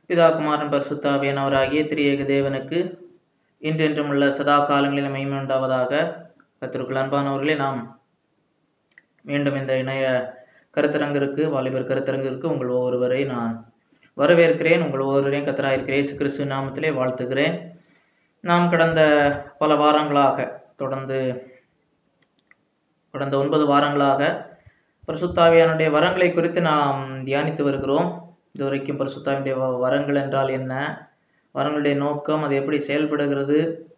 பிதா குமாரன் பரிசுத்தாவியானவராகிய திரியேக தேவனுக்கு இன்றென்றும் உள்ள சதா காலங்களிலும் மகிமை உண்டாவதாக கத்திற்குள் அன்பானவர்களே நாம் மீண்டும் இந்த இணைய கருத்தரங்கிற்கு வாலிபர் கருத்தரங்கிற்கு உங்கள் ஒவ்வொருவரை நான் வரவேற்கிறேன் உங்கள் ஒவ்வொருவரையும் கத்தராயிருக்கிறேன் இயேசு கிறிஸ்து நாமத்திலே வாழ்த்துகிறேன் நாம் கடந்த பல வாரங்களாக தொடர்ந்து கடந்த ஒன்பது வாரங்களாக பரிசுத்தாவியானுடைய வரங்களை குறித்து நாம் தியானித்து வருகிறோம் இதுவரைக்கும் பரிசுத்தாவினுடைய வ- வரங்கள் என்றால் என்ன வரங்களுடைய நோக்கம் அது எப்படி செயல்படுகிறது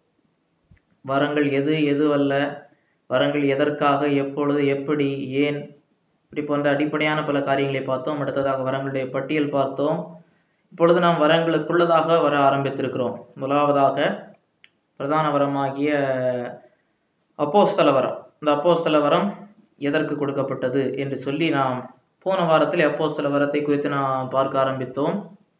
வரங்கள் எது எது அல்ல வரங்கள் எதற்காக எப்பொழுது எப்படி ஏன் இப்படி போன்ற அடிப்படையான பல காரியங்களை பார்த்தோம் அடுத்ததாக வரங்களுடைய பட்டியல் பார்த்தோம் இப்பொழுது நாம் வரங்களுக்குள்ளதாக வர ஆரம்பித்திருக்கிறோம் முதலாவதாக பிரதான வரமாகிய அப்போஸ்தல வரம் இந்த அப்போஸ்தல வரம் எதற்கு கொடுக்கப்பட்டது என்று சொல்லி நாம் போன வாரத்தில் அப்போஸ்தல வரத்தை குறித்து நாம் பார்க்க ஆரம்பித்தோம்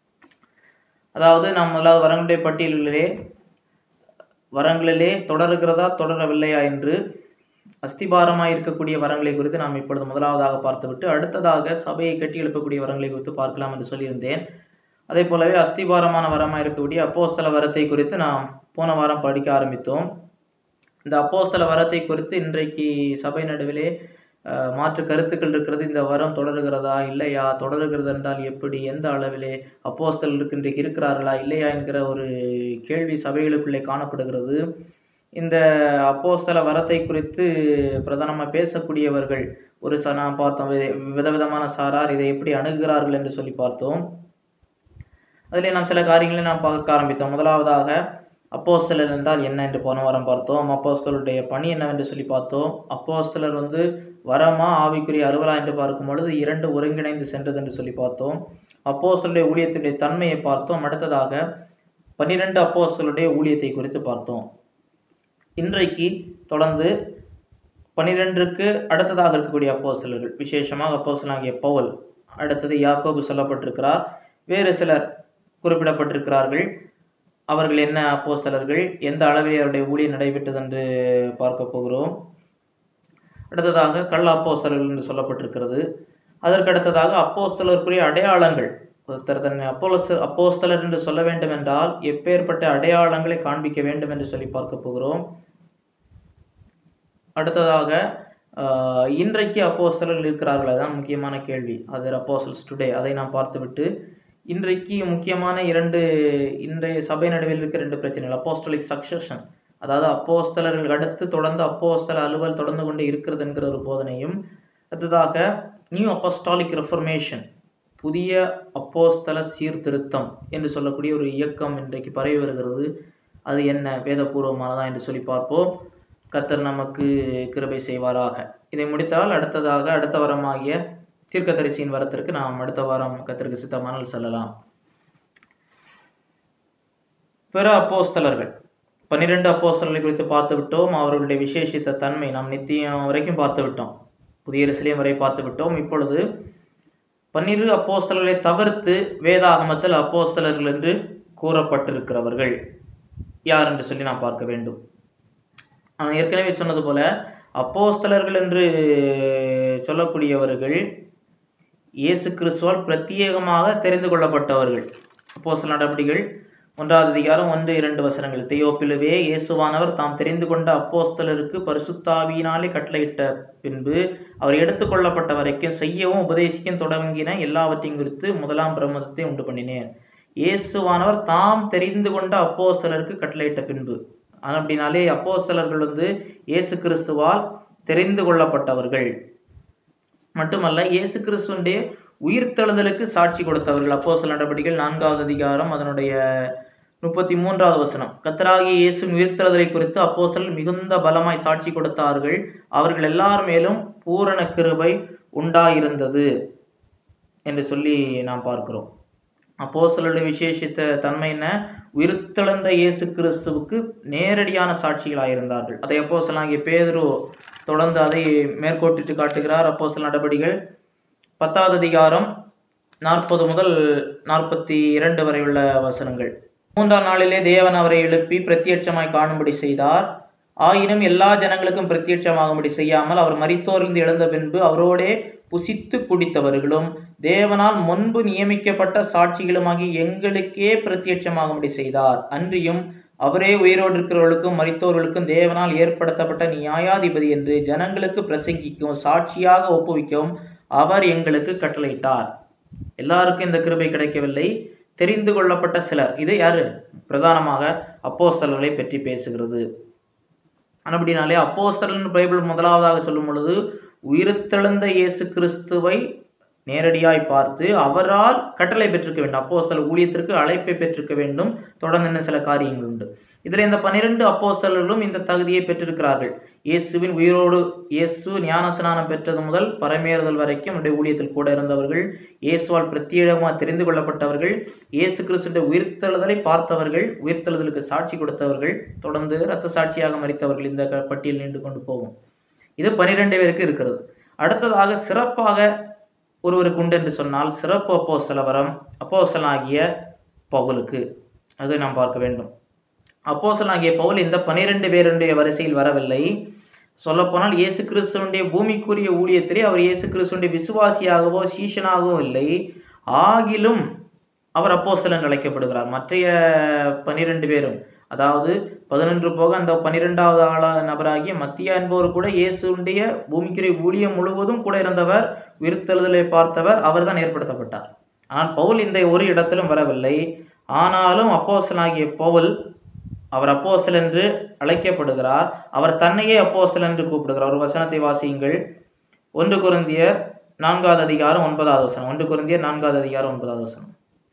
அதாவது நாம் முதலாவது வரங்களுடைய பட்டியலிலே வரங்களிலே தொடருகிறதா தொடரவில்லையா என்று அஸ்திபாரமாய் இருக்கக்கூடிய வரங்களை குறித்து நாம் இப்பொழுது முதலாவதாக பார்த்துவிட்டு அடுத்ததாக சபையை கட்டி எழுப்பக்கூடிய வரங்களை குறித்து பார்க்கலாம் என்று சொல்லியிருந்தேன் அதே போலவே அஸ்திபாரமான வரமாக இருக்கக்கூடிய அப்போஸ்தல வரத்தை குறித்து நாம் போன வாரம் படிக்க ஆரம்பித்தோம் இந்த அப்போஸ்தல வரத்தை குறித்து இன்றைக்கு சபை நடுவிலே அஹ், மாற்று கருத்துக்கள் இருக்கிறது இந்த வரம் தொடருகிறதா இல்லையா தொடருகிறது என்றால் எப்படி எந்த அளவிலே அப்போஸ்தலருக்கு இன்றைக்கு இருக்கிறார்களா இல்லையா என்கிற ஒரு கேள்வி சபைகளுக்குள்ளே காணப்படுகிறது இந்த அப்போஸ்தல வரத்தை குறித்து பிரதானமாக பேசக்கூடியவர்கள் ஒரு ச நாம் பார்த்தோம் வித- விதவிதமான சாரார் இதை எப்படி அணுகுகிறார்கள் என்று சொல்லி பார்த்தோம் அதிலே நாம் சில காரியங்களை நாம் பார்க்க ஆரம்பித்தோம் முதலாவதாக அப்போஸ்தலர் என்றால் என்ன என்று போன வாரம் பார்த்தோம் அப்போஸ்தலருடைய பணி என்னவென்று சொல்லி பார்த்தோம் அப்போஸ்தலர் வந்து வரமா ஆவிக்குரிய அறுவலா என்று பார்க்கும் பொழுது இரண்டு ஒருங்கிணைந்து சென்றது என்று சொல்லி பார்த்தோம் அப்போஸ்தலருடைய ஊழியத்துடைய தன்மையை பார்த்தோம் அடுத்ததாக பன்னிரண்டு அப்போஸ்தலருடைய ஊழியத்தை குறித்து பார்த்தோம் இன்றைக்கு தொடர்ந்து பன்னிரெண்டுக்கு அடுத்ததாக இருக்கக்கூடிய அப்போஸ்தலர்கள் விசேஷமாக அப்போஸ்தலனாகிய பவுல் அடுத்தது யாக்கோபு சொல்லப்பட்டிருக்கிறார் வேறு சிலர் குறிப்பிடப்பட்டிருக்கிறார்கள் அவர்கள் என்ன அப்போஸ்தலர்கள் எந்த அளவில் அவருடைய ஊழியம் நடைபெற்றது என்று பார்க்க போகிறோம் அடுத்ததாக கள்ள அப்போஸ்தலர்கள் என்று சொல்லப்பட்டிருக்கிறது அதற்கு அடுத்ததாக அப்போஸ்தலருக்குரிய அடையாளங்கள் ஒருத்தர் தன்னை அப்போலஸ் அப்போஸ்தலர் என்று சொல்ல வேண்டும் என்றால் எப்பேற்பட்ட அடையாளங்களை காண்பிக்க வேண்டும் என்று சொல்லி பார்க்க போகிறோம் அடுத்ததாக ஆஹ், இன்றைக்கு அப்போஸ்தலர்கள் இருக்கிறார்கள் அதுதான் முக்கியமான கேள்வி அது அப்போஸ்டல்ஸ் டுடே அதை நாம் பார்த்துவிட்டு இன்றைக்கு முக்கியமான இரண்டு இன்றைய சபை நடுவில் இருக்கிற ரெண்டு பிரச்சனைகள் அப்போஸ்டலிக் சக்சஷன் அதாவது அப்போஸ்தலர்கள் அடுத்து தொடர்ந்து அப்போஸ்தல அலுவல் தொடர்ந்து கொண்டு இருக்கிறது என்கிற ஒரு போதனையும் அடுத்ததாக நியூ அப்போஸ்டாலிக் ரெஃபர்மேஷன் புதிய அப்போஸ்தல சீர்திருத்தம் என்று சொல்லக்கூடிய ஒரு இயக்கம் இன்றைக்கு பரவி வருகிறது அது என்ன வேதபூர்வமானதா என்று சொல்லி பார்ப்போம் கத்தர் நமக்கு கிருபை செய்வாராக இதை முடித்தால் அடுத்ததாக அடுத்த வாரமாகிய தீர்க்கதரிசியின் வரத்திற்கு நாம் அடுத்த வாரம் கத்திற்கு சித்தமானால் செல்லலாம் பிற அப்போஸ்தலர்கள் பன்னிரண்டு அப்போஸ்தலர்களை குறித்து பார்த்து விட்டோம் அவர்களுடைய விசேஷித்த தன்மை நாம் நித்தியம் வரைக்கும் பார்த்து விட்டோம் புதிய எருசலேம் வரை பார்த்து விட்டோம் இப்பொழுது பன்னிரு அப்போஸ்தலர்களை தவிர்த்து வேதாகமத்தில் அப்போஸ்தலர்கள் என்று கூறப்பட்டிருக்கிறவர்கள் யார் என்று சொல்லி நாம் பார்க்க வேண்டும் நான் ஏற்கனவே சொன்னது போல அப்போஸ்தலர்கள் என்று சொல்லக்கூடியவர்கள் இயேசு கிறிஸ்துவால் பிரத்யேகமாக தெரிந்து கொள்ளப்பட்டவர்கள் அப்போஸ்தல நடவடிக்கைகள் ஒன்றாவது அதிகாரம் ஒன்று இரண்டு வசனங்கள் தெயோப்பிலுவே இயேசுவானவர் தாம் தெரிந்து கொண்ட அப்போஸ்தலருக்கு பரிசுத்தாவியினாலே கட்டளையிட்ட பின்பு அவர் எடுத்துக்கொள்ளப்பட்ட வரைக்கும் செய்யவும் உபதேசிக்கவும் தொடங்கின எல்லாவற்றையும் குறித்து முதலாம் பிரம்மதத்தை உண்டு பண்ணினேன் இயேசுவானவர் தாம் தெரிந்து கொண்ட அப்போஸ்தலருக்கு கட்டளையிட்ட பின்பு ஆனா, அப்படின்னாலே அப்போஸ்தலர்கள் வந்து இயேசு கிறிஸ்துவால் தெரிந்து கொள்ளப்பட்டவர்கள் மட்டுமல்ல இயேசு கிறிஸ்துடைய உயிர்த்தெழுதலுக்கு சாட்சி கொடுத்தவர்கள் அப்போஸ்தலர் நடவடிக்கைகள் நான்காவது அதிகாரம் அதனுடைய முப்பத்தி மூன்றாவது வசனம் கத்தராகிய இயேசுவின் உயிர்த்தெழுதலை குறித்து அப்போஸ்தலர் மிகுந்த பலமாய் சாட்சி கொடுத்தார்கள் அவர்கள் எல்லார் மேலும் பூரண கிருபை உண்டாயிருந்தது என்று சொல்லி நாம் பார்க்கிறோம் அப்போஸ்தலருடைய விசேஷித்த தன்மை என்ன உயிர்த்தெழுந்த இயேசு கிறிஸ்துவுக்கு நேரடியான சாட்சிகளாயிருந்தார்கள் அதை அப்போஸ்தலனாகிய பேதுரு தொடர்ந்து அதை மேற்கோட்டிட்டு காட்டுகிறார் அப்போஸ்தல நடபடிகள் பத்தாவது அதிகாரம் நாற்பது முதல் நாற்பத்தி இரண்டு வரை உள்ள வசனங்கள் மூன்றாம் நாளிலே தேவன் அவரை எழுப்பி பிரத்யட்சமாய் காணும்படி செய்தார் ஆயினும் எல்லா ஜனங்களுக்கும் பிரத்யட்சமாகும்படி செய்யாமல் அவர் மரித்தோரிலிருந்து எழுந்த பின்பு அவரோடே புசித்து குடித்தவர்களும் தேவனால் முன்பு நியமிக்கப்பட்ட சாட்சிகளுமாகி எங்களுக்கே பிரத்யட்சமாகும்படி செய்தார் அன்றியும் அவரே உயிரோடு இருக்கிறவர்களுக்கும் மரித்தோர்களுக்கும் தேவனால் ஏற்படுத்தப்பட்ட நியாயாதிபதி என்று ஜனங்களுக்கு பிரசங்கிக்கும் சாட்சியாக ஒப்புவிக்கவும் அவர் எங்களுக்கு கட்டளையிட்டார் எல்லாருக்கும் இந்த கிருபை கிடைக்கவில்லை தெரிந்து கொள்ளப்பட்ட சிலர் இது யாரு பிரதானமாக அப்போஸ்தலர்களை பற்றி பேசுகிறது அப்படினாலே அப்போஸ்தலன் பைபிள் முதலாவதாக சொல்லும் பொழுது உயிர்த்தெழுந்த இயேசு கிறிஸ்துவை நேரடியாய் பார்த்து அவரால் கட்டளை பெற்றிருக்க வேண்டும் அப்போஸ்தல ஊழியத்திற்கு அழைப்பை பெற்றிருக்க வேண்டும் தொடர்ந்து இன்னும் சில காரியங்கள் உண்டு இதில் இந்த பன்னிரண்டு அப்போஸ்தலர்களும் இந்த தகுதியை பெற்றிருக்கிறார்கள் இயேசுவின் உயிரோடு இயேசு ஞானஸ்நானம் பெற்றது முதல் பரமேறுதல் வரைக்கும் அவருடைய ஊழியத்தில் கூட இருந்தவர்கள் இயேசுவால் பிரத்யேகமாக தெரிந்து கொள்ளப்பட்டவர்கள் இயேசு கிறிஸ்துடைய உயிர்த்தெழுதலை பார்த்தவர்கள் உயிர்த்தெழுதலுக்கு சாட்சி கொடுத்தவர்கள் தொடர்ந்து இரத்த சாட்சியாக மறித்தவர்கள் இந்த க- பட்டியல் நீண்டு கொண்டு போகும் இது பனிரெண்டு பேருக்கு இருக்கிறது அடுத்ததாக சிறப்பாக ஒருவருக்கு உண்டு என்று சொன்னால் சிறப்பு அப்போஸ்தல வரம் அப்போஸ்தலனாகிய பவுலுக்கு அதை நாம் பார்க்க வேண்டும் அப்போஸ்தலனாகிய பவுல் இந்த பனிரெண்டு பேருடைய வரிசையில் வரவில்லை சொல்லப்போனால் இயேசு கிறிஸ்துவனுடைய பூமிக்குரிய ஊழியத்திலே அவர் இயேசு கிறிஸ்துவனுடைய விசுவாசியாகவோ சீஷனாகவோ இல்லை ஆகிலும் அவர் அப்போஸ்தலன் அழைக்கப்படுகிறார் மற்றைய பனிரெண்டு பேரும் அதாவது பதினொன்று போக அந்த பன்னிரெண்டாவது ஆளா நபராகிய மத்திய என்பவர் கூட இயேசுடைய பூமிக்குரிய ஊழியம் முழுவதும் கூட இருந்தவர் உயிர்த்தெழுதலை பார்த்தவர் அவர்தான் ஏற்படுத்தப்பட்டார் ஆனால் பவுல் இந்த ஒரு இடத்திலும் வரவில்லை ஆனாலும் அப்போஸ்தலனாகிய பவுல் அவர் அப்போஸ்தலன் என்று அழைக்கப்படுகிறார் அவர் தன்னையே அப்போஸ்தலன் என்று கூப்பிடுகிறார் ஒரு வசனத்தை வாசியுங்கள் ஒன்று குருந்தியர் நான்காவது அதிகாரம் ஒன்பதாவது வசனம் ஒன்று குருந்தியர் நான்காவது அதிகாரம் ஒன்பதாவது வசனம்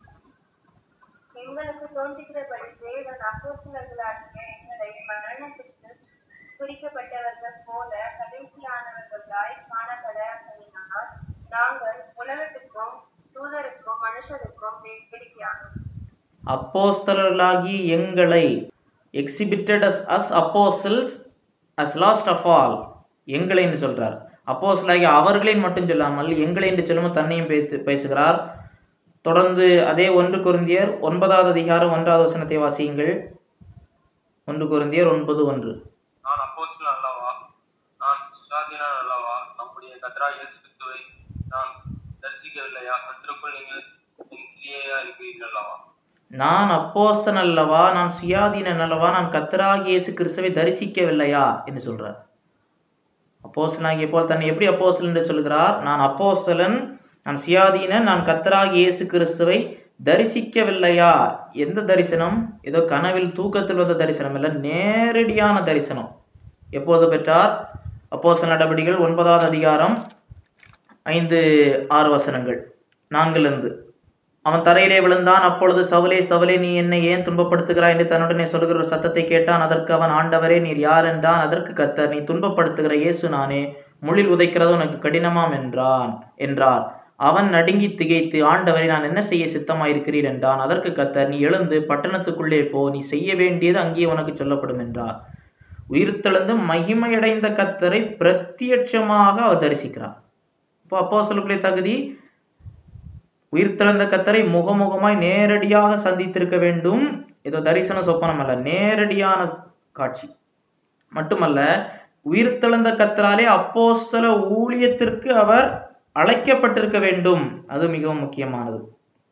எங்களுக்கு தோன்றுகிறபடி தேவன் அப்போஸ்தலர்களாகிய எங்களை மரணத்துக்கு குறிக்கப்பட்டவர்கள் போல கடைசியானவர்களாய் காணப்பட பண்ணினார் நாங்கள் உலகத்துக்கும் தூதருக்கும் மனுஷருக்கும் வேடிக்கையானோம் அப்போஸ்தலர்களாகி எங்களை exhibited as as apostles as last of all எங்களை என்று சொல்றார் அப்போஸ்தலராகி அவர்களின் மட்டும் சொல்லாமல் எங்களை என்று சொல்லும்போது தன்னையும் பேசு பேசுகிறார் தொடர்ந்து அதே ஒன்று குருந்தியர் ஒன்பதாவது அதிகாரம் ஒன்றாவது வசனத்தை வாசியுங்கள் ஒன்று குருந்தியர் ஒன்பது ஒன்று நான் அப்போஸ்தலன் அல்லவா நான் சுயாதீனன் அல்லவா நம்முடைய கத்ரா இயேசு கிறிஸ்துவை நான் தரிசிக்கவில்லையா கத்திற்குள் நீங்கள் என் கிரியையா இருக்கிறீர்கள் அல்லவா நான் அப்போஸ்தன் அல்லவா நான் சுயாதீனன் அல்லவா நான் கத்தராகிய இயேசு கிறிஸ்துவை தரிசிக்கவில்லையா என்று சொல்றார் அப்போஸ்தலனாகிய போல் தன்னை எப்படி அப்போஸ்தலன் என்று சொல்கிறார் நான் அப்போஸ்தலன் நான் சுயாதீனன் நான் கத்தராகிய இயேசு கிறிஸ்துவை தரிசிக்கவில்லையா எந்த தரிசனம் ஏதோ கனவில் தூக்கத்தில் வந்த தரிசனம் இல்லை நேரடியான தரிசனம் எப்போது பெற்றார் அப்போஸ்தல நடவடிக்கைகள் ஒன்பதாவது அதிகாரம் ஐந்து ஆறு வசனங்கள் நான்கிலிருந்து அவன் தரையிலே விழுந்தான் அப்பொழுது சவுலே சவுலே நீ என்னை ஏன் துன்பப்படுத்துகிறாய் என்று தன்னுடனே சொல்கிற ஒரு சத்தத்தை கேட்டான் அதற்கு அவன் ஆண்டவரே நீர் யார் என்றான் அதற்கு கத்தர் நீ துன்பப்படுத்துகிற இயேசு நானே முள்ளில் உதைக்கிறது உனக்கு கடினமாம் என்றான் என்றார் அவன் நடுங்கி திகைத்து ஆண்டவரை நான் என்ன செய்ய சித்தமாயிருக்கிறீர் என்றான் அதற்கு கத்தர் நீ எழுந்து பட்டணத்துக்குள்ளே போ நீ செய்ய வேண்டியது அங்கே உனக்கு சொல்லப்படும் என்றார் உயிர்த்தெழுந்து மகிமையடைந்த கத்தரை பிரத்யட்சமாக அவர் தரிசிக்கிறார் இப்போ அப்போ தகுதி உயிர்த்தெழுந்த கத்தரை முகமுகமாய் நேரடியாக சந்தித்திருக்க வேண்டும் ஏதோ தரிசன சொப்பனம் அல்ல நேரடியான காட்சி மட்டுமல்ல உயிர்த்தெழுந்த கத்தராலே அப்போஸ்தல ஊழியத்திற்கு அவர் அழைக்கப்பட்டிருக்க வேண்டும் அது மிகவும் முக்கியமானது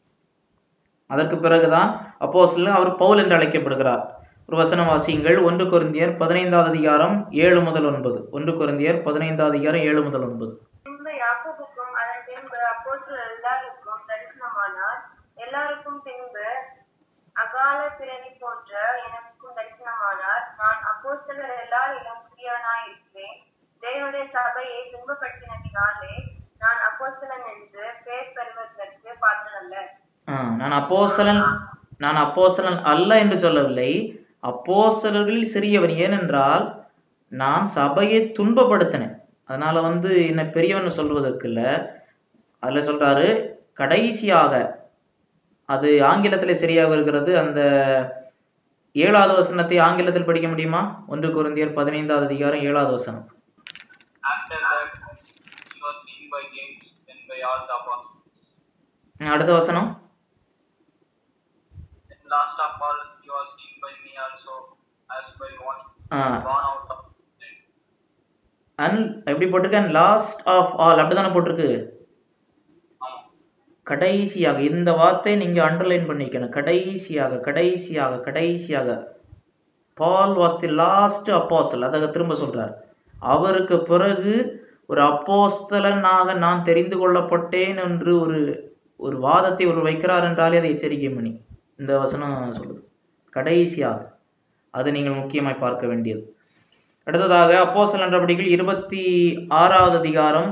அதற்கு பிறகுதான் அப்போஸ்தலன் அவர் பவுல் என்று அழைக்கப்படுகிறார் ஒரு வசனம் வாசியுங்கள் ஒன்று கொரிந்தியர் பதினைந்தாவது அதிகாரம் ஏழு முதல் ஒன்பது ஒன்று கொரிந்தியர் பதினைந்தாவது அதிகாரம் ஏழு முதல் ஒன்பது பின்பு யாக்கோபுக்கும் அதன் பின்பு அப்போஸ்தலர் எல்லாருக்கும் தரிசனமானார் எல்லாருக்கும் பின்பு அகால பிறவி போன்ற எனக்கும் தரிசனமானார் நான் அப்போஸ்தலர் எல்லாரிலும் சிறியவனாய் இருக்கிறேன் தேவனுடைய சபையை துன்பப்படுத்தினதினாலே நான் அப்போஸ்தலன் என்று பெயர் பெறுவதற்கு பாத்திரல்ல ஆ, நான் அப்போஸ்தலன் நான் அப்போஸ்தலன் அல்ல என்று சொல்லவில்லை அப்போஸ்தலர்களில் சிறியவன் ஏனென்றால் நான் சபையை துன்பப்படுத்தினேன் அதனால வந்து என்ன பெரியவன் சொல்வதற்கு இல்லை அதில் சொல்றாரு கடைசியாக அது ஆங்கிலத்தில் சரியாக இருக்கிறது அந்த ஏழாவது வசனத்தை ஆங்கிலத்தில் படிக்க முடியுமா ஒன்று குருந்தியர் பதினைந்தாவது அதிகாரம் ஏழாவது வசனம் After that, he was seen by James, then by all the apostles. அடுத்த வசனம் Then last of all, he was seen by me also, as by one ah gone out and எப்படி போட்டிருக்கேன் லாஸ்ட் ஆஃப் ஆல் அப்படி தானே போட்டிருக்கு ஆமா கடைசியாக இந்த வார்த்தை நீங்கள் அண்டர்லைன் பண்ணிக்கணும் கடைசியாக கடைசியாக கடைசியாக Paul was the last apostle அதை திரும்ப சொல்றார் அவருக்கு பிறகு ஒரு அப்போஸ்தலனாக நான் தெரிந்து கொள்ளப்பட்டேன் என்று ஒரு ஒரு வாதத்தை ஒரு வைக்கிறார் என்றாலே அதை எச்சரிக்கை மணி இந்த வசனம் சொல்லுது கடைசியாக அது நீங்கள் முக்கியமாய் பார்க்க வேண்டியது அடுத்ததாக அப்போஸ்தலர் நடவடிக்கைகள் இருபத்தி ஆறாவது அதிகாரம்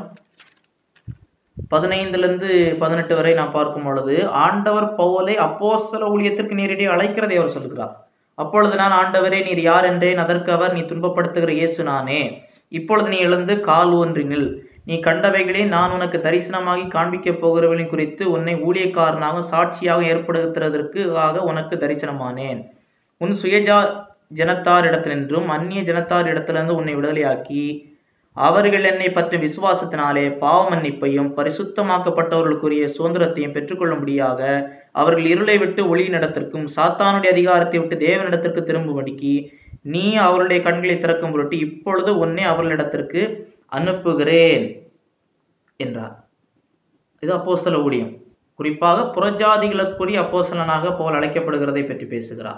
பதினைந்துலேருந்து பதினெட்டு வரை நாம் பார்க்கும் பொழுது ஆண்டவர் பவுலை அப்போஸ்தல ஊழியத்திற்கு நேரடியாக அழைக்கிறதை அவர் சொல்கிறார் அப்பொழுது நான் ஆண்டவரே நீர் யார் என்றேன் அதற்கு அவர் நீ துன்பப்படுத்துகிற இயேசு நானே இப்பொழுது நீ எழுந்து கால் ஊன்றினில் நீ கண்டவைகளை நான் உனக்கு தரிசனமாகி காண்பிக்கப் போகிறவர்களின் குறித்து உன்னை ஊழியக்காரனாக சாட்சியாக ஏற்படுத்துவதற்கு ஆக உனக்கு தரிசனமானேன் உன் சுயஜா ஜனத்தாரிடத்தினின்றும் அந்நிய ஜனத்தாரிடத்திலிருந்து உன்னை விடுதலையாக்கி அவர்கள் என்னை பற்றிய விசுவாசத்தினாலே பாவ மன்னிப்பையும் பரிசுத்தமாக்கப்பட்டவர்களுக்குரிய சுதந்திரத்தையும் பெற்றுக்கொள்ளும்படியாக அவர்கள் இருளை விட்டு ஒளி நடத்திற்கும் சாத்தானுடைய அதிகாரத்தை விட்டு தேவனிடத்திற்கு திரும்பும்படிக்கு நீ அவருடைய கண்களை திறக்கும் பொருட்டு இப்பொழுது உன்னை அவர்களிடத்திற்கு அனுப்புகிறேன் என்றார் இது அப்போஸ்தல ஊழியம் குறிப்பாக புறஜாதிகளுக்குரிய அப்போஸ்தலனாக போல் அழைக்கப்படுகிறதை பற்றி பேசுகிறார்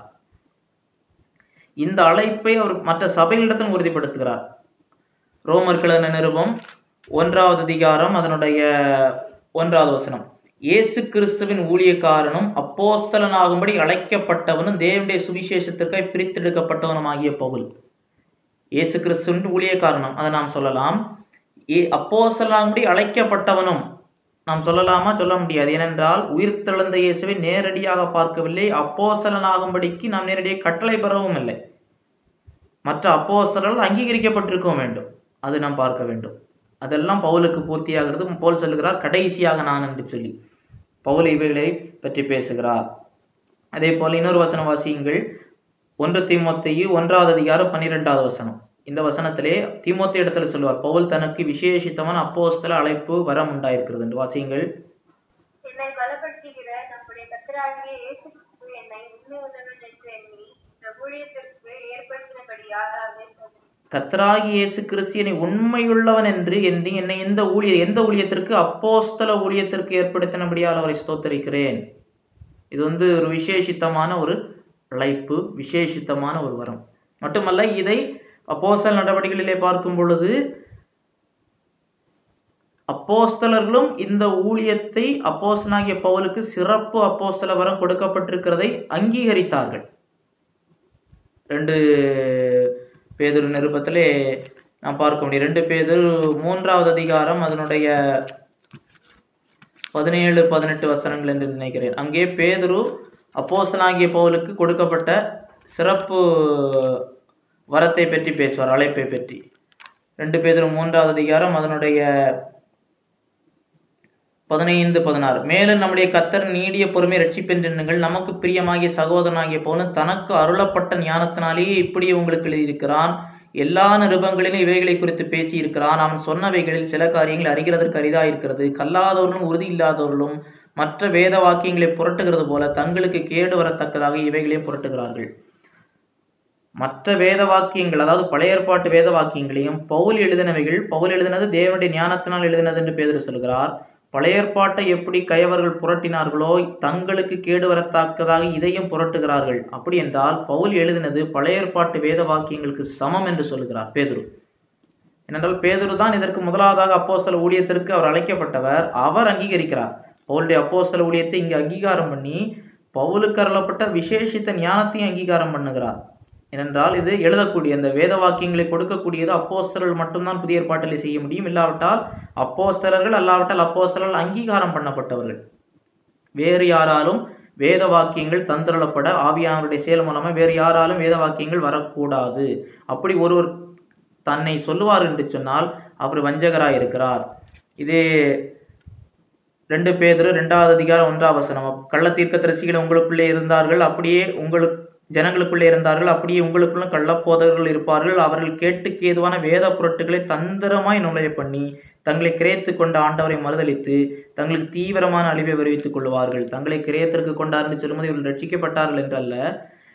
இந்த அழைப்பை அவர் மற்ற சபைகளிடத்தில் உறுதிப்படுத்துகிறார் ரோமர் கிழன நிருபம் ஒன்றாவது அதிகாரம் அதனுடைய ஒன்றாவது வசனம் இயேசு கிறிஸ்துவின் ஊழியக்காரனும் அப்போஸ்தலனாகும்படி அழைக்கப்பட்டவனும் தேவனுடைய சுவிசேஷத்திற்காய் பிரித்தெடுக்கப்பட்டவனுமாகிய பவுல் இயேசு கிறிஸ்துவின் ஊழியக்காரனும் அதை நாம் சொல்லலாம் ஏ அப்போஸ்தலனாகும்படி அழைக்கப்பட்டவனும் நாம் சொல்லலாமா சொல்ல முடியாது ஏனென்றால் உயிர்த்தெழுந்த இயேசுவை நேரடியாக பார்க்கவில்லை அப்போஸ்தலனாகும்படிக்கு நாம் நேரடியாக கட்டளை பெறவும் இல்லை மற்ற அப்போஸ்தலர்கள் அங்கீகரிக்கப்பட்டிருக்கவும் வேண்டும் அது நாம் பார்க்க வேண்டும் அதெல்லாம் பவுலுக்கு பூர்த்தியாகிறது பவுல் சொல்லுகிறார் கடைசியாக நான் என்று சொல்லி பவுல் இவைகளை பற்றி பேசுகிறார் அதே போல இன்னொரு வசனம் வாசியுங்கள் ஒன்று தீமோத்தேயு ஒன்றாவது அதிகாரம் பன்னிரெண்டாவது வசனம் இந்த வசனத்திலே தீமோத்தே இடத்துல சொல்லுவார் பவுல் தனக்கு விசேஷித்தவன் அப்போஸ்தல அழைப்பு வரம் உண்டாயிருக்கிறது என்று வாசியுங்கள் என்னை பலப்படுத்துகிற நம்முடைய கத்தராகிய இயேசு கிறிஸ்து என்னை உண்மை உள்ளவன் என்று எண்ணி இந்த ஊழியத்திற்கு ஏற்படுத்தினபடியால் அவரை சோதனை கத்தராகி இயேசு கிறிஸ்தியனை உண்மையுள்ளவன் என்று எண்ணி என்னை எந்த ஊழிய எந்த ஊழியத்திற்கு அப்போஸ்தல ஊழியத்திற்கு ஏற்படுத்தினபடியால் அவரை ஸ்தோத்தரிக்கிறேன் இது வந்து ஒரு விசேஷித்தமான ஒரு அழைப்பு விசேஷித்தமான ஒரு வரம் மட்டுமல்ல இதை அப்போஸ்தல நடவடிக்கைகளிலே பார்க்கும் பொழுது அப்போஸ்தலர்களும் இந்த ஊழியத்தை அப்போஸ்தலனாகிய பவுலுக்கு சிறப்பு அப்போஸ்தல வரம் கொடுக்கப்பட்டிருக்கிறதை அங்கீகரித்தார்கள் ரெண்டு பேதுரு நிருபத்திலே நாம் பார்க்க முடியும் ரெண்டு பேதுரு மூன்றாவது அதிகாரம் அதனுடைய பதினேழு பதினெட்டு வசனங்கள் என்று நினைக்கிறேன் அங்கே பேதுரு அப்போஸ்தலனாகிய பவுலுக்கு கொடுக்கப்பட்ட சிறப்பு வரத்தை பற்றி பேசுவார் அழைப்பை பற்றி ரெண்டு பேதுரு மூன்றாவது அதிகாரம் அதனுடைய பதினைந்து பதினாறு மேலும் நம்முடைய கத்தர் நீடிய பொறுமை ரட்சிப்பென்றெண்ணுங்கள் நமக்கு பிரியமாகிய சகோதரனாகிய போன தனக்கு அருளப்பட்ட ஞானத்தினாலேயே இப்படியே உங்களுக்கு எழுதியிருக்கிறான் எல்லா நிருபங்களிலும் இவைகளை குறித்து பேசியிருக்கிறான் அவன் சொன்னவைகளில் சில காரியங்கள் அறிகிறதற்கு அரிதா இருக்கிறது கல்லாதவர்களும் உறுதி இல்லாதவர்களும் மற்ற வேத வாக்கியங்களை புரட்டுகிறது போல தங்களுக்கு கேடு வரத்தக்கதாக இவைகளையும் புரட்டுகிறார்கள் மற்ற வேத வாக்கியங்கள் அதாவது பழைய ஏற்பாட்டு வேத வாக்கியங்களையும் பவுல் எழுதினவைகள் பவுல் எழுதினது தேவனுடைய ஞானத்தினால் எழுதினது என்று பேதர் சொல்கிறார் பழைய ஏற்பாட்டை எப்படி கயவர்கள் புரட்டினார்களோ தங்களுக்கு கேடு வரத்தக்கதாக இதையும் புரட்டுகிறார்கள் அப்படி என்றால் பவுல் எழுதினது பழைய ஏற்பாட்டு வேத வாக்கியங்களுக்கு சமம் என்று சொல்கிறார் பேதுரு ஏனென்றால் பேதுரு தான் இதற்கு முதலாவதாக அப்போஸ்தல ஊழியத்திற்கு அவர் அழைக்கப்பட்டவர் அவர் அங்கீகரிக்கிறார் பவுலுடைய அப்போஸ்தல ஊழியத்தை இங்கு அங்கீகாரம் பண்ணி பவுலுக்கு அருளப்பட்ட விசேஷித்த ஞானத்தையும் அங்கீகாரம் பண்ணுகிறார் ஏனென்றால் இது எழுதக்கூடிய இந்த வேத வாக்கியங்களை கொடுக்கக்கூடியது அப்போஸ்தலர்கள் மட்டும்தான் புதிய ஏற்பாட்டிலே செய்ய முடியும் இல்லாவிட்டால் அப்போஸ்தலர்கள் அல்லாவிட்டால் அப்போஸ்தலர்கள் அங்கீகாரம் பண்ணப்பட்டவர்கள் வேறு யாராலும் வேத வாக்கியங்கள் தந்திரப்பட ஆவியானவருடைய செயல் மூலமா வேறு யாராலும் வேத வாக்கியங்கள் வரக்கூடாது அப்படி ஒருவர் தன்னை சொல்லுவார் என்று சொன்னால் அவர் வஞ்சகராய் இருக்கிறார் இது ரெண்டு பேதரு ரெண்டாவது அதிகாரம் ஒன்றாம் வசனம் கள்ள தீர்க்க தரிசிகள் உங்களுக்குள்ளே இருந்தார்கள் அப்படியே உங்களுக்கு ஜனங்களுக்குள்ளே இருந்தார்கள் அப்படியே உங்களுக்குள்ளும் கள்ளப்போதகர்கள் இருப்பார்கள் அவர்கள் கேட்டுக்கு ஏதுவான வேத பொருட்களை தந்திரமாய் நுழைய பண்ணி தங்களை கிரேத்து கொண்ட ஆண்டவரை மறுதளித்து தங்களுக்கு தீவிரமான அழிவை வருவித்துக் கொள்வார்கள் தங்களை கிரயத்திற்கு கொண்டார் என்று சொல்லும்போது இவர்கள் ரட்சிக்கப்பட்டார்கள் என்றல்ல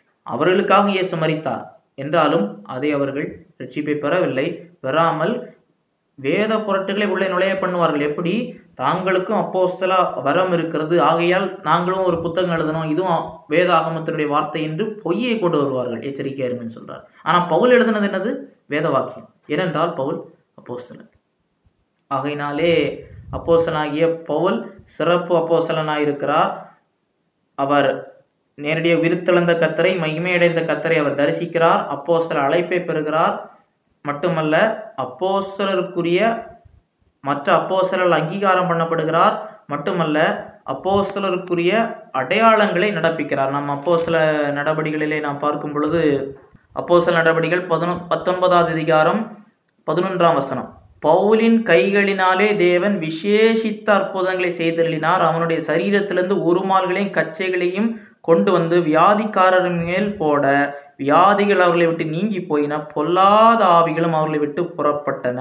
அவர்களுக்காக இயேசு மரித்தார் என்றாலும் அதை அவர்கள் ரட்சிப்பை பெறவில்லை பெறாமல் வேத புரட்டுகளை உள்ளே நுழைய பண்ணுவார்கள் எப்படி தாங்களுக்கும் அப்போஸ்தல வரம் இருக்கிறது ஆகையால் நாங்களும் ஒரு புத்தகம் எழுதணும் இதுவும் வேத ஆகமத்தினுடைய வார்த்தை என்று பொய்யை கொண்டு வருவார்கள் எச்சரிக்கையா இருங்கன்னு சொல்றார் ஆனா பவுல் எழுதுனது என்னது வேத வாக்கியம் ஏனென்றால் பவுல் அப்போஸ்தலன் ஆகையினாலே அப்போஸ்தலனாகிய பவுல் சிறப்பு அப்போஸ்தலனாயிருக்கிறார் அவர் நேரடியாக விருத்தெழுந்த கத்தரை மகிமையடைந்த கத்தரை அவர் தரிசிக்கிறார் அப்போஸ்தல அழைப்பை பெறுகிறார் மட்டுமல்ல அப்போஸ்தலருக்குரிய மற்ற அப்போஸ்தலர் அங்கீகாரம் பண்ணப்படுகிறார் மட்டுமல்ல அப்போஸ்தலருக்குரிய அடையாளங்களை நடப்பிக்கிறார் நம்ம அப்போஸ்தல நடவடிக்கைகளிலே நாம் பார்க்கும் பொழுது அப்போஸ்தல நடவடிக்கைகள் பதினொ பத்தொன்பதாவது அதிகாரம் பதினொன்றாம் வசனம் பவுலின் கைகளினாலே தேவன் விசேஷித்த அற்புதங்களை செய்தருளினார் அவனுடைய சரீரத்திலிருந்து உருமால்களையும் கச்சைகளையும் கொண்டு வந்து வியாதிக்காரர் மேல் போட வியாதிகள் அவர்களை விட்டு நீங்கி போயின பொல்லாத ஆவிகளும் அவர்களை விட்டு புறப்பட்டன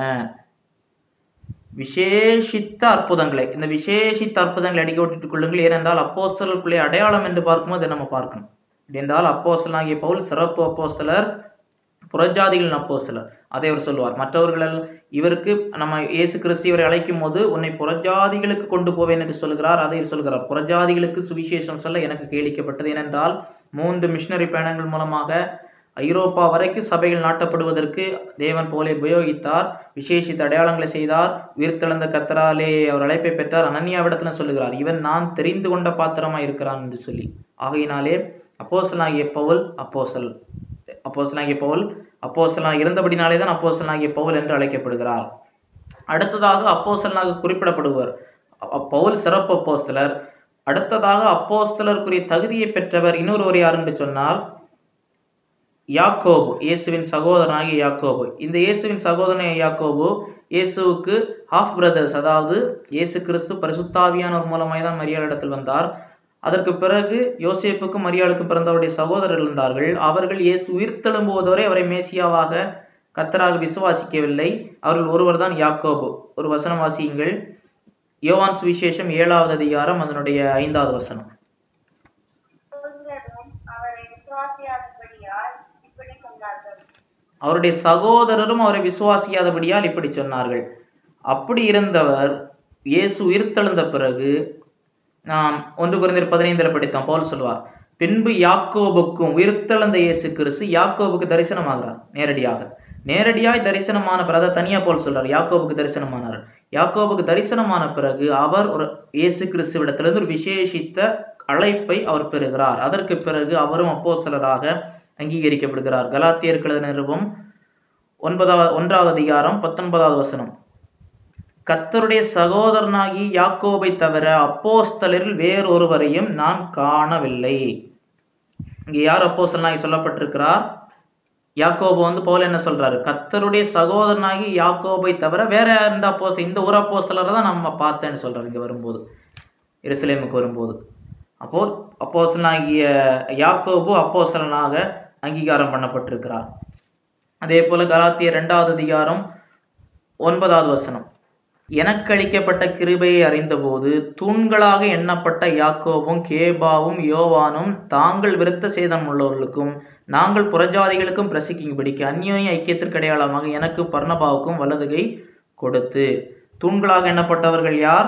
விசேஷித்த அற்புதங்களை இந்த விசேஷித்த அற்புதங்களை அடிக்க விட்டுக் கொள்ளுங்கள் ஏனென்றால் அப்போஸ்தலருக்குள்ளே அடையாளம் என்று பார்க்கும்போது அதை நம்ம பார்க்கணும் என்றால் அப்போஸ்தலனாகிய பவுல் சிறப்பு அப்போஸ்தலர் புறஜாதிகளின் அப்போஸ்தலர் அதை அவர் சொல்வார் மற்றவர்கள் இவருக்கு நம்ம இயேசு கிறிஸ்து இவரை அழைக்கும் போது உன்னை புறஜாதிகளுக்கு கொண்டு போவேன் என்று சொல்கிறார் அதை சொல்கிறார் புறஜாதிகளுக்கு சுவிசேஷம் சொல்ல எனக்கு கேளிக்கப்பட்டது ஏனென்றால் மூன்று மிஷினரி பயணங்கள் மூலமாக ஐரோப்பா வரைக்கும் சபைகள் நாட்டப்படுவதற்கு தேவன் போலே உபயோகித்தார் விசேஷித்த அடையாளங்களை செய்தார் உயிர்த்தெழுந்த கத்தராலே அவர் அழைப்பை பெற்றார் அனன்யாவிடத்துல சொல்லுகிறார் இவன் நான் தெரிந்து கொண்ட பாத்திரமாய் இருக்கிறான் என்று சொல்லி ஆகையினாலே அப்போசலாகிய பவுல் அப்போசல் அப்போசலாகிய பவுல் அப்போசலாக இருந்தபடினாலே தான் அப்போசலாகிய பவுல் என்று அழைக்கப்படுகிறார் அடுத்ததாக அப்போசலனாக குறிப்பிடப்படுவர் அ- பவுல் சிறப்பு அப்போஸ்தலர் அடுத்ததாக அப்போஸ்தலருக்குரிய தகுதியை பெற்றவர் இன்னொருவர் யார் என்று சொன்னால் யாக்கோபு இயேசுவின் சகோதரனாகிய யாக்கோபு இந்த இயேசுவின் சகோதரனாகிய யாக்கோபு இயேசுவுக்கு ஹாஃப் பிரதர்ஸ் அதாவது இயேசு கிறிஸ்து பரிசுத்தாவியானவர் மூலமாய் தான் மரியாளிடத்தில் வந்தார் அதற்கு பிறகு யோசேப்புக்கும் மரியாளுக்கும் பிறந்தவருடைய சகோதரர்கள் இருந்தார்கள் அவர்கள் இயேசு உயிர்த்தெழும்போது வரை அவரை மேசியாவாக கத்தராக விசுவாசிக்கவில்லை அவர்கள் ஒருவர் தான் யாக்கோபு ஒரு வசனம் வாசியுங்கள் யோவான் சுவிசேஷம் ஏழாவது அதிகாரம் அதனுடைய ஐந்தாவது வசனம் சகோதரரும் அவரை விசுவாசியாதபடியால் இப்படி சொன்னார்கள் அவருடைய சகோதரரும் அவரை விசுவாசியாதபடியால் இப்படி சொன்னார்கள் அப்படி இருந்தவர் இயேசு உயிர்த்தெழுந்த பிறகு நாம் ஒன்று குறைந்தர் பதினைந்தில் படித்தோம் பவுல் சொல்வார் பின்பு யாக்கோபுக்கும் உயிர்த்தெழுந்த இயேசு கிறிஸ்து யாக்கோபுக்கு தரிசனமாகிறார் நேரடியாக நேரடியாய் தரிசனமான பிறகு அதை தனியா போல் சொல்றார் யாக்கோபுக்கு தரிசனமானார் யாக்கோபுக்கு தரிசனமான பிறகு அவர் ஒரு இயேசு கிறிஸ்துவிடத்திலிருந்து ஒரு விசேஷித்த அழைப்பை அவர் பெறுகிறார் அதற்கு பிறகு அவரும் அப்போஸ்தலராக அங்கீகரிக்கப்படுகிறார் கலாத்தியர் கழுத நிருபம் ஒன்பதாவது ஒன்றாவது அதிகாரம் பத்தொன்பதாவது வசனம் கத்தருடைய சகோதரனாகி யாக்கோபை தவிர அப்போஸ்தலரில் வேறொருவரையும் நான் காணவில்லை இங்கே யார் அப்போஸ்தலனாகி சொல்லப்பட்டிருக்கிறார் யாக்கோபு வந்து போல என்ன சொல்றாரு கத்தருடைய சகோதரனாகி யாக்கோபை தவிர வேற எந்த அப்போஸ் இந்த ஒரு அப்போஸ்தலரை தான் நம்ம பார்த்தேன்னு சொல்றாரு இங்க வரும்போது எருசலேமுக்கு வரும்போது அப்போ அப்போஸ்தலனாகிய யாக்கோபு அப்போஸ்தலனாக அங்கீகாரம் பண்ணப்பட்டிருக்கிறார் அதே போல கலாத்திய இரண்டாவது அதிகாரம் ஒன்பதாவது வசனம் எனக்கு அளிக்கப்பட்ட கிருபையை அறிந்தபோது தூண்களாக எண்ணப்பட்ட யாக்கோபும் கேபாவும் யோவானும் தாங்கள் விருத்த சேதம் உள்ளவர்களுக்கும் நாங்கள் புறஜாதிகளுக்கும் பிரசிக்கும்படிக்கு அந்யோன்ய ஐக்கியத்திற்கு அடையாளமாக எனக்கு பர்ணபாவுக்கும் வலதுகை கொடுத்து தூண்களாக எண்ணப்பட்டவர்கள் யார்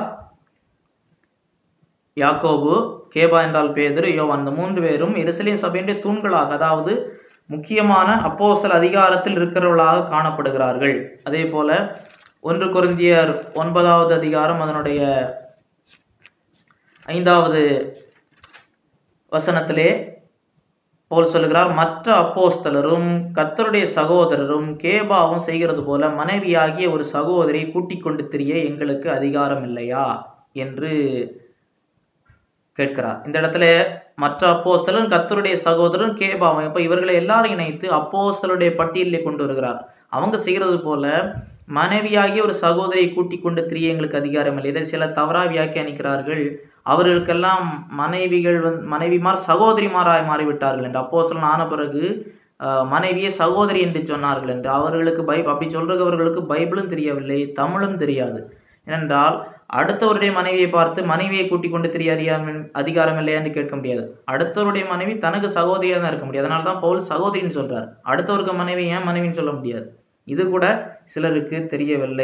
யாக்கோபு கேபா என்றால் பேதுரு யோவான் இந்த மூன்று பேரும் எருசலேம் சபையினுடைய தூண்களாக அதாவது முக்கியமான அப்போஸ்தல அதிகாரத்தில் இருக்கிறவர்களாக காணப்படுகிறார்கள் அதே போல ஒன்று கொரிந்தியர் ஒன்பதாவது அதிகாரம் அதனுடைய ஐந்தாவது வசனத்திலே போல் சொல்லுகிறார் மற்ற அப்போஸ்தலரும் கர்த்தருடைய சகோதரரும் கேபாவும் செய்கிறது போல மனைவியாகிய ஒரு சகோதரி கூட்டிக் கொண்டு திரிய எங்களுக்கு அதிகாரம் இல்லையா என்று கேட்கிறார் இந்த இடத்துல மற்ற அப்போஸ்தலரும் கர்த்தருடைய சகோதரரும் கேபாவும் இப்ப இவர்களை எல்லாரும் இணைத்து அப்போஸ்தலருடைய பட்டியலிலே கொண்டு வருகிறார் அவங்க செய்கிறது போல மனைவியாகிய ஒரு சகோதரியை கூட்டிக் கொண்டு திரிய எங்களுக்கு அதிகாரம் இல்லை இதை சில தவறாக வியாக்கியானிக்கிறார்கள் அவர்களுக்கெல்லாம் மனைவிகள் வந்து மனைவிமார் சகோதரிமாராய் மாறிவிட்டார்கள் என்று அப்போஸ்தலன் ஆன பிறகு அஹ், மனைவியை சகோதரி என்று சொன்னார்கள் என்று அவர்களுக்கு பை அப்படி சொல்றவர்களுக்கு பைபிளும் தெரியவில்லை தமிழும் தெரியாது ஏனென்றால் அடுத்தவருடைய மனைவியை பார்த்து மனைவியை கூட்டிக் கொண்டு தெரிய அதிகாரம் அதிகாரம் இல்லையா என்று கேட்க முடியாது அடுத்தவருடைய மனைவி தனக்கு சகோதரியாக தான் இருக்க முடியாது அதனால தான் பவுல் சகோதரின்னு சொல்றார் அடுத்தவருக்கு மனைவி ஏன் மனைவின்னு சொல்ல முடியாது இது கூட சிலருக்கு தெரியவில்லை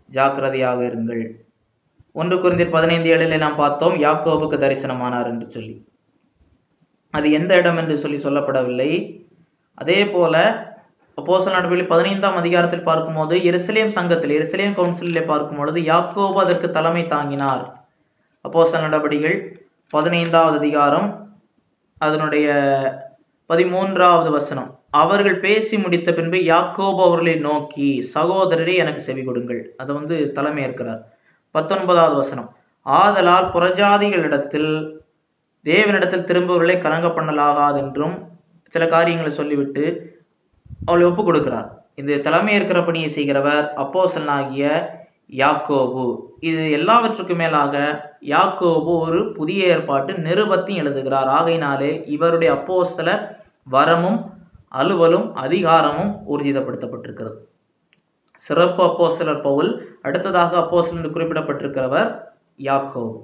ஜாக்கிரதையாக இருங்கள் ஒன்று குருந்தியர் பதினைந்து ஏழில் நாம் பார்த்தோம் யாக்கோபுக்கு தரிசனமானார் என்று சொல்லி அது எந்த இடம் என்று சொல்லி சொல்லப்படவில்லை அதே போல அப்போஸ்தலர் நடவடிக்கை பதினைந்தாம் அதிகாரத்தில் பார்க்கும்போது எருசலேம் சங்கத்தில் எருசலேம் கவுன்சிலிலே பார்க்கும்பொழுது யாக்கோபு அதற்கு தலைமை தாங்கினார் அப்போஸ்தலர் நடவடிக்கைகள் பதினைந்தாவது அதிகாரம் அதனுடைய பதிமூன்றாவது வசனம் அவர்கள் பேசி முடித்த பின்பு யாக்கோபு அவர்களை நோக்கி சகோதரரே எனக்கு செவி கொடுங்கள் அதை வந்து தலைமை ஏற்கிறார் பத்தொன்பதாவது வசனம் ஆதலால் புறஜாதிகளிடத்தில் தேவனிடத்தில் திரும்புவர்களை கலங்க பண்ணலாகாதென்றும் சில காரியங்களை சொல்லிவிட்டு அவளை ஒப்பு கொடுக்கிறார் இந்த தலைமை ஏற்கிற பணியை செய்கிறவர் அப்போசலனாகிய யாக்கோபு இது எல்லாவற்றுக்கும் மேலாக யாக்கோபு ஒரு புதிய ஏற்பாட்டு நிருபத்தையும் எழுதுகிறார் ஆகையினாலே இவருடைய அப்போஸ்தல வரமும் அலுவலும் அதிகாரமும் ஊர்ஜிதப்படுத்தப்பட்டிருக்கிறது சிறப்பு அப்போஸ்தலர் பவுல் அடுத்ததாக அப்போஸ்தலர் என்று குறிப்பிடப்பட்டிருக்கிறவர் யாக்கோபு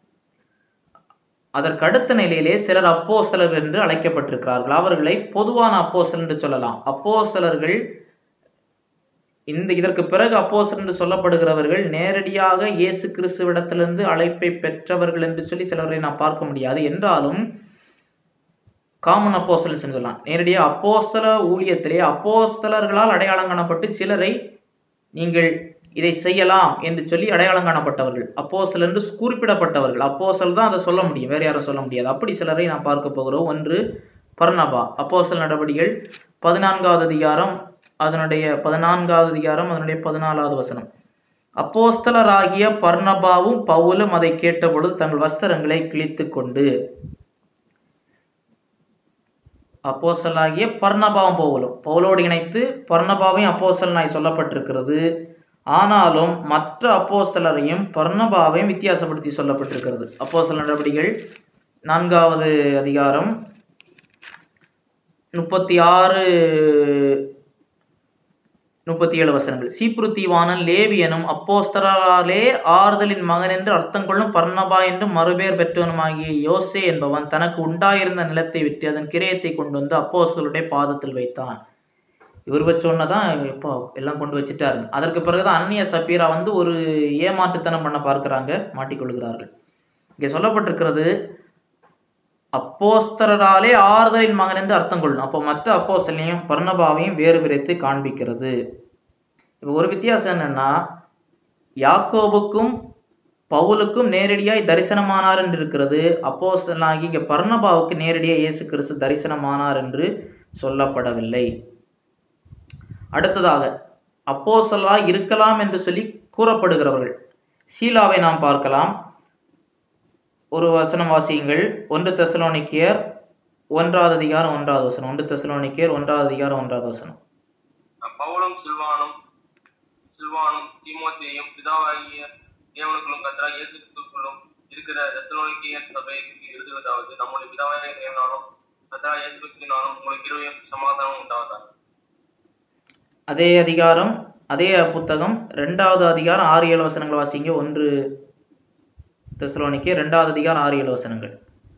அதற்கு அடுத்த நிலையிலே சிலர் அப்போஸ்தலர் என்று அழைக்கப்பட்டிருக்கிறார்கள் அவர்களை பொதுவான அப்போஸ்தலர் என்று சொல்லலாம் அப்போஸ்தலர்கள் இந்த இதற்கு பிறகு அப்போஸ்தலர் என்று சொல்லப்படுகிறவர்கள் நேரடியாக இயேசு கிறிஸ்துவிடத்திலிருந்து அழைப்பை பெற்றவர்கள் என்று சொல்லி சிலரை நாம் பார்க்க முடியாது என்றாலும் காமன் அப்போஸ்தலர்ஸ் சொல்லலாம் நேரடியாக அப்போஸ்தல ஊழியத்திலே அப்போஸ்தலர்களால் அடையாளம் காணப்பட்டு சிலரை நீங்கள் இதை செய்யலாம் என்று சொல்லி அடையாளம் காணப்பட்டவர்கள் அப்போஸ்தலர் என்று குறிப்பிடப்பட்டவர்கள் அப்போஸ்தல் தான் அதை சொல்ல முடியும் வேற யாரும் சொல்ல முடியாது அப்படி சிலரை நாம் பார்க்க போகிறோம் ஒன்று பர்ணபா அப்போஸ்தல நடவடிக்கைகள் பதினான்காவது அதிகாரம் அதனுடைய பதினான்காவது அதிகாரம் அதனுடைய பதினாலாவது வசனம் அப்போஸ்தலராகிய பர்ணபாவும் பவுலும் அதை கேட்டபொழுது தங்கள் வஸ்திரங்களை கிழித்து கொண்டு அப்போஸ்தலாகிய பர்ணபாவும் பவுலும் பவுலோடு இணைத்து பர்ணபாவையும் அப்போஸ்தலனாய் சொல்லப்பட்டிருக்கிறது ஆனாலும் மற்ற அப்போஸ்தலரையும் பர்ணபாவையும் வித்தியாசப்படுத்தி சொல்லப்பட்டிருக்கிறது அப்போஸ்தல நடவடிக்கைகள் நான்காவது அதிகாரம் முப்பத்தி ஆறு முப்பத்தி ஏழு வசனங்கள் சீப்ரு தீவானன் லேவியனும் அப்போஸ்தராலே ஆறுதலின் மகன் என்று அர்த்தம் கொள்ளும் பர்ணபா என்றும் மறுபேர் பெற்றவனுமாகிய யோசே என்பவன் தனக்கு உண்டாயிருந்த நிலத்தை விட்டு அதன் கிரயத்தை கொண்டு வந்து அப்போஸ்தலருடைய பாதத்தில் வைத்தான் இவர் வச்சோன்னதான் இப்போ எல்லாம் கொண்டு வச்சுட்டாரு அதற்கு பிறகுதான் அந்நிய சப்பீரா வந்து ஒரு ஏமாற்றுத்தனம் பண்ண பார்க்கிறாங்க மாட்டிக்கொள்கிறார்கள் இங்கே சொல்லப்பட்டிருக்கிறது அப்போஸ்தராலே ஆறுதலின் மகன் என்று அர்த்தம் கொள்ளணும் அப்போ மற்ற அப்போஸ்தலையும் பர்ணபாவையும் வேறு பிரித்து காண்பிக்கிறது இப்போ ஒரு வித்தியாசம் என்னன்னா யாக்கோபுக்கும் பவுலுக்கும் நேரடியாய் தரிசனமானார் என்று இருக்கிறது அப்போஸ்தலனாகி இங்கே பர்ணபாவுக்கு நேரடியாக இயேசு கிறிஸ்து தரிசனமானார் என்று சொல்லப்படவில்லை அடுத்ததாக அப்போஸ்தலா இருக்கலாம் என்று சொல்லி கூறப்படுகிறவர்கள் சீலாவை நாம் பார்க்கலாம் ஒரு வசனம் வாசியுங்கள் ஒன்று தெசலோனிக்கியர் ஒன்றாவது அதிகாரம் ஒன்றாவது வசனம் ஒன்று தெசலோனிக்கியர் ஒன்றாவது அதிகாரம் ஒன்றாவது வசனம் பவுலும் சில்வானும் சில்வானும் தீமோத்தேயும் பிதாவாகிய தேவனுக்குள்ளும் கத்தரா இயேசு கிறிஸ்துக்குள்ளும் இருக்கிற ரெசலோனிக்கியர் சபைக்கு எழுதுவதாவது நம்முடைய பிதாவாகிய தேவனாலும் கத்தரா இயேசு கிறிஸ்துவினாலும் உங்களுக்கு இருவையும் சமாதானம் உண்டாவதாக அதே அதிகாரம் அதே புத்தகம் ரெண்டாவது அதிகாரம் ஆறு ஏழு வசனங்கள் வாசிங்க ஒன்று தெசலோனிக்கே ரெண்டாவது அதிகாரம் ஆறு ஏழு வசனங்கள்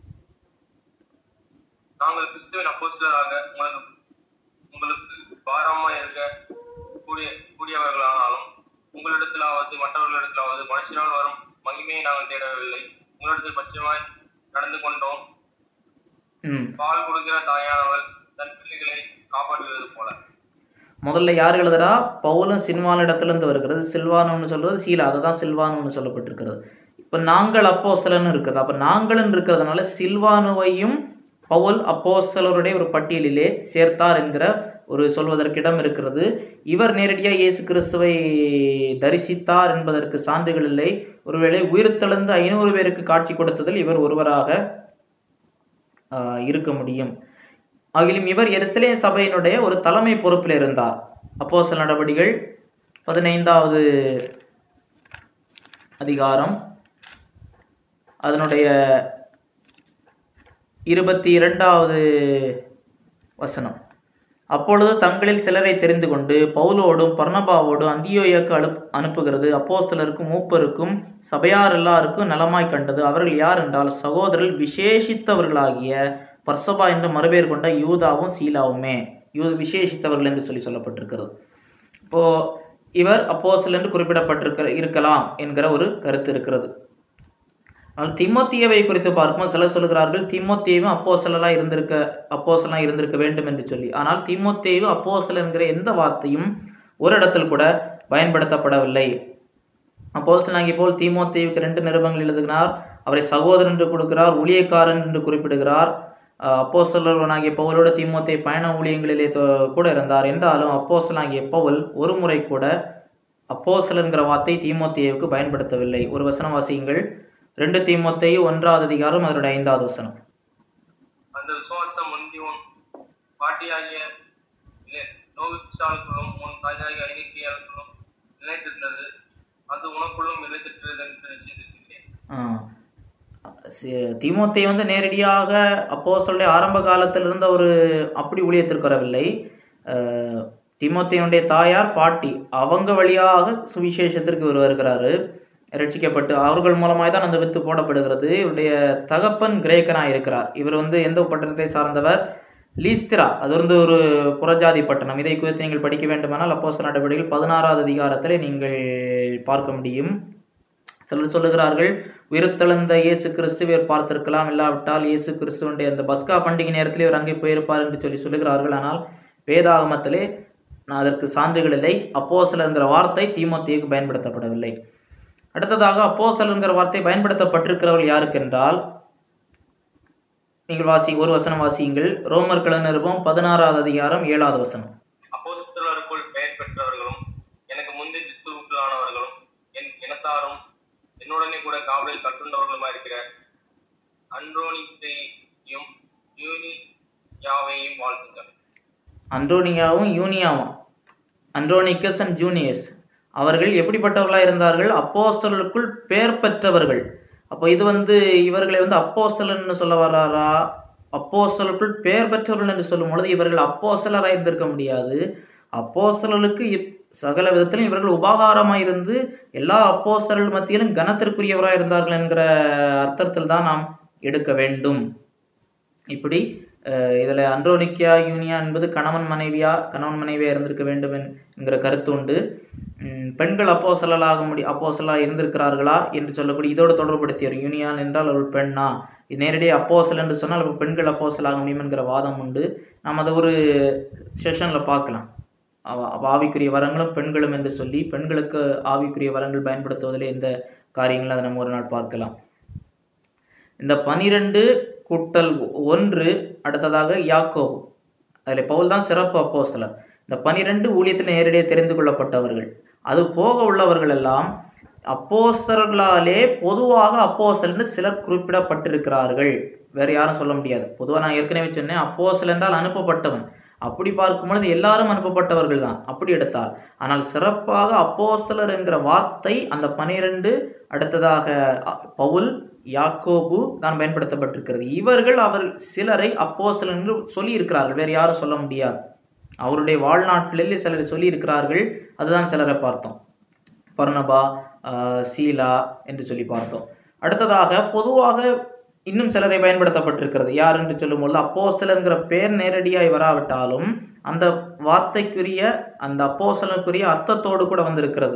நாங்கள் கிறிஸ்துவின் அப்போஸ்தலராக உங்களுக்கு உங்களுக்கு பாரமா இருக்க கூடிய கூடியவர்களானாலும் உங்களிடத்திலாவது மற்றவர்களிடத்திலாவது மனுஷனால் வரும் மகிமையை நாங்கள் தேடவில்லை உங்களிடத்தில் பட்சமாய் நடந்து கொண்டோம் ம் பால் கொடுக்கிற தாயானவள் தன் பிள்ளைகளை காப்பாற்றுவது போல முதல்ல யார் எழுதுறா பவுலும் சில்வான் இடத்துலேருந்து வருகிறது சில்வானுன்னு சொல்றது சீலா அதுதான் சில்வானுன்னு சொல்லப்பட்டிருக்கிறது இப்போ நாங்கள் அப்போஸ்தலன்னு இருக்குது அப்போ நாங்களும் இருக்கிறதுனால சில்வானுவையும் பவுல் அப்போஸ்தலருடைய ஒரு பட்டியலிலே சேர்த்தார் என்கிற ஒரு சொல்வதற்கு இடம் இருக்கிறது இவர் நேரடியாக இயேசு கிறிஸ்துவை தரிசித்தார் என்பதற்கு சான்றுகள் இல்லை ஒருவேளை உயிர்த்தெழுந்து ஐநூறு பேருக்கு காட்சி கொடுத்ததில் இவர் ஒருவராக ஆஹ், இருக்க முடியும் ஆகிலும் இவர் எருசலேம் சபையினுடைய ஒரு தலைமை பொறுப்பில் இருந்தார் அப்போஸ்தல நடவடிகள் பதினைந்தாவது அதிகாரம் அதனுடைய இருபத்தி இரண்டாவது வசனம் அப்பொழுது தங்களில் சிலரை தெரிந்து கொண்டு பவுலோடும் பர்ணபாவோடும் அந்தியோயாக்கு அனுப் அனுப்புகிறது அப்போஸ்தலருக்கும் மூப்பருக்கும் சபையார் எல்லாருக்கும் நலமாய் கண்டது அவர்கள் யார் என்றால் சகோதரர்கள் விசேஷித்தவர்களாகிய பர்சபா என்று மறுபேர் கொண்ட யூதாவும் சீலாவுமே யூ விசேஷித்தவர்கள் என்று சொல்லி சொல்லப்பட்டிருக்கிறது இப்போ இவர் அப்போஸ்தலன் என்று குறிப்பிடப்பட்டிருக்கிற இருக்கலாம் என்கிற ஒரு கருத்து இருக்கிறது ஆனால் திமோத்தியவை குறித்து பார்க்கும்போது சிலர் சொல்கிறார்கள் திமோத்தேயும் அப்போஸ்தலராக இருந்திருக்க அப்போஸ்தலனாக இருந்திருக்க வேண்டும் என்று சொல்லி ஆனால் திமோத்தேயு அப்போஸ்தலன் என்கிற எந்த வார்த்தையும் ஒரு இடத்தில் கூட பயன்படுத்தப்படவில்லை அப்போஸ்தலனாகிய போல் தீமோத்தேயுக்கு ரெண்டு நிருபங்கள் எழுதுகிறார் அவரை சகோதரன் என்று கொடுக்கிறார் ஊழியக்காரன் என்று குறிப்பிடுகிறார் அஹ் அப்போஸ்தலனாகிய பவுலோட தீமோத்தே பயண ஊழியங்களிலே தொ- கூட இருந்தார் என்றாலும் அப்போஸ்தலனாகிய பவுல் ஒரு முறை கூட அப்போஸ்தலன்கிற வார்த்தை தீமோத்தேயுக்கு பயன்படுத்தவில்லை ஒரு வசனம் வாசியுங்கள் ரெண்டு தீமோத்தேயு ஒன்றாவது அதிகாரம் அதனுடைய ஐந்தாவது வசனம் அந்த விசுவாசம் முந்தியோன் பாட்டியாகிய நோவிச்சாளுக்குள்ளும் உன் தாயாகிய ஐநீக்கியாளுக்குள்ளும் நிலைத்திருந்தது அது உனக்குள்ளும் நிலைத்திருக்கிறது என்று நிச்சயித்திருக்கிறேன் ஆ. சி- தீமோத்தேயு வந்து நேரடியாக அப்போஸ்தலருடைய ஆரம்ப காலத்தில் இருந்த ஒரு அப்படி ஊழியத்திற்கு வரவில்லை அஹ், தீமோத்தேயுடைய தாயார் பாட்டி அவங்க வழியாக சுவிசேஷத்திற்கு இவர் வருகிறாரு ரட்சிக்கப்பட்டு அவர்கள் மூலமாய் தான் அந்த வித்து போடப்படுகிறது இவருடைய தகப்பன் கிரேக்கனாக இருக்கிறார் இவர் வந்து எந்த பட்டணத்தை சார்ந்தவர் லீஸ்திரா அது வந்து ஒரு புறஜாதி பட்டணம் இதை குறித்து நீங்கள் படிக்க வேண்டுமானால் அப்போஸ்தலர் நடவடிக்கைகள் பதினாறாவது அதிகாரத்தில் நீங்கள் பார்க்க முடியும் சிலர் சொல்லுகிறார்கள் உயிர்த்தெழுந்த இயேசு கிறிஸ்துவை பார்த்திருக்கலாம் இல்லாவிட்டால் இயேசு கிறிஸ்துவனுடைய அந்த பஸ்கா பண்டிகை நேரத்திலே இவர் அங்கே போயிருப்பார் என்று சொல்லி சொல்லுகிறார்கள் ஆனால் வேதாகமத்திலே நான் அதற்கு சான்றுகள் இல்லை அப்போஸ்தலர்ங்கிற வார்த்தை தீமோத்தேயுக்கு பயன்படுத்தப்படவில்லை அடுத்ததாக அப்போஸ்தலர்ங்கிற வார்த்தை பயன்படுத்தப்பட்டிருக்கிறவர்கள் யாருக்கென்றால் நீங்கள் வாசி ஒரு வசனம் வாசியுங்கள் ரோமர் நிருபம் பதினாறாவது அதிகாரம் ஏழாவது வசனம் அப்போஸ்தலருக்குள் பெயர் பெற்றவர்களும் எனக்கு முந்தைய கிறிஸ்துவுக்குள்ளானவர்களும் என் இனத்தாரும் என்னுடனே கூட காவலில் கட்டுண்டவர்களுமா இருக்கிற அன்ரோனித்தையும் யூனியாவையும் வாழ்த்துங்கள் அன்டோனியாவும் யூனியாவும் அன்ட்ரோனிக்கஸ் அண்ட் ஜூனியஸ் அவர்கள் எப்படிப்பட்டவர்களாக இருந்தார்கள் அப்போஸ்தலருக்குள் பெயர் பெற்றவர்கள் அப்போ இது வந்து இவர்களை வந்து அப்போஸ்தலன்னு சொல்ல வர்றாரா அப்போஸ்தலருக்குள் பெயர் பெற்றவர்கள் என்று சொல்லும் பொழுது இவர்கள் அப்போஸ்தலராக இருந்திருக்க முடியாது அப்போஸ்தலருக்கு இப்- சகல விதத்திலும் இவர்கள் உபகாரமாக இருந்து எல்லா அப்போஸ்தலர்கள் மத்தியிலும் கனத்திற்குரியவராக இருந்தார்கள் என்கிற அர்த்தத்தில் தான் நாம் எடுக்க வேண்டும் இப்படி அஹ், இதுல அன்ட்ரோனிக்கியா யூனியா என்பது கணவன் மனைவியா கணவன் மனைவியா இருந்திருக்க வேண்டும் என்- என்கிற கருத்து உண்டு உம், பெண்கள் அப்போசலாக முடி அப்போசலா இருந்திருக்கிறார்களா என்று சொல்லக்கூடிய இதோடு தொடர்புபடுத்தியவர் யூனியான் என்றால் அவள் பெண்ணா இது நேரடியாக அப்போசல் என்று சொன்னால் அப்ப பெண்கள் அப்போசலாக முடியும் என்கிற வாதம் உண்டு நாம் அதை ஒரு செஷனில் பார்க்கலாம் அவ- அவ ஆவிக்குரிய வரங்களும் பெண்களும் என்று சொல்லி பெண்களுக்கு ஆவிக்குரிய வரங்கள் பயன்படுத்துவதில் எந்த காரியங்களும் அதை நம்ம ஒரு நாள் பார்க்கலாம் இந்த பனிரெண்டு கூட்டல் ஒன்று அடுத்ததாக யாக்கோபு அதில் பவுல் தான் சிறப்பு அப்போஸ்தலர் இந்த பனிரெண்டு ஊழியத்தில் நேரடியாக தெரிந்து கொள்ளப்பட்டவர்கள் அது போக உள்ளவர்கள் எல்லாம் அப்போஸ்தலர்களாலே பொதுவாக அப்போஸ்தலன்னு சிலர் குறிப்பிடப்பட்டிருக்கிறார்கள் வேற யாரும் சொல்ல முடியாது பொதுவாக நான் ஏற்கனவே சொன்னேன் அப்போஸ்தலன் என்றால் அனுப்பப்பட்டவன் அப்படி பார்க்கும் பொழுது எல்லாரும் அனுப்பப்பட்டவர்கள் தான் அப்படி எடுத்தால் ஆனால் சிறப்பாக அப்போஸ்தலர் என்கிற வார்த்தை அந்த பனிரெண்டு அடுத்ததாக அ, பவுல் யாக்கோபு தான் பயன்படுத்தப்பட்டிருக்கிறது இவர்கள் அவர் சிலரை அப்போஸ்தலர் என்று சொல்லி இருக்கிறார்கள் வேறு யாரும் சொல்ல முடியாது அவருடைய வாழ்நாட்டிலே சிலரை சொல்லி இருக்கிறார்கள் அதுதான் சிலரை பார்த்தோம் பர்ணபா ஆஹ், சீலா என்று சொல்லி பார்த்தோம் அடுத்ததாக பொதுவாக இன்னும் சிலரை பயன்படுத்தப்பட்டிருக்கிறது யார் என்று சொல்லும்போது அப்போஸ்தலங்கிற பேர் நேரடியாய் வராவிட்டாலும் அந்த வார்த்தைக்குரிய அந்த அப்போஸ்தலனுக்குரிய அர்த்தத்தோடு கூட வந்திருக்கிறது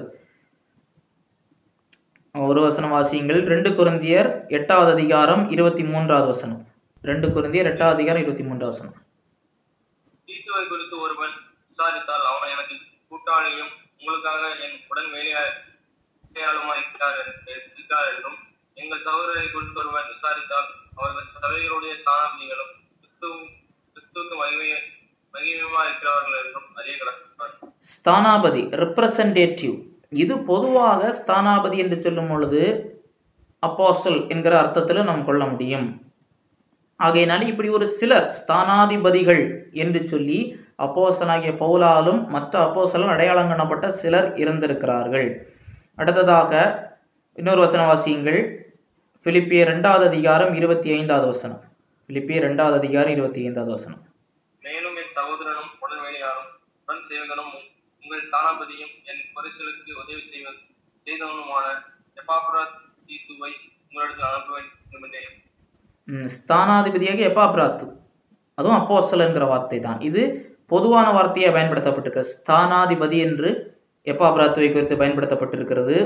ஒரு வசனம் வாசியுங்கள் ரெண்டு குருந்தியர் எட்டாவது அதிகாரம் இருபத்தி மூன்றாவது வசனம் ரெண்டு குருந்தியர் எட்டாவது அதிகாரம் இருபத்தி மூன்றாவது வசனம் தீத்துவை குறித்து ஒருவன் விசாரித்தால் அவன் எனக்கு கூட்டாளியும் உங்களுக்காக என் உடன் வேலையாளுமா இருக்கிறார் என்று- இருக்கிறார் என்றும் எங்கள் சகோதரரை குறித்து ஒருவன் விசாரித்தால் அவர்கள் சபைகளுடைய ஸ்தானாதிகளும் கிறிஸ்துவ கிறிஸ்துவுக்கு மகிமை மகிமையுமா இருக்கிறார்கள் என்றும் அறிய கிடக்கிறார் ஸ்தானாபதி ரெப்ரசன்டேட்டிவ் இது பொதுவாக ஸ்தானாபதி என்று சொல்லும் பொழுது அப்போஸ்தல் என்கிற அர்த்தத்தில் நாம் கொள்ள முடியும் ஆகையினால இப்படி ஒரு சிலர் ஸ்தானாதிபதிகள் என்று சொல்லி அப்போஸ்தலனாகிய பவுலாலும் மற்ற அப்போஸ்தலன் அடையாளம் காணப்பட்ட சிலர் இருந்திருக்கிறார்கள் அடுத்ததாக இன்னொரு வசனம் வாசியுங்கள் பிலிப்பிய இரண்டாவது அதிகாரம் இருபத்தி ஐந்தாவது வசனம் பிலிப்பிய இரண்டாவது அதிகாரம் இருபத்தி ஐந்தாவது வசனம் மேலும் என் சகோதரனும் உடன் வேலையாளும் உடன் சேவகனும் உங்- உங்கள் ஸ்தானாபதியும் என் பரிசலுக்கு உதவி செய்வ செய்தவனுமான எப்பாப்ராத் தீத்துவை உங்களிடத்தில் அனுப்ப வேண்டும் என்றே ம், ஸ்தானாதிபதியாக எப்பாப்ராத்து அதுவும் அப்போஸ்தலன்கிற வார்த்தை தான் இது பொதுவான வார்த்தையாக பயன்படுத்தப்பட்டிருக்கு ஸ்தானாதிபதி என்று எப்பாபிராத்துவை குறித்து பயன்படுத்தப்பட்டிருக்கிறது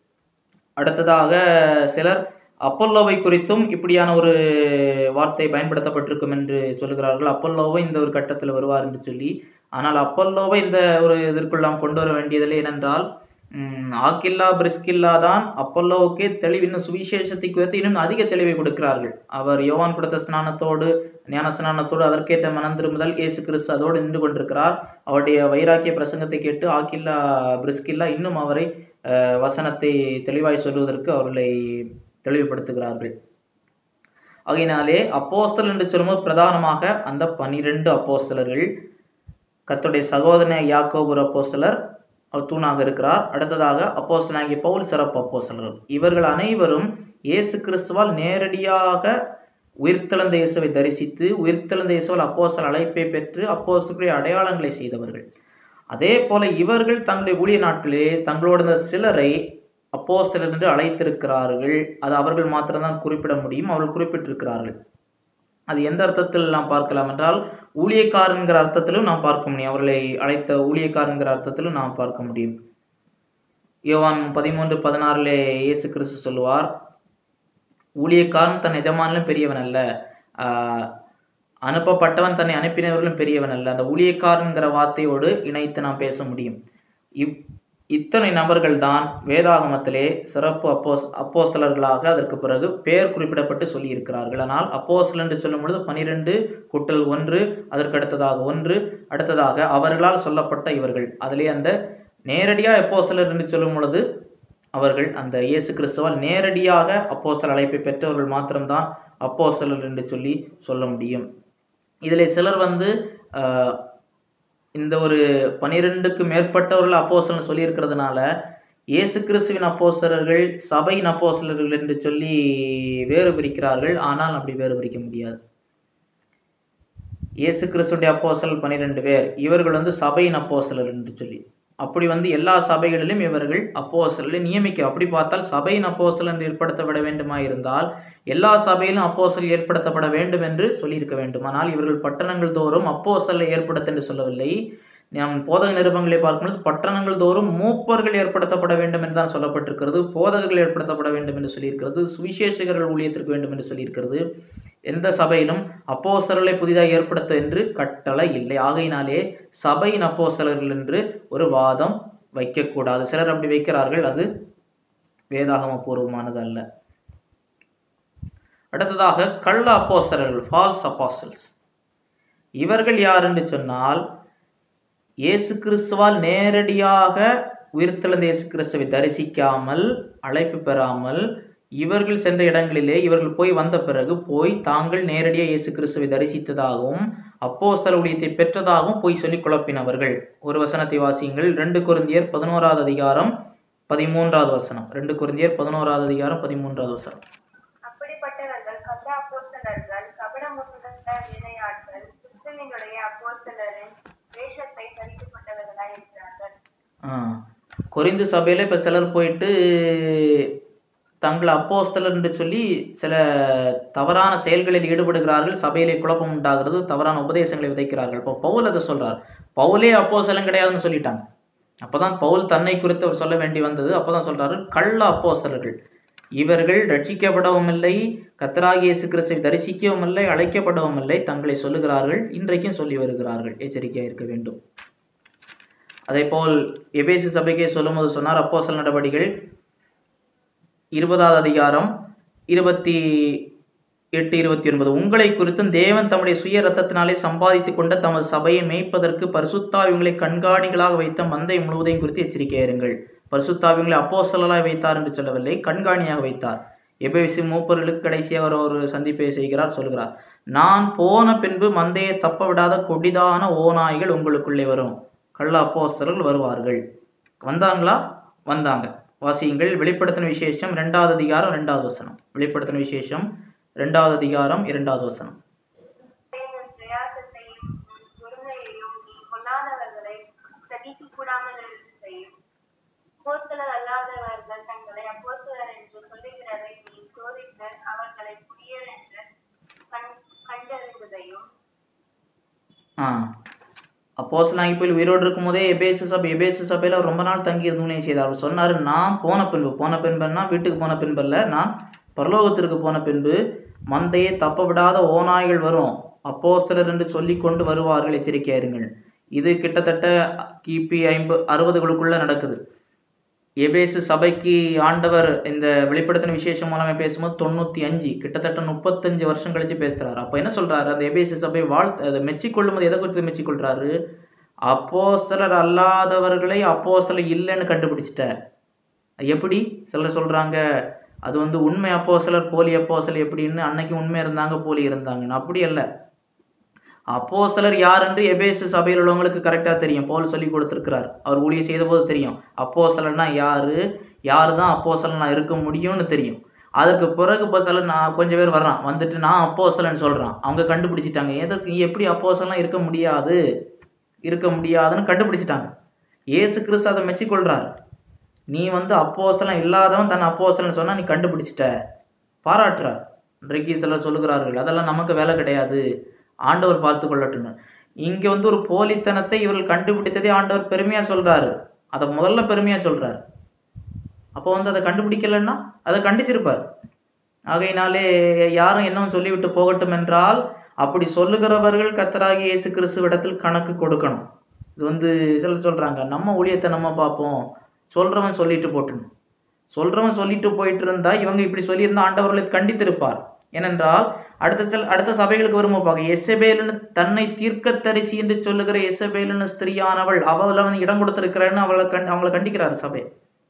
அடுத்ததாக சிலர் அப்பல்லோவை குறித்தும் இப்படியான ஒரு வார்த்தை பயன்படுத்தப்பட்டிருக்கும் என்று சொல்லுகிறார்கள் அப்பல்லோவை இந்த ஒரு கட்டத்தில் வருவார் என்று சொல்லி ஆனால் அப்பல்லோவை இந்த ஒரு இதற்குள் நாம் கொண்டு வர வேண்டியதில்லை ஏனென்றால் ம், ஆக்கில்லா பிரிஸ்கில்லா தான் அப்பல்லோவுக்கே தெளிவு இன்னும் சுவிசேஷத்தை குறித்து இன்னும் அதிக தெளிவை கொடுக்கிறார்கள் அவர் யோவான் கொடுத்த ஸ்நானத்தோடு ஞான ஸ்நானத்தோடு அதற்கேற்ற மனம் திரும்புதல் இயேசு கிறிஸ்து அதோடு நின்று கொண்டிருக்கிறார் அவருடைய வைராக்கிய பிரசங்கத்தை கேட்டு ஆக்கில்லா பிரிஸ்கில்லா இன்னும் அவரை அஹ், வசனத்தை தெளிவாய் சொல்வதற்கு அவர்களை தெளிவுபடுத்துகிறார்கள் ஆகையினாலே அப்போஸ்தலர் என்று சொல்லும்போது பிரதானமாக அந்த பனிரெண்டு அப்போஸ்தலர்கள் கர்த்தருடைய சகோதரன் யாக்கோபு ஒரு அப்போஸ்தலர் அவர் தூணாக இருக்கிறார் அடுத்ததாக அப்போஸ்தலனாகிய பவுல் சிறப்பு அப்போஸ்தலர் இவர்கள் அனைவரும் இயேசு கிறிஸ்துவால் நேரடியாக உயிர்த்தெழுந்த இயேசுவை தரிசித்து உயிர்த்தெழுந்த இயேசுவால் அப்போஸ்தலர் அழைப்பை பெற்று அப்போஸ்தலருடைய அடையாளங்களை செய்தவர்கள் அதே போல இவர்கள் தங்களுடைய ஊழிய நாட்களிலே தங்களோட இருந்த சிலரை அப்போஸ்தலர் என்று அழைத்திருக்கிறார்கள் அது அவர்கள் மாத்திரம்தான் குறிப்பிட முடியும் அவர்கள் குறிப்பிட்டிருக்கிறார்கள் அது எந்த அர்த்தத்தில் நாம் பார்க்கலாம் என்றால் ஊழியக்காரன்கிற அர்த்தத்திலும் நாம் பார்க்க முடியும் அவர்களை அழைத்த ஊழியக்காரன்கிற அர்த்தத்திலும் நாம் பார்க்க முடியும் யோவான் பதிமூன்று பதினாறுல இயேசு கிறிஸ்து சொல்லுவார் ஊழியக்காரன் தன் எஜமானிலும் பெரியவன் அல்ல ஆஹ், அனுப்பப்பட்டவன் தன்னை அனுப்பினவர்களும் பெரியவன் அல்ல அந்த ஊழியக்காரன்கிற வார்த்தையோடு இணைத்து நாம் பேச முடியும் இவ் இத்தனை நபர்கள் தான் வேதாகமத்திலே சிறப்பு அப்போஸ் அப்போஸ்தலர்களாக அதற்கு பிறகு பெயர் குறிப்பிடப்பட்டு சொல்லியிருக்கிறார்கள் ஆனால் அப்போஸ்தலர் என்று சொல்லும் பொழுது பனிரெண்டு கூட்டல் ஒன்று அதற்கு அடுத்ததாக ஒன்று அடுத்ததாக அவர்களால் சொல்லப்பட்ட இவர்கள் அதிலே அந்த நேரடியாக அப்போஸ்தலர் என்று சொல்லும் பொழுது அவர்கள் அந்த இயேசு கிறிஸ்துவால் நேரடியாக அப்போஸ்தலர் அழைப்பை பெற்றவர்கள் மாத்திரம்தான் அப்போஸ்தலர் என்று சொல்லி சொல்ல முடியும் இதிலே சிலர் வந்து ஆஹ், இந்த ஒரு பனிரெண்டுக்கு மேற்பட்டவர்கள் அப்போஸ்தலர் சொல்லியிருக்கிறதுனால இயேசு கிறிஸ்துவின் அப்போஸ்தலர்கள் சபையின் அப்போஸ்தலர்கள் என்று சொல்லி வேறு பிரிக்கிறார்கள் ஆனால் அப்படி வேறு பிரிக்க முடியாது இயேசு கிறிஸ்துடைய அப்போஸ்தலர் பன்னிரெண்டு பேர் இவர்கள் வந்து சபையின் அப்போஸ்தலர் என்று சொல்லி அப்படி வந்து எல்லா சபைகளிலும் இவர்கள் அப்போஸ்தலரை நியமிக்க அப்படி பார்த்தால் சபையின் அப்போஸ்தலர் என்று ஏற்படுத்தப்பட வேண்டுமா இருந்தால் எல்லா சபையிலும் அப்போஸ்தலர் ஏற்படுத்தப்பட வேண்டும் என்று சொல்லியிருக்க வேண்டும் ஆனால் இவர்கள் பட்டணங்கள் தோறும் அப்போஸ்தலரை ஏற்படுத்த என்று சொல்லவில்லை நாம் போதக நிருபங்களை பார்க்கும்போது பட்டணங்கள் தோறும் மூப்பர்கள் ஏற்படுத்தப்பட வேண்டும் என்று தான் சொல்லப்பட்டிருக்கிறது போதகர்கள் ஏற்படுத்தப்பட வேண்டும் என்று சொல்லியிருக்கிறது சுவிசேஷகர்கள் ஊழியத்திற்கு வேண்டும் என்று சொல்லியிருக்கிறது எந்த சபையிலும் அப்போஸ்தலர்களை புதிதாக ஏற்படுத்த என்று கட்டளை இல்லை ஆகையினாலே சபையின் அப்போஸ்தலர்கள் என்று ஒரு வாதம் வைக்கக்கூடாது சிலர் அப்படி வைக்கிறார்கள் அது வேதாகம பூர்வமானது அல்ல அடுத்ததாக கள்ள அப்போஸ்தலர்கள் ஃபால்ஸ் அப்போஸ்டல்ஸ் இவர்கள் யார் என்று சொன்னால் இயேசு கிறிஸ்துவால் நேரடியாக உயிர்த்தெழுந்த இயேசு கிறிஸ்துவை தரிசிக்காமல் அழைப்பு பெறாமல் இவர்கள் சென்ற இடங்களிலே இவர்கள் போய் வந்த பிறகு போய் தாங்கள் நேரடியாக இயேசு கிறிஸ்துவை தரிசித்ததாகவும் அப்போஸ்தல ஊழியத்தை பெற்றதாகவும் போய் சொல்லி குழப்பினவர்கள் ஒரு வசனத்தை வாசியுங்கள் ரெண்டு குருந்தியர் பதினோராவது அதிகாரம் பதிமூன்றாவது வசனம் ரெண்டு குருந்தியர் பதினோராவது அதிகாரம் பதிமூன்றாவது வசனம் அப்படிப்பட்டவர்கள் கள்ள அப்போஸ்தலர்கள் கபடமுள்ள வேலையாட்கள் கிறிஸ்துவினுடைய அப்போஸ்தலரின் வேஷத்தை தரித்துக் கொண்டவர்களாய் இருக்கிறார்கள் ஆ. கொரிந்து சபையில இப்ப சிலர் போயிட்டு தங்களை அப்போஸ்தலர் என்று சொல்லி சில தவறான செயல்களில் ஈடுபடுகிறார்கள் சபையிலே குழப்பம் உண்டாகிறது தவறான உபதேசங்களை விதைக்கிறார்கள் இப்போ பவுல் அதை சொல்றார் பவுலே அப்போஸ்தலன் கிடையாதுன்னு சொல்லிட்டாங்க அப்பதான் பவுல் தன்னை குறித்து அவர் சொல்ல வேண்டி வந்தது அப்பதான் சொல்றாரு கள்ள அப்போஸ்தலர்கள் இவர்கள் ரட்சிக்கப்படவும் இல்லை கத்தராகிய இயேசு கிறிஸ்துவை தரிசிக்கவும் இல்லை அழைக்கப்படவும் இல்லை தங்களை சொல்லுகிறார்கள் இன்றைக்கும் சொல்லி வருகிறார்கள் எச்சரிக்கையாக இருக்க வேண்டும் அதே போல் எபேசு சபைக்கே சொல்லும்போது சொன்னார் அப்போஸ்தல நடவடிக்கைகள் இருபதாவது அதிகாரம் இருபத்தி எட்டு இருபத்தி ஒன்பது உங்களை குறித்தும் தேவன் தம்முடைய சுய ரத்தத்தினாலே சம்பாதித்துக் கொண்ட தமது சபையை மேய்ப்பதற்கு பரிசுத்தாவியங்களை கண்காணிகளாக வைத்த மந்தை முழுவதையும் குறித்து எச்சரிக்கையாயிருங்கள் பரிசுத்தாவியங்களை அப்போஸ்தலராய் வைத்தார் என்று சொல்லவில்லை கண்காணியாக வைத்தார் எபேசு மூப்பர்களுக்கு கடைசியாக அவர் ஒரு சந்திப்பை செய்கிறார் சொல்கிறார் நான் போன பின்பு மந்தையை தப்ப விடாத கொடிதான ஓநாய்கள் உங்களுக்குள்ளே வரும் கள்ள அப்போஸ்தலர்கள் வருவார்கள் வந்தாங்களா வந்தாங்க வாசியுங்கள் வெளிப்படுத்தின விசேஷம் இரண்டாவது அதிகாரம் இரண்டாவது வசனம் வெளிப்படுத்தின விசேஷம் இரண்டாவது அதிகாரம் இரண்டாவது வசனம் உன் பிரயாசத்தையும் உன் பொறுமையையும் நீ கொள்ளாதவர்களை சகிக்க கூடாமல் செய்யும் அப்போஸ்தலர் அல்லாதவர்கள் தங்களை அப்போஸ்தலர் என்று சொல்லுகிறதை நீ சோதித்து அவர்களை புதியர் என்று கண் கண்டறிந்ததையும் ஆ அப்போஸ்தலனாகி போய் உயிரோடு இருக்கும்போதே எபேசு சபை எபேசு சபையில் அவர் ரொம்ப நாள் தங்கி இருந்து ஊழியம் செய்தார் அவர் சொன்னார் நான் போன பின்பு போன பின்புன்னா வீட்டுக்கு போன பின்பு இல்ல நான் பரலோகத்திற்கு போன பின்பு மந்தையை தப்ப விடாத ஓநாய்கள் வரும் அப்போஸ்தலர் என்று சொல்லி கொண்டு வருவார்கள் எச்சரிக்கையாயிருங்கள் இது கிட்டத்தட்ட கிபி ஐம்பது அறுபதுகளுக்குள்ள நடக்குது எபேசு சபைக்கு ஆண்டவர் இந்த வெளிப்படுத்தின விசேஷம் மூலமே பேசும்போது தொண்ணூற்றி அஞ்சு கிட்டத்தட்ட முப்பத்தஞ்சு வருஷம் கழிச்சு பேசுறாரு அப்போ என்ன சொல்றாரு அந்த எபேசு சபை வாழ்த்து அதை மெச்சிக்கொள்ளும் போது எதை குறித்து மெச்சிக்கொள்றாரு அப்போஸ்தலர் அல்லாதவர்களை அப்போஸ்தலர் இல்லைன்னு கண்டுபிடிச்சிட்ட எப்படி சிலர் சொல்றாங்க அது வந்து உண்மை அப்போஸ்தலர் போலி அப்போஸ்தலர் எப்படின்னு அன்னைக்கு உண்மை இருந்தாங்க போலி இருந்தாங்கன்னு அப்படி அல்ல அப்போஸ்தலர் யார் என்று எபேசு சபையில் உள்ளவங்களுக்கு கரெக்டாக தெரியும் பவுல் சொல்லி கொடுத்துருக்கிறார் அவர் ஊழியம் செய்த போது தெரியும் அப்போஸ்தலர்னா யாரு யாரு தான் அப்போஸ்தலனா இருக்க முடியும்னு தெரியும் அதற்கு பிறகு இப்போ சில நான் கொஞ்சம் பேர் வர்றான் வந்துட்டு நான் அப்போஸ்தலன் சொல்றான் அவங்க கண்டுபிடிச்சிட்டாங்க எதற்கு எப்படி அப்போஸ்தலனா இருக்க முடியாது இருக்க முடியாதுன்னு கண்டுபிடிச்சிட்டாங்க இயேசு கிறிஸ்து அதை மெச்சிக்கொள்றார் நீ வந்து அப்போஸ்தலன் இல்லாதவன் தன் அப்போஸ்தலன் சொன்னா நீ கண்டுபிடிச்சிட்ட பாராட்டுறார் இன்றைக்கு சிலர் சொல்லுகிறார்கள் அதெல்லாம் நமக்கு வேலை கிடையாது ஆண்டவர் பார்த்து கொள்ளட்டும்னு இங்க வந்து ஒரு போலித்தனத்தை இவர்கள் கண்டுபிடித்ததே ஆண்டவர் பெருமையா சொல்றாரு அதை முதல்ல பெருமையா சொல்றாரு அப்போ வந்து அதை கண்டுபிடிக்கலன்னா அதை கண்டிச்சிருப்பார் ஆகையினாலே யாரும் என்னவும் சொல்லிவிட்டு போகட்டும் என்றால் அப்படி சொல்லுகிறவர்கள் கத்தராகி இயேசு கிறிஸ்துவிடத்தில் கணக்கு கொடுக்கணும் இது வந்து சிலர் சொல்றாங்க நம்ம ஊழியத்தை நம்ம பார்ப்போம் சொல்றவன் சொல்லிட்டு போட்டுணும் சொல்றவன் சொல்லிட்டு போயிட்டு இருந்தா இவங்க இப்படி சொல்லியிருந்தா ஆண்டவர்களை கண்டித்திருப்பார் ஏனென்றால் அடுத்த சில அடுத்த சபைகளுக்கு வரும்போது பார்க்க எசபேலுன்னு தன்னை தீர்க்கத்தரிசி என்று சொல்லுகிற எசபேலுன்னு ஸ்திரியானவள் அவளை வந்து இடம் கொடுத்திருக்கிறேன்னு அவளை கண் அவளை கண்டிக்கிறார் சபை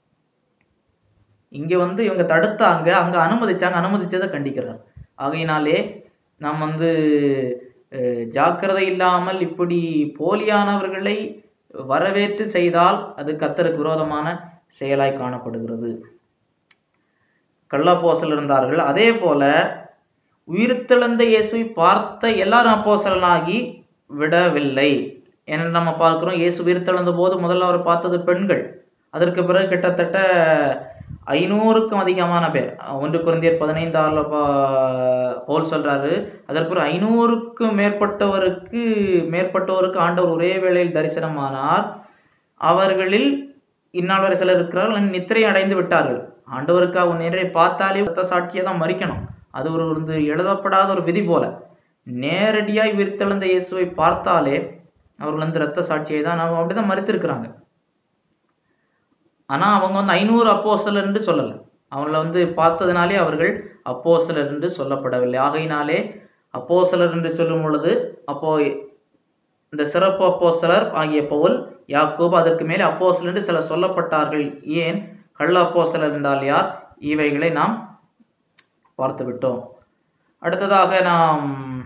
இங்க வந்து இவங்க தடுத்தாங்க அங்க அனுமதிச்சாங்க அனுமதிச்சதை கண்டிக்கிறார் ஆகையினாலே நாம் வந்து அஹ், ஜாக்கிரதை இல்லாமல் இப்படி போலியானவர்களை வரவேற்று செய்தால் அது கத்தருக்கு விரோதமான செயலாய் காணப்படுகிறது கள்ளப்போசல் இருந்தார்கள் அதே போல உயிர்த்தெழுந்த இயேசுவை பார்த்த எல்லாரும் அப்போசலனாகி விடவில்லை ஏன்னா நம்ம பார்க்கிறோம் இயேசு உயிர்த்தெழுந்த போது முதல்ல அவர் பார்த்தது பெண்கள் அதற்கு பிறகு கிட்டத்தட்ட ஐநூறுக்கும் அதிகமான பேர் ஒன்று குருந்தியர் பதினைந்தாறுல போல் சொல்றாரு அதற்கு பிறகு ஐநூறுக்கும் மேற்பட்டவருக்கு மேற்பட்டவருக்கு ஆண்டவர் ஒரே வேளையில் தரிசனமானார் அவர்களில் இந்நாள் வரை சிலர் இருக்கிறார்கள் நித்திரை அடைந்து விட்டார்கள் ஆண்டவருக்கு அவங்க நேரே பார்த்தாலே ரத்த சாட்சியை தான் மறிக்கணும் அது ஒரு வந்து எழுதப்படாத ஒரு விதி போல நேரடியாய் விரித்தெழுந்த இயேசுவை பார்த்தாலே அவர்கள் வந்து ரத்த சாட்சியை தான் அவங்க அப்படிதான் மறித்திருக்கிறாங்க ஆனா அவங்க வந்து ஐநூறு அப்போஸ்தலர் என்று சொல்லலை அவங்கள வந்து பார்த்ததுனாலே அவர்கள் அப்போஸ்தலர் என்று சொல்லப்படவில்லை ஆகையினாலே அப்போஸ்தலர் என்று சொல்லும் பொழுது அப்போ இந்த சிறப்பு அப்போஸ்தலர் ஆகிய பவுல் யாக்கோபு அதற்கு மேலே அப்போஸ்தலர் என்று சிலர் சொல்லப்பட்டார்கள் ஏன் கள்ள அப்போஸ்தலர் என்றால் யார் இவைகளை நாம் பார்த்து விட்டோம் அடுத்ததாக நாம்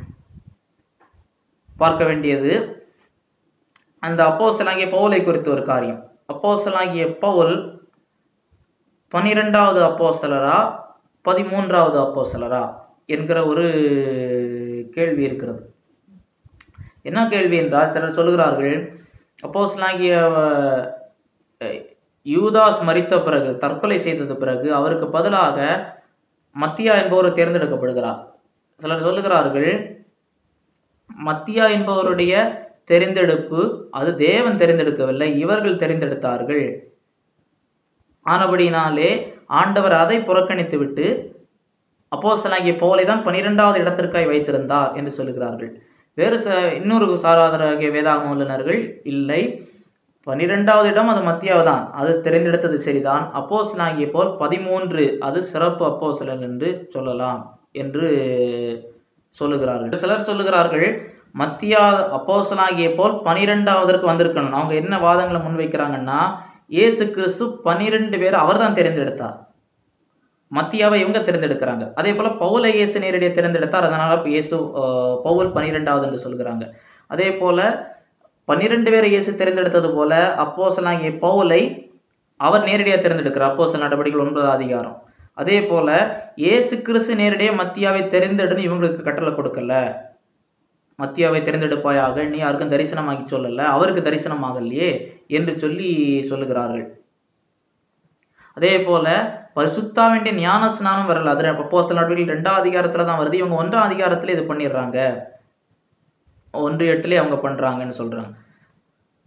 பார்க்க வேண்டியது அந்த அப்போஸ்தலனாகிய பவுலை குறித்த ஒரு காரியம் அப்போஸ்தலனாகிய பவுல் பனிரெண்டாவது அப்போஸ்தலரா பதிமூன்றாவது அப்போஸ்தலரா என்கிற ஒரு கேள்வி இருக்கிறது என்ன கேள்வி என்றால் சிலர் சொல்லுகிறார்கள் அப்போஸ்தலனாகிய அஹ், யூதாஸ் மரித்த பிறகு தற்கொலை செய்தது பிறகு அவருக்கு பதிலாக மத்தியா என்பவர் தேர்ந்தெடுக்கப்படுகிறார் சிலர் சொல்லுகிறார்கள் மத்தியா என்பவருடைய தெரிந்தெடுப்பு அது தேவன் தெரிந்தெடுக்கவில்லை இவர்கள் தெரிந்தெடுத்தார்கள் ஆனபடினாலே ஆண்டவர் அதை புறக்கணித்து விட்டு அப்போஸ்தலனாகிய பவுலை தான் பனிரெண்டாவது இடத்திற்காய் வைத்திருந்தார் என்று சொல்லுகிறார்கள் வேறு ச இன்னொரு சாராதராகிய வேதாகம வல்லுநர்கள் இல்லை பனிரெண்டாவது இடம் அது மத்தியாவு தான் அது தெரிந்தெடுத்தது சரிதான் அப்போஸ்தலனாகிய போல் பதிமூன்று அது சிறப்பு அப்போஸ்தலன் என்று சொல்லலாம் என்று சொல்லுகிறார்கள் சிலர் சொல்லுகிறார்கள் மத்தியா அப்போஸ்தலனாகிய போல் பனிரெண்டாவதற்கு வந்திருக்கணும் அவங்க என்ன வாதங்களை முன்வைக்கிறாங்கன்னா இயேசு கிறிஸ்து பனிரெண்டு பேர் அவர்தான் தேர்ந்தெடுத்தார் மத்தியாவை இவங்க தேர்ந்தெடுக்கிறாங்க அதே போல பவுலை இயேசு நேரடியாக தேர்ந்தெடுத்தார் அதனால இப்ப இயேசு அஹ், பவுல் பனிரெண்டாவது என்று சொல்கிறாங்க அதே போல பன்னிரெண்டு பேரை இயேசு தேர்ந்தெடுத்தது போல அப்போஸ்தலனாகிய பவுலை அவர் நேரடியாக தேர்ந்தெடுக்கிறார் அப்போஸ்தலர் நடவடிக்கைகள் ஒன்பதாவது அதிகாரம் அதே போல இயேசு கிறிஸ்து நேரடியாக மத்தியாவை தெரிந்தெடுன்னு இவங்களுக்கு கட்டளை கொடுக்கல மத்தியாவை தெரிந்தெடுப்பாயாக நீ யாருக்கும் தரிசனமாகி சொல்லல அவருக்கு தரிசனமாகலையே என்று சொல்லி சொல்லுகிறார்கள் அதே போல பரிசுத்தா வேண்டிய ஞான ஸ்நானம் வரல அதுல அப்போஸ்தலர் நடவடிக்கைகள் ரெண்டாம் அதிகாரத்துல தான் வருது இவங்க ஒன்றாம் அதிகாரத்துல இது பண்ணிடுறாங்க ஒன்று எட்டுலேயே அவங்க பண்றாங்கன்னு சொல்றாங்க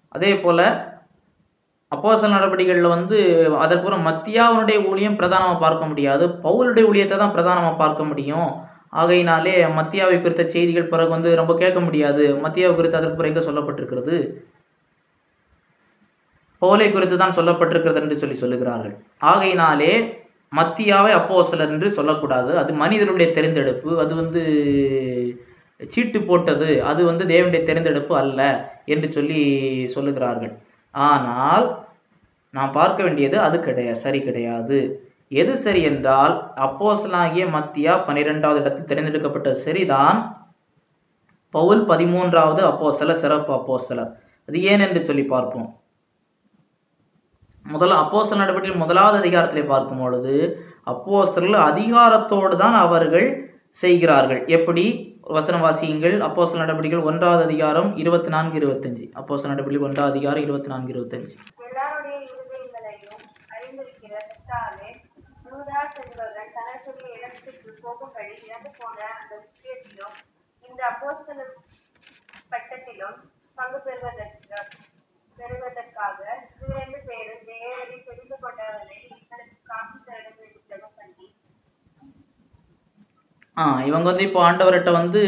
அதே போல் அப்போஸ்தல நடவடிக்கைகளில் வந்து அதற்கப்புறம் மத்தியாவனுடைய ஊழியம் பிரதானமாக பார்க்க முடியாது பவுலுடைய ஊழியத்தை தான் பிரதானமாக பார்க்க முடியும் ஆகையினாலே மத்தியாவை குறித்த செய்திகள் பிறகு வந்து ரொம்ப கேட்க முடியாது மத்தியாவை குறித்து அதற்கு பிறகு எங்கே சொல்லப்பட்டிருக்கிறது பவுலை குறித்து தான் சொல்லப்பட்டிருக்கிறது என்று சொல்லி சொல்லுகிறார்கள் ஆகையினாலே மத்தியாவை அப்போஸ்தலர் என்று சொல்லக்கூடாது அது மனிதனுடைய தெரிந்தெடுப்பு அது வந்து சீட்டு போட்டது அது வந்து தேவனுடைய தெரிந்தெடுப்பு அல்ல என்று சொல்லி சொல்லுகிறார்கள் ஆனால் நாம் பார்க்க வேண்டியது அது கிடையாது சரி கிடையாது எது சரி என்றால் அப்போஸ்தலனாகிய மத்தியா பன்னிரெண்டாவது இடத்தில் தேர்ந்தெடுக்கப்பட்டது சரிதான் பவுல் பதிமூன்றாவது அப்போஸ்தலர் சிறப்பு அப்போஸ்தலர் அது ஏன் என்று சொல்லி பார்ப்போம் முதல்ல அப்போஸ்தல நடவடிக்கையில் முதலாவது அதிகாரத்திலே பார்க்கும் பொழுது அப்போஸ்தலர்கள் அதிகாரத்தோடு தான் அவர்கள் செய்கிறார்கள் எப்படி வசனம் வாசியுங்கள் அப்போஸ்தல நடவடிக்கைகள் ஒன்றாவது அதிகாரம் இருபத்தி நான்கு இருபத்தஞ்சு அப்போஸ்தல நடவடிக்கைகள் ஒன்றாவது அதிகாரம் இருபத்தி நான்கு இருபத்தஞ்சு எல்லாருடைய இருதயங்களையும் அறிந்திருக்கிற கர்த்தாவே யூதாஸ் என்பவன் தனக்குரிய இடத்துக்கு போகும்படி இறந்து போன அந்த விஷயத்திலும் இந்த அப்போஸ்தலர் பட்டத்திலும் பங்கு பெறுவதற்கு பெறுவதற்காக இரண்டு பேரும் தேவனை தெரிந்து கொண்டவர்களை எங்களுக்கு காட்சி தர வேண்டும் என்று ஜெபம் பண்ணி ஆ இவங்க வந்து இப்போ ஆண்டவர்கிட்ட வந்து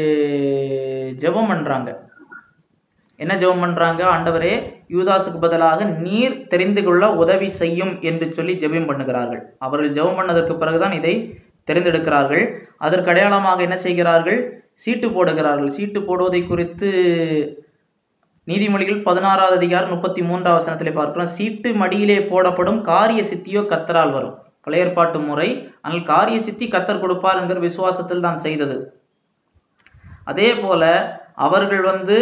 ஜெபம் பண்ணுறாங்க என்ன ஜெபம் பண்ணுறாங்க ஆண்டவரே யூதாஸுக்கு பதிலாக நீர் தெரிந்து கொள்ள உதவி செய்யும் என்று சொல்லி ஜெபம் பண்ணுகிறார்கள் அவர்கள் ஜெபம் பண்ணதற்கு பிறகுதான் இதை தெரிந்தெடுக்கிறார்கள் அதற்கு அடையாளமாக என்ன செய்கிறார்கள் சீட்டு போடுகிறார்கள் சீட்டு போடுவதை குறித்து நீதிமொழிகள் பதினாறாவது அதிகாரம் முப்பத்தி மூன்றாம் வசனத்திலே பார்க்கிறோம் சீட்டு மடியிலே போடப்படும் காரிய சித்தியோ கத்தரால் வரும் பழைய ஏற்பாட்டு முறை ஆனால் காரிய சித்தி கத்தர் கொடுப்பார் என்கிற விசுவாசத்தில் தான் செய்தது அதே போல அவர்கள் வந்து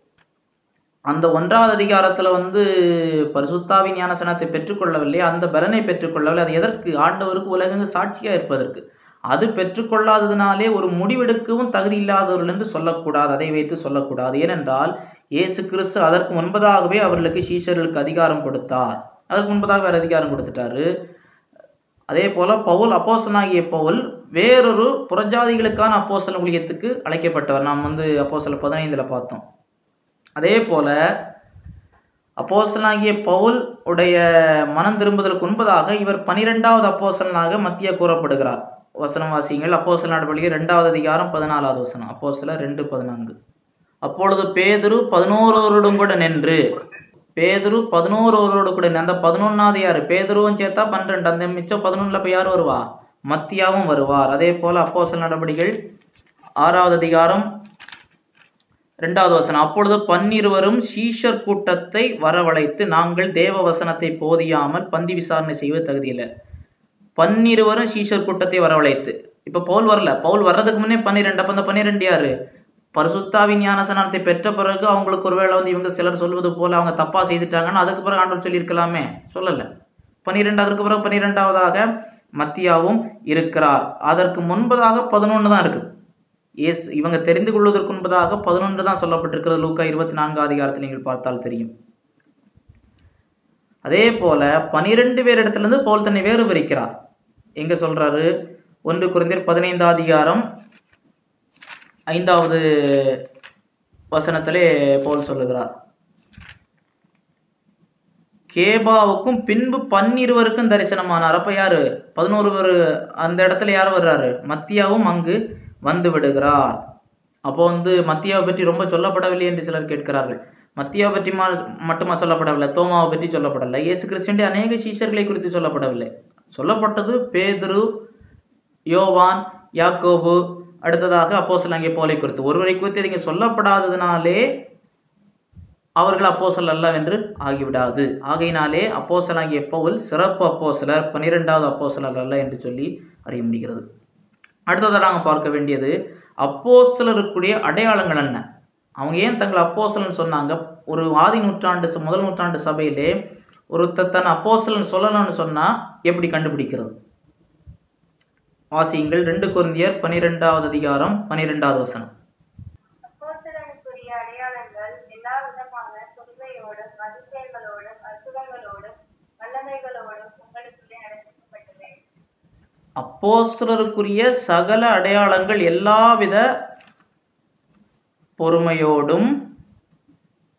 அந்த ஒன்றாவது அதிகாரத்தில் வந்து பரிசுத்தாவின் ஞானசனத்தை பெற்றுக்கொள்ளவில்லை அந்த பலனை பெற்றுக்கொள்ளவில்லை அது எதற்கு ஆண்டவருக்கு உலகங்கு சாட்சியாக இருப்பதற்கு அது பெற்றுக்கொள்ளாததினாலே ஒரு முடிவெடுக்கவும் தகுதி இல்லாதவர்கள் என்று சொல்லக்கூடாது அதை வைத்து சொல்லக்கூடாது ஏனென்றால் இயேசு கிறிஸ்து அதற்கு முன்பதாகவே அவர்களுக்கு சீஷர்களுக்கு அதிகாரம் கொடுத்தார் அதற்கு முன்பதாக வேறு அதிகாரம் கொடுத்துட்டாரு அதே போல பவுல் அப்போசனாகிய பவுல் வேறொரு புறஜாதிகளுக்கான அப்போசல ஊழியத்துக்கு அழைக்கப்பட்டவர் நாம் வந்து அப்போசல பதினைந்துல பார்த்தோம் அதே போல அப்போசனாகிய பவுல் உடைய மனம் திரும்புதலுக்கு முன்பதாக இவர் பனிரெண்டாவது அப்போசலனாக மத்திய கூறப்படுகிறார் வசனம் வாசியங்கள் அப்போசல நடவடிக்கை ரெண்டாவது அதிகாரம் பதினாலாவது வசனம் அப்போசல ரெண்டு பதினான்கு அப்பொழுது பேதுரு பதினோருவரோடும் கூட நின்று பேதுரு பதினோருவரோடு கூட நின்று. அந்த பதினொன்னாவது யாரு பேதுருவும் சேர்த்தா பன்னிரெண்டு அந்த மிச்சம் பதினொன்றுல போய் யார் வருவா மத்தியாவும் வருவார் அதே போல அப்போஸ்தல நடவடிக்கைகள் ஆறாவது அதிகாரம் இரண்டாவது வசனம் அப்பொழுது பன்னிருவரும் சீஷர் கூட்டத்தை வரவழைத்து நாங்கள் தேவ வசனத்தை போதியாமல் பந்தி விசாரணை செய்வது தகுதியில்லை பன்னிருவரும் சீஷர் கூட்டத்தை வரவழைத்து இப்ப பவுல் வரல பவுல் வர்றதுக்கு முன்னே பன்னிரெண்டு அப்ப அந்த பன்னிரெண்டு யாரு பரிசுத்தாவின் ஞானசனத்தை பெற்ற பிறகு அவங்களுக்கு ஒருவேளை வந்து இவங்க சிலர் சொல்வது போல அவங்க தப்பா செய்துட்டாங்கன்னு அதுக்கு பிறகு ஆண்டவர் சொல்லியிருக்கலாமே சொல்லல பன்னிரெண்டு அதற்கு பிறகு பன்னிரெண்டாவதாக மத்தியாவும் இருக்கிறார் அதற்கு முன்பதாக பதினொன்று தான் இருக்கு எஸ் இவங்க தெரிந்து கொள்வதற்கு முன்பதாக பதினொன்று தான் சொல்லப்பட்டிருக்கிறது லூக்கா இருபத்தி நான்கு அதிகாரத்தில் நீங்கள் பார்த்தால் தெரியும் அதே போல பனிரெண்டு பேர் இடத்துல இருந்து பவுல் தன்னை வேறு பிரிக்கிறார் எங்க சொல்றாரு ஒன்று குறைந்தர் பதினைந்தாம் அதிகாரம் ஐந்தாவது வசனத்திலே பவுல் சொல்லுகிறார் கேபாவுக்கும் பின்பு பன்னிருவருக்கும் தரிசனமானார் அப்ப யாரு பதினோரு பேர் அந்த இடத்துல யார் வர்றாரு மத்தியாவும் அங்கு வந்து விடுகிறார் அப்போ வந்து மத்தியாவை பற்றி ரொம்ப சொல்லப்படவில்லை என்று சிலர் கேட்கிறார்கள் மத்தியாவை பற்றி மா- மட்டுமா சொல்லப்படவில்லை தோமாவை பற்றி சொல்லப்படவில்லை இயேசு கிறிஸ்டியனுடைய அநேக சீஷர்களை குறித்து சொல்லப்படவில்லை சொல்லப்பட்டது பேதுரு யோவான் யாக்கோபு அடுத்ததாக அப்போஸ்தலனாகிய போலை குறித்து ஒருவரை குறித்து இங்கே சொல்லப்படாததினாலே அவர்கள் அப்போஸ்தலர் அல்ல என்று ஆகிவிடாது ஆகையினாலே அப்போஸ்தலனாகிய பவுல் சிறப்பு அப்போஸ்தலர் பன்னிரெண்டாவது அப்போஸ்தலர் அல்ல என்று சொல்லி அறிய முடிகிறது அடுத்ததாக நாங்கள் பார்க்க வேண்டியது அப்போஸ்தலருக்குரிய அடையாளங்கள் என்ன அவங்க ஏன் தங்களை அப்போஸ்தலன் சொன்னாங்க ஒரு ஆதி நூற்றாண்டு ச- முதல் நூற்றாண்டு சபையிலே ஒருத்தர் தன் அப்போஸ்தலன் சொல்லணும்னு சொன்னா எப்படி கண்டுபிடிக்கிறது வாசியுங்கள் ரெண்டு குருந்தியர் பனிரெண்டாவது அதிகாரம் பனிரெண்டாவது வசனம் அப்போஸ்தலனுக்குரிய அடையாளங்கள் எல்லா விதமான கொள்கையோடும் அதிசயங்களோடும் அற்புதங்களோடும் வல்லமைகளோடும் உங்களுக்குள்ளே நடத்தப்பட்டது அப்போஸ்தலருக்குரிய சகல அடையாளங்கள் எல்லாவித பொறுமையோடும்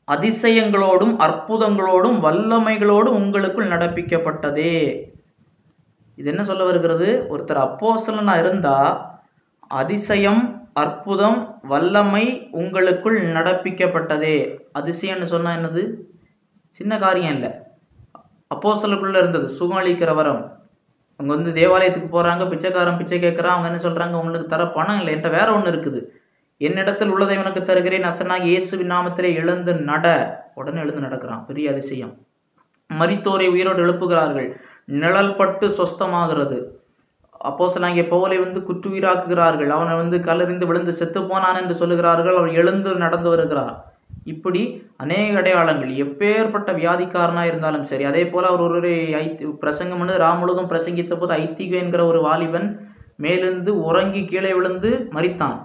அதிசயங்களோடும் அற்புதங்களோடும் வல்லமைகளோடும் உங்களுக்குள் நடப்பிக்கப்பட்டதே இது என்ன சொல்ல வருகிறது ஒருத்தர் அப்போஸ்தலனா இருந்தா அதிசயம் அற்புதம் வல்லமை உங்களுக்குள் நடப்பிக்கப்பட்டதே அதிசயம்னு சொன்னா என்னது சின்ன காரியம் இல்லை அப்போஸ்தலருக்குள்ள இருந்தது சுகம் அளிக்கிற வரம் அவங்க வந்து தேவாலயத்துக்கு போறாங்க பிச்சைக்காரன் பிச்சை கேட்கறான் அவங்க என்ன சொல்றாங்க உங்களுக்கு தர பணம் இல்லை என்கிட்ட வேற ஒன்று இருக்குது என்னிடத்தில் உள்ளதை உனக்கு தருகிறேன் அசனாக இயேசுவின் நாமத்திலே எழுந்து நட உடனே எழுந்து நடக்கிறான் பெரிய அதிசயம் மரித்தோரை உயிரோடு எழுப்புகிறார்கள் நிழல் பட்டு சொஸ்தமாகிறது அப்போஸ்தலனாகிய பவுலை வந்து குற்றுயிராக்குகிறார்கள் அவனை வந்து கல்லறிந்து விழுந்து செத்து போனான் என்று சொல்லுகிறார்கள் அவன் எழுந்து நடந்து வருகிறார் இப்படி அநேக அடையாளங்கள் எப்பேற்பட்ட வியாதிக்காரனா இருந்தாலும் சரி அதே போல அவர் ஒரு ஐத்தி பிரசங்கம் பண்ணி ரா முழுதும் பிரசங்கித்த போது ஐத்திக என்கிற ஒரு வாலிபன் மேலிருந்து உறங்கி கீழே விழுந்து மரித்தான்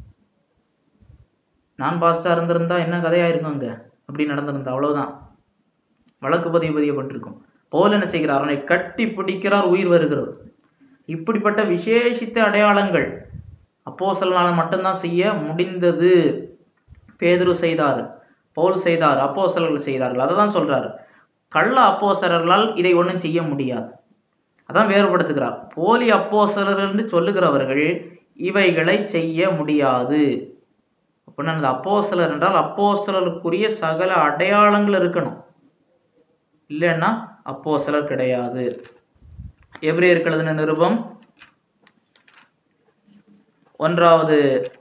நான் பாஸ்டா இருந்திருந்தா என்ன கதையா இருக்கும் அங்க அப்படி நடந்திருந்தா அவ்வளவுதான் வழக்கு பதிவு பதியப்பட்டிருக்கும் போல் என்ன செய்கிறார் அவனை கட்டி பிடிக்கிறார் உயிர் வருகிறது இப்படிப்பட்ட விசேஷித்த அடையாளங்கள் அப்போஸ்தலனால மட்டும்தான் செய்ய முடிந்தது பேதுரு செய்தார் பவுல் செய்தார் அப்போஸ்தலர்கள் செய்தார்கள் அதை தான் சொல்றாரு கள்ள அப்போஸ்தலர்களால் இதை ஒன்றும் செய்ய முடியாது அதான் வேறுபடுத்துகிறார் போலி அப்போஸ்தலர் என்று சொல்லுகிறவர்கள் இவைகளை செய்ய முடியாது அப்படின்னா அந்த அப்போஸ்தலர் என்றால் அப்போஸ்தலருக்குரிய சகல அடையாளங்கள் இருக்கணும் இல்லைன்னா அப்போஸ்தலர் கிடையாது எபிரேயருக்கு எழுதின நிருபம் ஒன்றாவது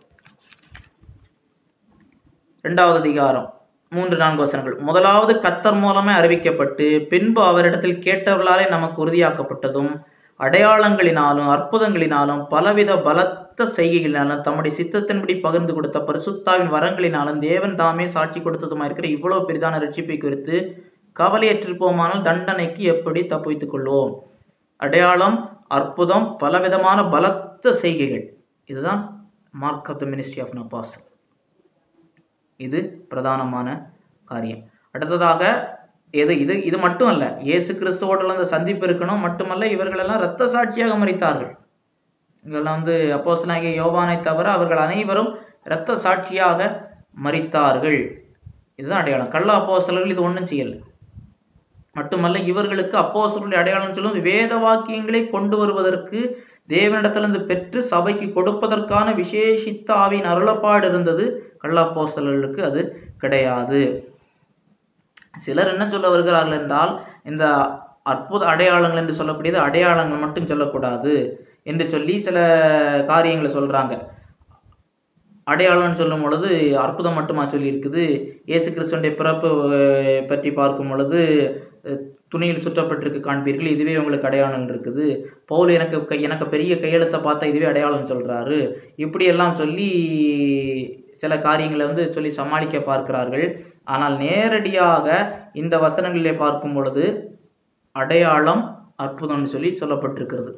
இரண்டாவது அதிகாரம் மூன்று நான்கு வசனங்கள் முதலாவது கத்தர் மூலமே அறிவிக்கப்பட்டு பின்பு அவரிடத்தில் கேட்டவர்களாலே நமக்கு உறுதியாக்கப்பட்டதும் அடையாளங்களினாலும் அற்புதங்களினாலும் பலவித பலத்த செய்கைகளினாலும் தம்முடைய சித்தத்தின்படி பகிர்ந்து கொடுத்த பரிசுத்தாவின் வரங்களினாலும் தேவன் தாமே சாட்சி கொடுத்ததுமா இருக்கிற இவ்வளவு பெரிதான ரட்சிப்பை குறித்து கவலையற்றிருப்போமானால் தண்டனைக்கு எப்படி தப்பித்துக் கொள்வோம் அடையாளம் அற்புதம் பலவிதமான பலத்த செய்கைகள் இதுதான் mark of the ministry of நப்பாஸ் இது பிரதானமான காரியம் அடுத்ததாக எது இது இது மட்டும் அல்ல இயேசு கிறிஸ்துவோட அந்த சந்திப்பு இருக்கணும் மட்டுமல்ல இவர்களெல்லாம் இரத்த சாட்சியாக மறித்தார்கள் இவங்கெல்லாம் வந்து அப்போஸ்தலனாகிய யோவானை தவிர அவர்கள் அனைவரும் இரத்த சாட்சியாக மறித்தார்கள் இதுதான் அடையாளம் கள்ள அப்போஸ்தலர்கள் இது ஒன்றும் செய்யல மட்டுமல்ல இவர்களுக்கு அப்போஸ்தலருடைய அடையாளம் சொல்லும் வேத வாக்கியங்களை கொண்டு வருவதற்கு தேவனிடத்திலிருந்து பெற்று சபைக்கு கொடுப்பதற்கான விசேஷித்த ஆவியின் அருளப்பாடு இருந்தது கள்ளப்போஸ்தலர்களுக்கு அது கிடையாது சிலர் என்ன சொல்ல வருகிறார்கள் என்றால் இந்த அற்புத அடையாளங்கள் என்று சொல்லக்கூடியது அடையாளங்கள் மட்டும் சொல்லக்கூடாது என்று சொல்லி சில காரியங்களை சொல்றாங்க அடையாளம்னு சொல்லும் பொழுது அற்புதம் மட்டுமா சொல்லி இருக்குது இயேசு கிறிஸ்துவனுடைய பிறப்பு அஹ், பற்றி பார்க்கும் பொழுது அஹ், துணியில் சுற்றப்பட்டிருக்கு காண்பீர்கள் இதுவே உங்களுக்கு அடையாளம் இருக்குது பவுல் எனக்கு கை- எனக்கு பெரிய கையெழுத்தை பார்த்தா இதுவே அடையாளம் சொல்றாரு இப்படி எல்லாம் சொல்லி சில காரியங்களை வந்து சொல்லி சமாளிக்க பார்க்கிறார்கள் ஆனால் நேரடியாக இந்த வசனங்களிலே பார்க்கும் பொழுது அடையாளம் அற்புதம்னு சொல்லி சொல்லப்பட்டிருக்கிறது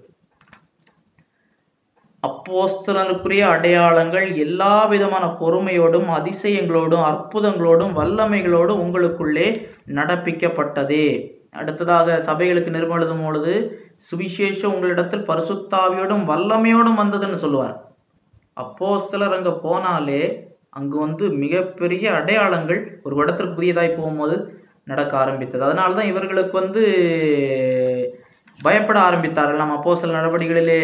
அப்போஸ்தலனுக்குரிய அடையாளங்கள் எல்லா விதமான பொறுமையோடும் அதிசயங்களோடும் அற்புதங்களோடும் வல்லமைகளோடும் உங்களுக்குள்ளே நடப்பிக்கப்பட்டதே அடுத்ததாக சபைகளுக்கு நிருபம் எழுதும் பொழுது சுவிசேஷம் உங்களிடத்தில் பரிசுத்தாவியோடும் வல்லமையோடும் வந்ததுன்னு சொல்லுவார் அப்போஸ்தலர் அங்க போனாலே அங்கு வந்து மிகப்பெரிய அடையாளங்கள் ஒரு இடத்திற்கு புதியதாய் போகும்போது நடக்க ஆரம்பித்தது அதனால தான் இவர்களுக்கு வந்து பயப்பட ஆரம்பித்தார்கள் நம்ம அப்போஸ்தலர் நடவடிக்கைகளிலே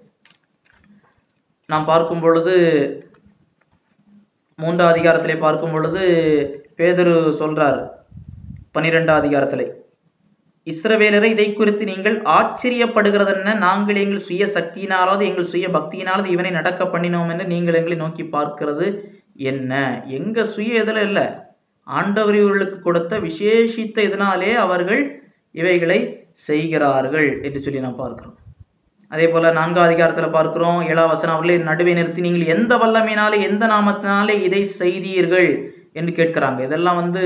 நாம் பார்க்கும் பொழுது மூன்றாம் அதிகாரத்திலே பார்க்கும் பொழுது பேதுரு சொல்றார் பனிரெண்டாம் அதிகாரத்திலே இஸ்ரவேலரை இதை குறித்து நீங்கள் ஆச்சரியப்படுகிறது என்ன நாங்கள் எங்கள் சுய சக்தியினாலாவது எங்கள் சுய பக்தியினாலாவது இவனை நடக்க பண்ணினோம் என்று நீங்கள் எங்களை நோக்கி பார்க்கிறது என்ன எங்க சுய இதில் இல்லை ஆண்டவர் இவர்களுக்கு கொடுத்த விசேஷித்த இதனாலே அவர்கள் இவைகளை செய்கிறார்கள் என்று சொல்லி நாம் பார்க்கிறோம் அதே போல நான்காம் அதிகாரத்துல பார்க்கிறோம் ஏழாம் வசனம் அவர்களை நடுவே நிறுத்தி நீங்கள் எந்த வல்லமையினாலே எந்த நாமத்தினாலே இதை செய்தீர்கள் என்று கேட்கிறாங்க இதெல்லாம் வந்து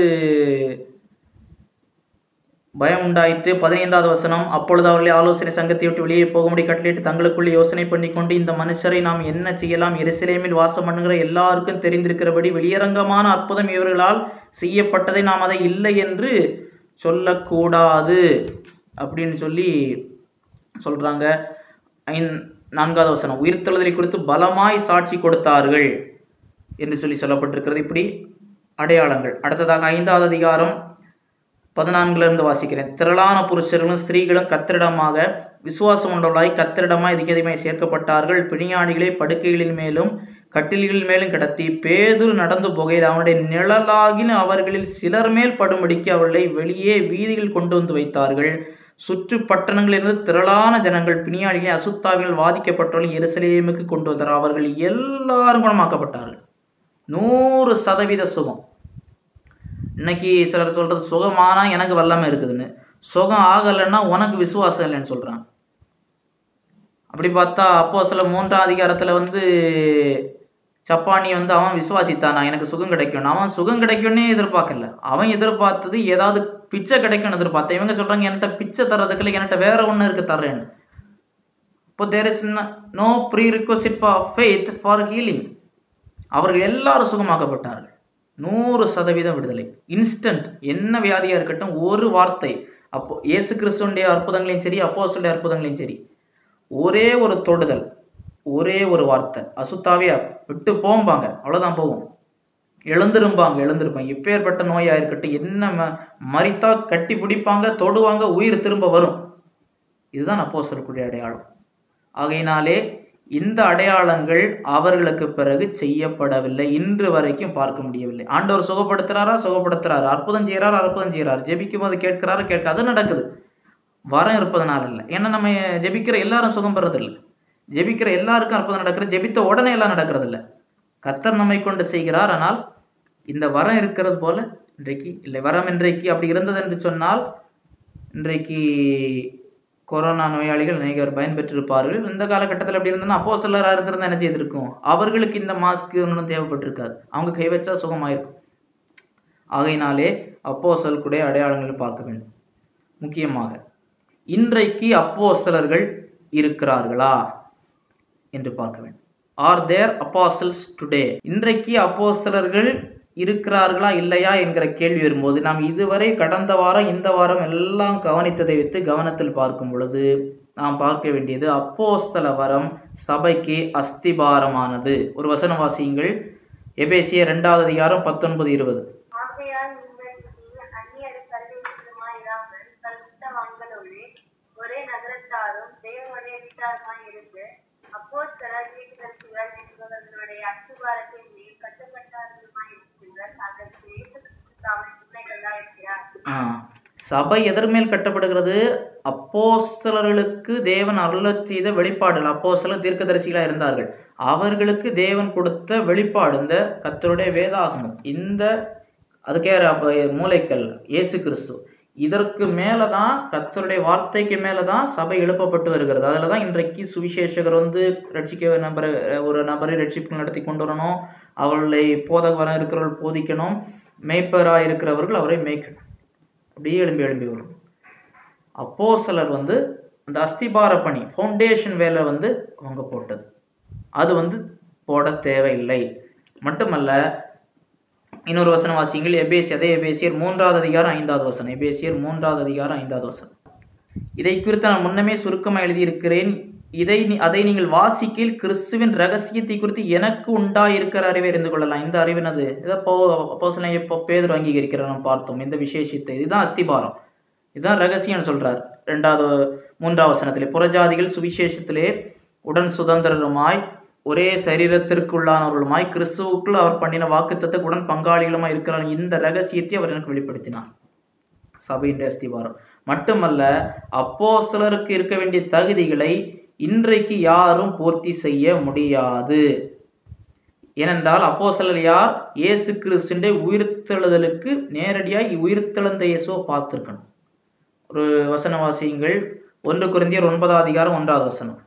பயம் உண்டாயிற்று பதினைந்தாவது வசனம் அப்பொழுது அவர்களை ஆலோசனை சங்கத்தை விட்டு வெளியே போகும்படி கட்டளையிட்டு தங்களுக்குள் யோசனை பண்ணிக்கொண்டு இந்த மனுஷரை நாம் என்ன செய்யலாம் எருசலேமில் வாசம் பண்ணுகிற எல்லாருக்கும் தெரிந்திருக்கிறபடி வெளியரங்கமான அற்புதம் இவர்களால் செய்யப்பட்டதை நாம் அதை இல்லை என்று சொல்லக்கூடாது அப்படின்னு சொல்லி சொல்றாங்க ஐந்- நான்காவது வசனம் உயிர்த்தெழுதலை குறித்து பலமாய் சாட்சி கொடுத்தார்கள் என்று சொல்லி சொல்லப்பட்டிருக்கிறது இப்படி அடையாளங்கள் அடுத்ததாக ஐந்தாவது அதிகாரம் பதினான்குல இருந்து வாசிக்கிறேன் திரளான புருஷர்களும் ஸ்திரீகளும் கத்திரிடமாக விசுவாசம் உள்ளவர்களாய் கத்திரிடமாய் அதிகமாய் சேர்க்கப்பட்டார்கள் பிணியாணிகளை படுக்கைகளின் மேலும் கட்டில்களின் மேலும் கிடத்தி பேதுரு நடந்து போகையில் அவனுடைய நிழலாகின அவர்களில் சிலர் மேல் படும்படிக்கு அவர்களை வெளியே வீதியில் கொண்டு வந்து வைத்தார்கள் சுற்று பட்டணங்களிலிருந்து திரளான ஜனங்கள் பிணியாளிகளை அசுத்தாவினால் வாதிக்கப்பட்டவர்கள் எருசலேமுக்கு கொண்டு வந்தார் அவர்கள் எல்லாரும் குணமாக்கப்பட்டார்கள் நூறு சதவீத சுகம் இன்னைக்கு சிலர் சொல்றது சுகமானா எனக்கு வல்லமை இருக்குதுன்னு சுகம் ஆகலைன்னா உனக்கு விசுவாசம் இல்லைன்னு சொல்றான் அப்படி பார்த்தா அப்போ சில மூன்றாம் அதிகாரத்துல வந்து சப்பானி வந்து அவன் விசுவாசித்தானா எனக்கு சுகம் கிடைக்கும் அவன் சுகம் கிடைக்கும்னே எதிர்பார்க்கல அவன் எதிர்பார்த்தது ஏதாவது பிச்சை கிடைக்கும்னு எதிர்பார்த்தான் இவங்க சொல்றாங்க என்கிட்ட பிச்சை தர்றதுக்குள்ள என்கிட்ட வேற ஒண்ணு இருக்கு தர்றேன்னு இப்போ there is no prerequisite for faith for healing அவர்கள் எல்லாரும் சுகமாக்கப்பட்டார்கள் நூறு சதவீதம் விடுதலை இன்ஸ்டன்ட் என்ன வியாதியா இருக்கட்டும் ஒரு வார்த்தை அப்போ இயேசு கிறிஸ்துவனுடைய அற்புதங்களையும் சரி அப்போஸ்தலருடைய அற்புதங்களையும் சரி ஒரே ஒரு தொடுதல் ஒரே ஒரு வார்த்தை அசுத்தாவே விட்டு போம்பாங்க அவ்வளவுதான் போகும் எழுந்திருப்பாங்க எழுந்திருப்பாங்க எப்பேற்பட்ட நோயா இருக்கட்டும் என்ன ம- மரித்தா கட்டி பிடிப்பாங்க தொடுவாங்க உயிர் திரும்ப வரும் இதுதான் அப்போ சொல்லக்கூடிய அடையாளம் ஆகையினாலே இந்த அடையாளங்கள் அவர்களுக்கு பிறகு செய்யப்படவில்லை இன்று வரைக்கும் பார்க்க முடியவில்லை ஆண்டவர் சுகப்படுத்துறாரா சுகப்படுத்துறாரு அற்புதம் செய்யறாரு அற்புதம் செய்யறாரு ஜெபிக்கும் போது கேட்கிறாரு கேட்க அது நடக்குது வரம் இருப்பதனால இல்லை ஏன்னா நம்ம ஜெபிக்கிற எல்லாரும் சுகம் பெறதில்லை ஜெபிக்கிற எல்லாருக்கும் அற்புதம் நடக்கிறது ஜெபித்த உடனே எல்லாம் நடக்கிறது இல்லை கத்தர் நம்மை கொண்டு செய்கிறார் ஆனால் இந்த வரம் இருக்கிறது போல இன்றைக்கு இல்லை வரம் இன்றைக்கு அப்படி இருந்தது என்று சொன்னால் இன்றைக்கு கொரோனா நோயாளிகள் அநேகர் பயன்பெற்றிருப்பார்கள் இந்த காலகட்டத்தில் அப்படி இருந்ததுன்னா அப்போ சிலராக இருந்திருந்தா என்ன செய்திருக்கும் அவர்களுக்கு இந்த மாஸ்க் ஒன்றும் தேவைப்பட்டிருக்காது அவங்க கை வச்சா சுகமாயிருக்கும் ஆகையினாலே அப்போ கூடிய அடையாளங்களை பார்க்க வேண்டும் முக்கியமாக இன்றைக்கு அப்போ இருக்கிறார்களா என்று பார்க்க வேண்டும் ஆர் தேர் apostles டுடே இன்றைக்கு அப்போஸ்தலர்கள் இருக்கிறார்களா இல்லையா என்கிற கேள்வி வரும்போது நாம் இதுவரை கடந்த வாரம் இந்த வாரம் எல்லாம் கவனித்ததை வைத்து கவனத்தில் பார்க்கும் பொழுது நாம் பார்க்க வேண்டியது அப்போஸ்தல வரம் சபைக்கு அஸ்திபாரமானது ஒரு வசனம் வாசியுங்கள் எபேசிய இரண்டாவது அதிகாரம் பத்தொன்பது இருபது ஆகையால் நீங்கள் இனி அந்நியர் பரதேசிகளுமாய் இராமல் பரிசுத்தவான்களோடே ஒரே நகரத்தாரும் தேவனுடைய வீட்டாருமாய் இருந்து அப்போஸ்தலர் தீர்க்கதரிசிகள் என்பவர்களுடைய அஸ்திபாரத்தின் மேல் கட்டப்பட்டார்களுமாய் இருக்கிறீர்கள் அதற்கு இயேசு கிறிஸ்து தாமே துணைகளாய் இருக்கிறார் ஆ, சபை எதர் மேல் கட்டப்படுகிறது அப்போஸ்தலர்களுக்கு தேவன் அருளச் செய்த வெளிப்பாடுகள் அப்போஸ்தலர் தீர்க்கதரிசிகளா இருந்தார்கள் அவர்களுக்கு தேவன் கொடுத்த வெளிப்பாடு இந்த கர்த்தருடைய வேதாகமம் இந்த அதுக்கே அப்ப மூளைக்கல் இயேசு கிறிஸ்து இதற்கு மேலே தான் கர்த்தருடைய வார்த்தைக்கு மேலே தான் சபை எழுப்பப்பட்டு வருகிறது அதில் தான் இன்றைக்கு சுவிசேஷகர் வந்து ரட்சிக்க நபரை ஒரு நபரை ரட்சிப்பு நடத்தி கொண்டு வரணும் அவர்களை போதகவரம் இருக்கிறவர்கள் போதிக்கணும் மேய்ப்பராக இருக்கிறவர்கள் அவரை மேய்க்கணும் அப்படியே எழும்பி எழும்பி வரும் அப்போ சிலர் வந்து அந்த அஸ்திபார பணி ஃபவுண்டேஷன் வேலை வந்து அவங்க போட்டது அது வந்து போட தேவையில்லை மட்டுமல்ல இன்னொரு வசனம் வாசிங்கள் எபேசி அதே எபேசியர் மூன்றாவது அதிகாரம் ஐந்தாவது வசனம் எபேசியர் மூன்றாவது அதிகாரம் ஐந்தாவது வசனம் இதை குறித்து நான் முன்னமே சுருக்கமாக எழுதியிருக்கிறேன் இதை நீ- அதை நீங்கள் வாசிக்கில் கிறிஸ்துவின் ரகசியத்தை குறித்து எனக்கு உண்டாயிருக்கிற அறிவை அறிந்து கொள்ளலாம் இந்த அறிவினது இதை போ அப்போஸ்தலன் எப்போ பேதர் அங்கீகரிக்கிறார் நாம் பார்த்தோம் இந்த விசேஷத்தை இதுதான் அஸ்திபாரம் இதுதான் ரகசியம் சொல்றார் ரெண்டாவது மூன்றாவது வசனத்திலே புறஜாதிகள் சுவிசேஷத்திலே உடன் சுதந்திரருமாய் ஒரே சரீரத்திற்குள்ளானவர்களுமாய் கிறிஸ்துவுக்குள் அவர் பண்ணின வாக்குத்தத்துக்கு உடன் பங்காளிகளுமாய் இருக்கிறார் இந்த ரகசியத்தை அவர் எனக்கு வெளிப்படுத்தினார் சபையின் அஸ்திவாரம் மட்டுமல்ல அப்போஸ்தலருக்கு இருக்க வேண்டிய தகுதிகளை இன்றைக்கு யாரும் பூர்த்தி செய்ய முடியாது ஏனென்றால் அப்போஸ்தலர் யார் இயேசு கிறிஸ்துடைய உயிர்த்தெழுதலுக்கு நேரடியாக உயிர்த்தெழுந்த இயேசுவை பார்த்திருக்கணும் ஒரு வசன வாசியுங்கள் ஒன்று குருந்தியர் ஒன்பதாம் அதிகாரம் ஒன்றாவது வசனம்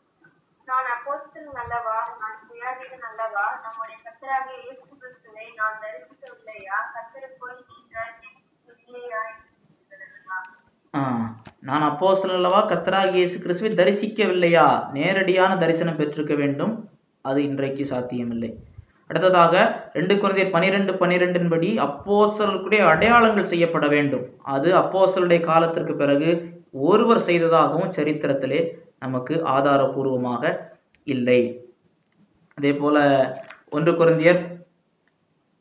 நான் அப்போஸ்தலன் அல்லவா நான் சுயாதீனன் அல்லவா நம்முடைய கர்த்தராகிய இயேசு கிறிஸ்துவை நான் தரிசிக்கவில்லையா கர்த்தருக்குள் நீங்கள் இல்லையா இருக்கிறதா ஆ, நான் அப்போஸ்தலன் அல்லவா கத்தராகிய இயேசு கிறிஸ்துவை தரிசிக்கவில்லையா நேரடியான தரிசனம் பெற்றிருக்க வேண்டும் அது இன்றைக்கு சாத்தியமில்லை அடுத்ததாக ரெண்டு குழந்தையர் பனிரெண்டு பனிரெண்டின் படி அப்போஸ்தலர்களுடைய அடையாளங்கள் செய்யப்பட வேண்டும் அது அப்போஸ்தலருடைய காலத்திற்கு பிறகு ஒருவர் செய்ததாகவும் சரித்திரத்திலே நமக்கு ஆதாரபூர்வமாக இல்லை அதே போல ஒன்று குருந்தியர்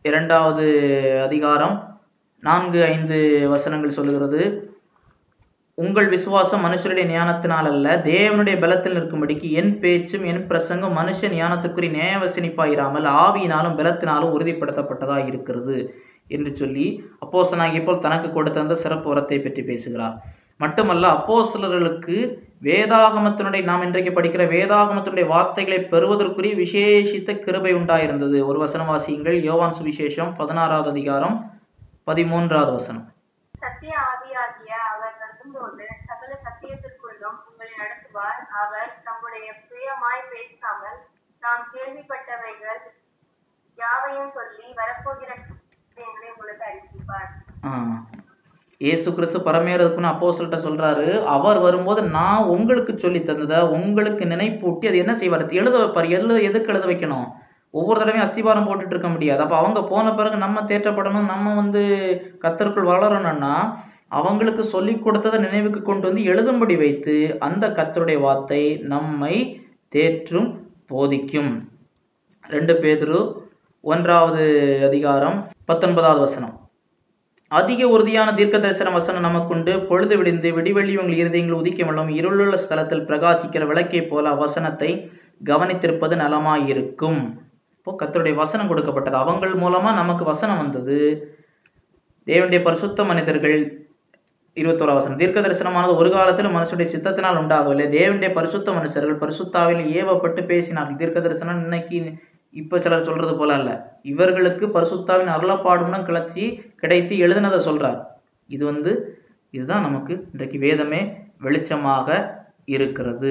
இரண்டாவது அதிகாரம் நான்கு ஐந்து வசனங்கள் சொல்லுகிறது உங்கள் விசுவாசம் மனுஷருடைய ஞானத்தினால் அல்ல தேவனுடைய பலத்தில் நிற்கும்படிக்கு என் பேச்சும் என் பிரசங்கம் மனுஷ ஞானத்துக்குரிய நியாயவசனிப்பாயிராமல் ஆவியினாலும் பலத்தினாலும் உறுதிப்படுத்தப்பட்டதா இருக்கிறது என்று சொல்லி அப்போஸ்தலனாகிய போல் தனக்கு கொடுத்த அந்த சிறப்பு வரத்தை பற்றி பேசுகிறார் மட்டுமல்ல அப்போஸ்தலர்களுக்கு வேதாகமத்தினுடைய நாம் இன்றைக்கு படிக்கிற வேதாகமத்தினுடைய வார்த்தைகளை பெறுவதற்குரிய விசேஷித்த கிருபை உண்டாயிருந்தது ஒரு வசனம் வாசியுங்கள் யோவான் சுவிசேஷம் பதினாறாவது அதிகாரம் பதிமூன்றாவது வசனம் சத்திய ஆவியாகிய அவர் வரும்போது சகல சத்தியத்திற்குள்ளும் உங்களை நடத்துவார் அவர் தம்முடைய சுயமாய் பேசாமல் தாம் கேள்விப்பட்டவைகள் யாவையும் சொல்லி வரப்போகிற காரியங்களை உங்களுக்கு அறிவிப்பார் ஆ. இயேசு கிறிஸ்து பரமேறதுக்குன்னு அப்போஸ்தலர்ட்ட சொல்றாரு அவர் வரும்போது நான் உங்களுக்கு சொல்லி தந்ததை உங்களுக்கு நினைப்பூட்டி அது என்ன செய்வார் அது எழுத வைப்பார் எழுத எதுக்கு எழுத வைக்கணும் ஒவ்வொரு தடவையும் அஸ்திபாரம் போட்டுட்டு இருக்க முடியாது அப்போ அவங்க போன பிறகு நம்ம தேற்றப்படணும் நம்ம வந்து கத்தருக்குள் வளரணும்னா அவங்களுக்கு சொல்லி கொடுத்ததை நினைவுக்கு கொண்டு வந்து எழுதும்படி வைத்து அந்த கத்தருடைய வார்த்தை நம்மை தேற்றும் போதிக்கும் ரெண்டு பேதுரு ஒன்றாவது அதிகாரம் பத்தொன்பதாவது வசனம் அதிக உறுதியான தீர்க்க தரிசன வசனம் நமக்குண்டு பொழுது விடிந்து விடிவெள்ளி உங்கள் இருதயங்கள் உதிக்கமல்லும் இருளுள்ள ஸ்தலத்தில் பிரகாசிக்கிற விளக்கை போல வசனத்தை கவனித்திருப்பது நலமாயிருக்கும் இப்போ கர்த்தருடைய வசனம் கொடுக்கப்பட்டது அவங்கள் மூலமா நமக்கு வசனம் வந்தது தேவனுடைய பரிசுத்த மனிதர்கள் இருபத்தோரா வசனம் தீர்க்க தரிசனமானது ஒரு காலத்தில் மனுஷனுடைய சித்தத்தினால் உண்டாகவில்லை தேவனுடைய பரிசுத்த மனுஷர்கள் பரிசுத்தாவில் ஏவப்பட்டு பேசினார்கள் தீர்க்க தரிசனம் இன்னைக்கு இப்ப சிலர் சொல்றது போல அல்ல இவர்களுக்கு பரிசுத்தாவின் அருளப்பாடும்னா கிளச்சி கிடைத்து எழுதினதை சொல்றார் இது வந்து இதுதான் நமக்கு இன்றைக்கு வேதமே வெளிச்சமாக இருக்கிறது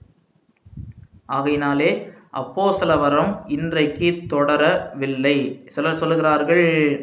ஆகையினாலே அப்போஸ்தல வரம் இன்றைக்கு தொடரவில்லை சிலர் சொல்லுகிறார்கள்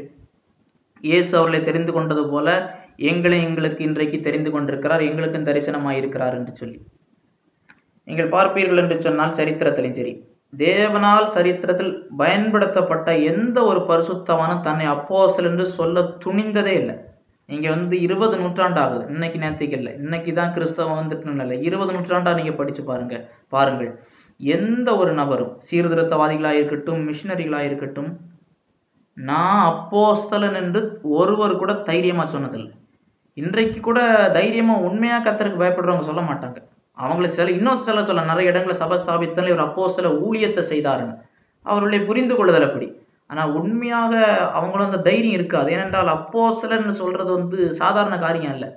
இயேசு அவர்களை தெரிந்து கொண்டது போல எங்களை எங்களுக்கு இன்றைக்கு தெரிந்து கொண்டிருக்கிறார் எங்களுக்கும் தரிசனமாயிருக்கிறார் என்று சொல்லி நீங்கள் பார்ப்பீர்கள் என்று சொன்னால் சரித்திரத்திலும் சரி தேவனால் சரித்திரத்தில் பயன்படுத்தப்பட்ட எந்த ஒரு பரிசுத்தவானும் தன்னை அப்போஸ்தலன் என்று சொல்ல துணிந்ததே இல்லை நீங்க வந்து இருபது நூற்றாண்டு ஆகுது இன்னைக்கு நேரத்துக்கு இல்லை இன்னைக்கு தான் கிறிஸ்தவம் வந்துட்டு இல்லை இருபது நூற்றாண்டா நீங்க படிச்சு பாருங்க பாருங்கள் எந்த ஒரு நபரும் சீர்திருத்தவாதிகளாக இருக்கட்டும் மிஷினரிகளாக இருக்கட்டும் நான் அப்போஸ்தலன் என்று ஒருவர் கூட தைரியமா சொன்னதில்லை இன்றைக்கு கூட தைரியமா உண்மையா கத்தருக்கு பயப்படுறவங்க சொல்ல மாட்டாங்க அவங்கள சில இன்னொரு சில சொல்ல நிறைய இடங்களில் சபை ஸ்தாபித்தல் இவர் அப்போஸ்தல ஊழியத்தை செய்தாருன்னு அவருடைய புரிந்து கொள்ளுதல் அப்படி ஆனா உண்மையாக அவங்களும் அந்த தைரியம் இருக்காது ஏனென்றால் அப்போஸ்தலன்னு சொல்றது வந்து சாதாரண காரியம் இல்லை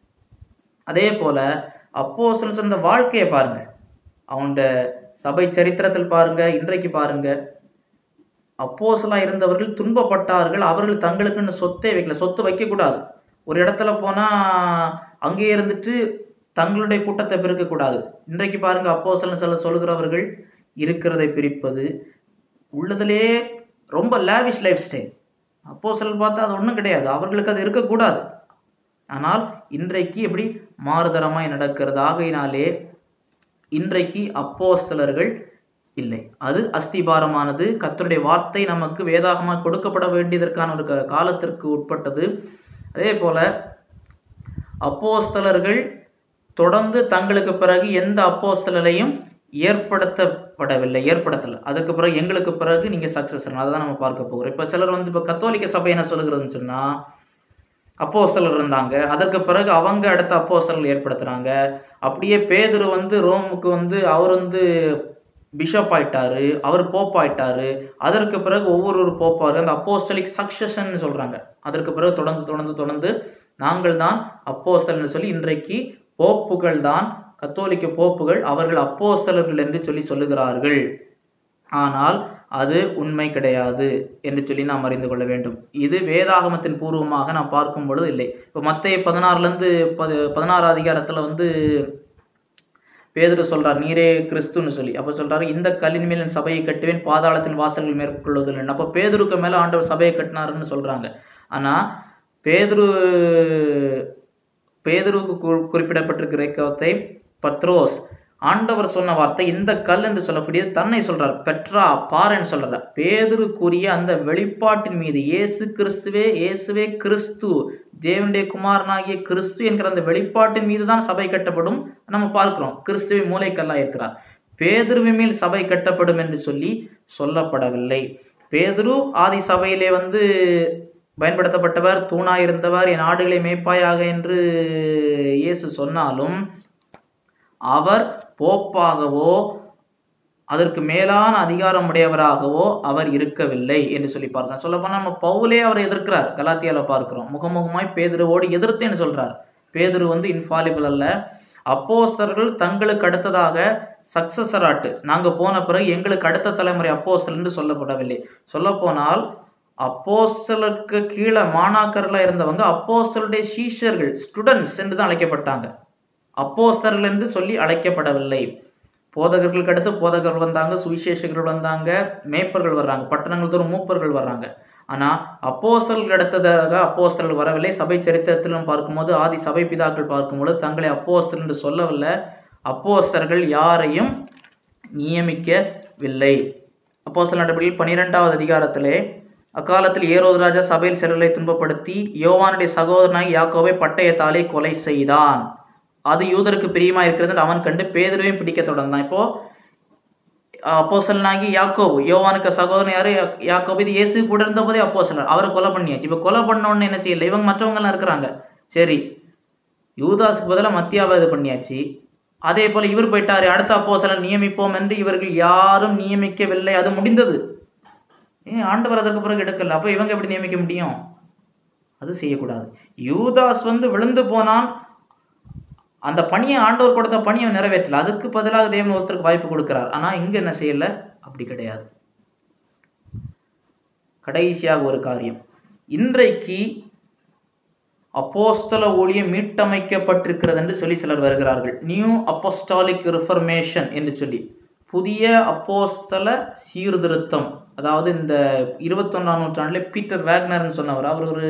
அதே போல அப்போஸ்தலன் சொன்ன வாழ்க்கையை பாருங்க அவனோட சபை சரித்திரத்தில் பாருங்க இன்றைக்கு பாருங்க அப்போசலா இருந்தவர்கள் துன்பப்பட்டார்கள் அவர்கள் தங்களுக்குன்னு சொத்தே வைக்கல சொத்து வைக்கக்கூடாது ஒரு இடத்துல போனா அங்கேயே இருந்துட்டு தங்களுடைய கூட்டத்தை பெருக்கக்கூடாது இன்றைக்கு பாருங்க அப்போசலன் சொல்ல சொல்லுகிறவர்கள் இருக்கிறதை பிரிப்பது உள்ளதிலே ரொம்ப லேவிஷ் லைஃப் ஸ்டைல் அப்போஸ்தலர் பார்த்தா அது ஒன்றும் கிடையாது அவர்களுக்கு அது இருக்கக்கூடாது ஆனால் இன்றைக்கு எப்படி மாறுதரமாய் நடக்கிறது ஆகையினாலே இன்றைக்கு அப்போஸ்தலர்கள் இல்லை அது அஸ்திபாரமானது கர்த்தருடைய வார்த்தை நமக்கு வேதாகமாக கொடுக்கப்பட வேண்டியதற்கான ஒரு க- காலத்திற்கு உட்பட்டது அதே போல அப்போஸ்தலர்கள் தொடர்ந்து தங்களுக்கு பிறகு எந்த அப்போஸ்தலரையும் ஏற்படுத்தப்படவில்லை ஏற்படுத்தலை அதுக்கு பிறகு எங்களுக்கு பிறகு நீங்க சக்சஸ் அதுதான் நம்ம பார்க்க போகிறோம் இப்போ சிலர் வந்து இப்போ கத்தோலிக்க சபை என்ன சொல்லுகிறதுன்னு சொன்னா அப்போஸ்தலர் இருந்தாங்க அதற்கு பிறகு அவங்க அடுத்த அப்போஸ்தலர் ஏற்படுத்துறாங்க அப்படியே பேதுரு வந்து ரோமுக்கு வந்து அவர் வந்து பிஷப் ஆயிட்டாரு அவர் போப் ஆயிட்டாரு அதற்கு பிறகு ஒவ்வொரு ஒரு போப்பாரு அந்த அப்போஸ்டலிக் சக்சஷன் சொல்றாங்க அதற்கு பிறகு தொடர்ந்து தொடர்ந்து தொடர்ந்து நாங்கள் தான் அப்போஸ்தலர்னு சொல்லி இன்றைக்கு போப்புகள் தான் கத்தோலிக்க போப்புகள் அவர்கள் அப்போஸ்தலர்கள் என்று சொல்லி சொல்லுகிறார்கள் ஆனால் அது உண்மை கிடையாது என்று சொல்லி நாம் அறிந்து கொள்ள வேண்டும் இது வேதாகமத்தின் பூர்வமாக நாம் பார்க்கும் பொழுது இல்லை இப்போ மத்திய பதினாறுலேருந்து பது பதினாறு அதிகாரத்தில் வந்து பேதுரு சொல்றார் நீரே கிறிஸ்துன்னு சொல்லி அப்போ சொல்றாரு இந்த கல்லின் மேல் என் சபையை கட்டுவேன் பாதாளத்தின் வாசல்கள் மேற்கொள்வதில்லை அப்போ பேதுருக்கு மேல ஆண்டவர் சபையை கட்டினாருன்னு சொல்றாங்க ஆனா பேதுரு பேதுருக்கு கு- குறிப்பிடப்பட்டிருக்கிற கிரேக்கத்தை பத்ரோஸ் ஆண்டவர் சொன்ன வார்த்தை இந்த கல் என்று சொல்லக்கூடியது தன்னை சொல்றார் பெட்ரா பாரன்னு சொல்றார் பேதுருக்குரிய அந்த வெளிப்பாட்டின் மீது இயேசு கிறிஸ்துவே இயேசுவே கிறிஸ்து தேவனுடைய குமாரனாகிய கிறிஸ்து என்கிற அந்த வெளிப்பாட்டின் மீது தான் சபை கட்டப்படும் நம்ம பார்க்கிறோம் கிறிஸ்துவை மூளைக்கல்லா இருக்கிறார் பேதுருவின் மேல் சபை கட்டப்படும் என்று சொல்லி சொல்லப்படவில்லை பேதுரு ஆதி சபையிலே வந்து பயன்படுத்தப்பட்டவர் தூணாய் இருந்தவர் என் ஆடுகளை மேய்ப்பாயாக என்று இயேசு சொன்னாலும் அவர் போப்பாகவோ அதற்கு மேலான அதிகாரம் உடையவராகவோ அவர் இருக்கவில்லை என்று சொல்லி பார்க்கிறோம் சொல்லப்போனால் நம்ம பவுலே அவரை எதிர்க்கிறார் கலாத்தியால பார்க்கிறோம் முகமுகமாய் பேதுருவோடு எதிர்த்தேன்னு சொல்றார் பேதுரு வந்து இன்ஃபாலிபிள் அல்ல அப்போஸ்தலர்கள் தங்களுக்கு அடுத்ததாக சக்சஸராட்டு நாங்க போன பிறகு எங்களுக்கு அடுத்த தலைமுறை அப்போஸ்தலர் என்று சொல்லப்படவில்லை சொல்லப்போனால் அப்போஸ்தலருக்கு கீழே மாணாக்கர்ல இருந்தவங்க அப்போஸ்தலருடைய சீஷர்கள் ஸ்டூடெண்ட்ஸ் என்று தான் அழைக்கப்பட்டாங்க அப்போஸ்தலர்கள் என்று சொல்லி அழைக்கப்படவில்லை போதகர்களுக்கு அடுத்து போதகர்கள் வந்தாங்க சுவிசேஷகர்கள் வந்தாங்க மேய்ப்பர்கள் வர்றாங்க பட்டணங்கள் தோறும் மூப்பர்கள் வர்றாங்க ஆனா அப்போஸ்தலர்கள் அடுத்ததாக அப்போஸ்தலர்கள் வரவில்லை சபை சரித்திரத்திலும் பார்க்கும்போது ஆதி சபை பிதாக்கள் பார்க்கும்போது தங்களை அப்போஸ்தலர் என்று சொல்லவில்லை அப்போஸ்தலர்கள் யாரையும் நியமிக்கவில்லை அப்போஸ்தலர் நடவடிக்கையில் பனிரெண்டாவது அதிகாரத்திலே அக்காலத்தில் ஏரோது ராஜா சபையில் சிறலை துன்பப்படுத்தி யோவானுடைய சகோதரனாகி யாக்கோவை பட்டயத்தாலே கொலை செய்தான் அது யூதருக்கு பிரியமா இருக்கிறது என்று அவன் கண்டு பேதுருவையும் பிடிக்க தொடர்ந்தான் இப்போ அப்போசலனாகி யாக்கோபு யோவானுக்கு சகோதரன் யாரு யா- யாக்கோபு இது இயேசு கூட இருந்தபோதே அப்போசலர் அவரை கொலை பண்ணியாச்சு இப்போ கொலை பண்ண உடனே என்ன செய்யல இவங்க மற்றவங்க எல்லாம் இருக்கிறாங்க சரி யூதாஸுக்கு பதிலாக மத்தியாவை இது பண்ணியாச்சு அதே போல இவர் போயிட்டாரு அடுத்த அப்போசலர் நியமிப்போம் என்று இவர்கள் யாரும் நியமிக்கவில்லை அது முடிந்தது ஏன் ஆண்டவர் அதற்கு பிறகு எடுக்கல அப்போ இவங்க எப்படி நியமிக்க முடியும் அது செய்யக்கூடாது யூதாஸ் வந்து விழுந்து போனான் அந்த பணியை ஆண்டவர் கொடுத்த பணியை நிறைவேற்றல அதுக்கு பதிலாக தேவன் ஒருத்தருக்கு வாய்ப்பு கொடுக்கிறார் ஆனா இங்க என்ன செய்யல அப்படி கிடையாது கடைசியாக ஒரு காரியம் இன்றைக்கு அப்போஸ்தல ஊழியம் மீட்டமைக்கப்பட்டிருக்கிறது என்று சொல்லி சிலர் வருகிறார்கள் நியூ அப்போஸ்டாலிக் ரிஃபர்மேஷன் என்று சொல்லி புதிய அப்போஸ்தல சீர்திருத்தம் அதாவது இந்த இருபத்தொன்னாம் நூற்றாண்டுல பீட்டர் வேக்னர்னு சொன்னவர் அவர் ஒரு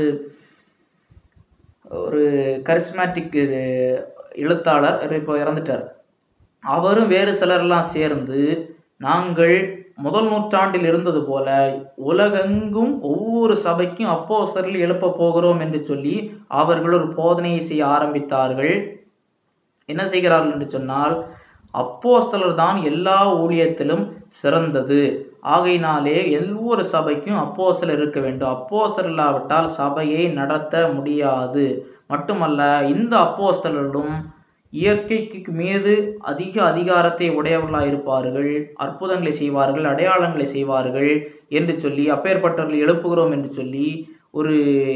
ஒரு கரிஸ்மேட்டிக் எழுத்தாளர் அவர் இப்போ இறந்துட்டார் அவரும் வேறு சிலரெல்லாம் சேர்ந்து நாங்கள் முதல் நூற்றாண்டில் இருந்தது போல உலகெங்கும் ஒவ்வொரு சபைக்கும் அப்போஸ்தலர்கள் எழுப்ப போகிறோம் என்று சொல்லி அவர்கள் ஒரு போதனையை செய்ய ஆரம்பித்தார்கள் என்ன செய்கிறார்கள் என்று சொன்னால் அப்போஸ்தலர் தான் எல்லா ஊழியத்திலும் சிறந்தது ஆகையினாலே ஒவ்வொரு சபைக்கும் அப்போஸ்தலர் இருக்க வேண்டும் அப்போஸ்தலர் இல்லாவிட்டால் சபையை நடத்த முடியாது மட்டுமல்ல இந்த அப்போஸ்தலர்களும் இயற்கைக்கு மீது அதிக அதிகாரத்தை உடையவர்களாக இருப்பார்கள் அற்புதங்களை செய்வார்கள் அடையாளங்களை செய்வார்கள் என்று சொல்லி அப்பேற்பட்டவர்களை எழுப்புகிறோம் என்று சொல்லி ஒரு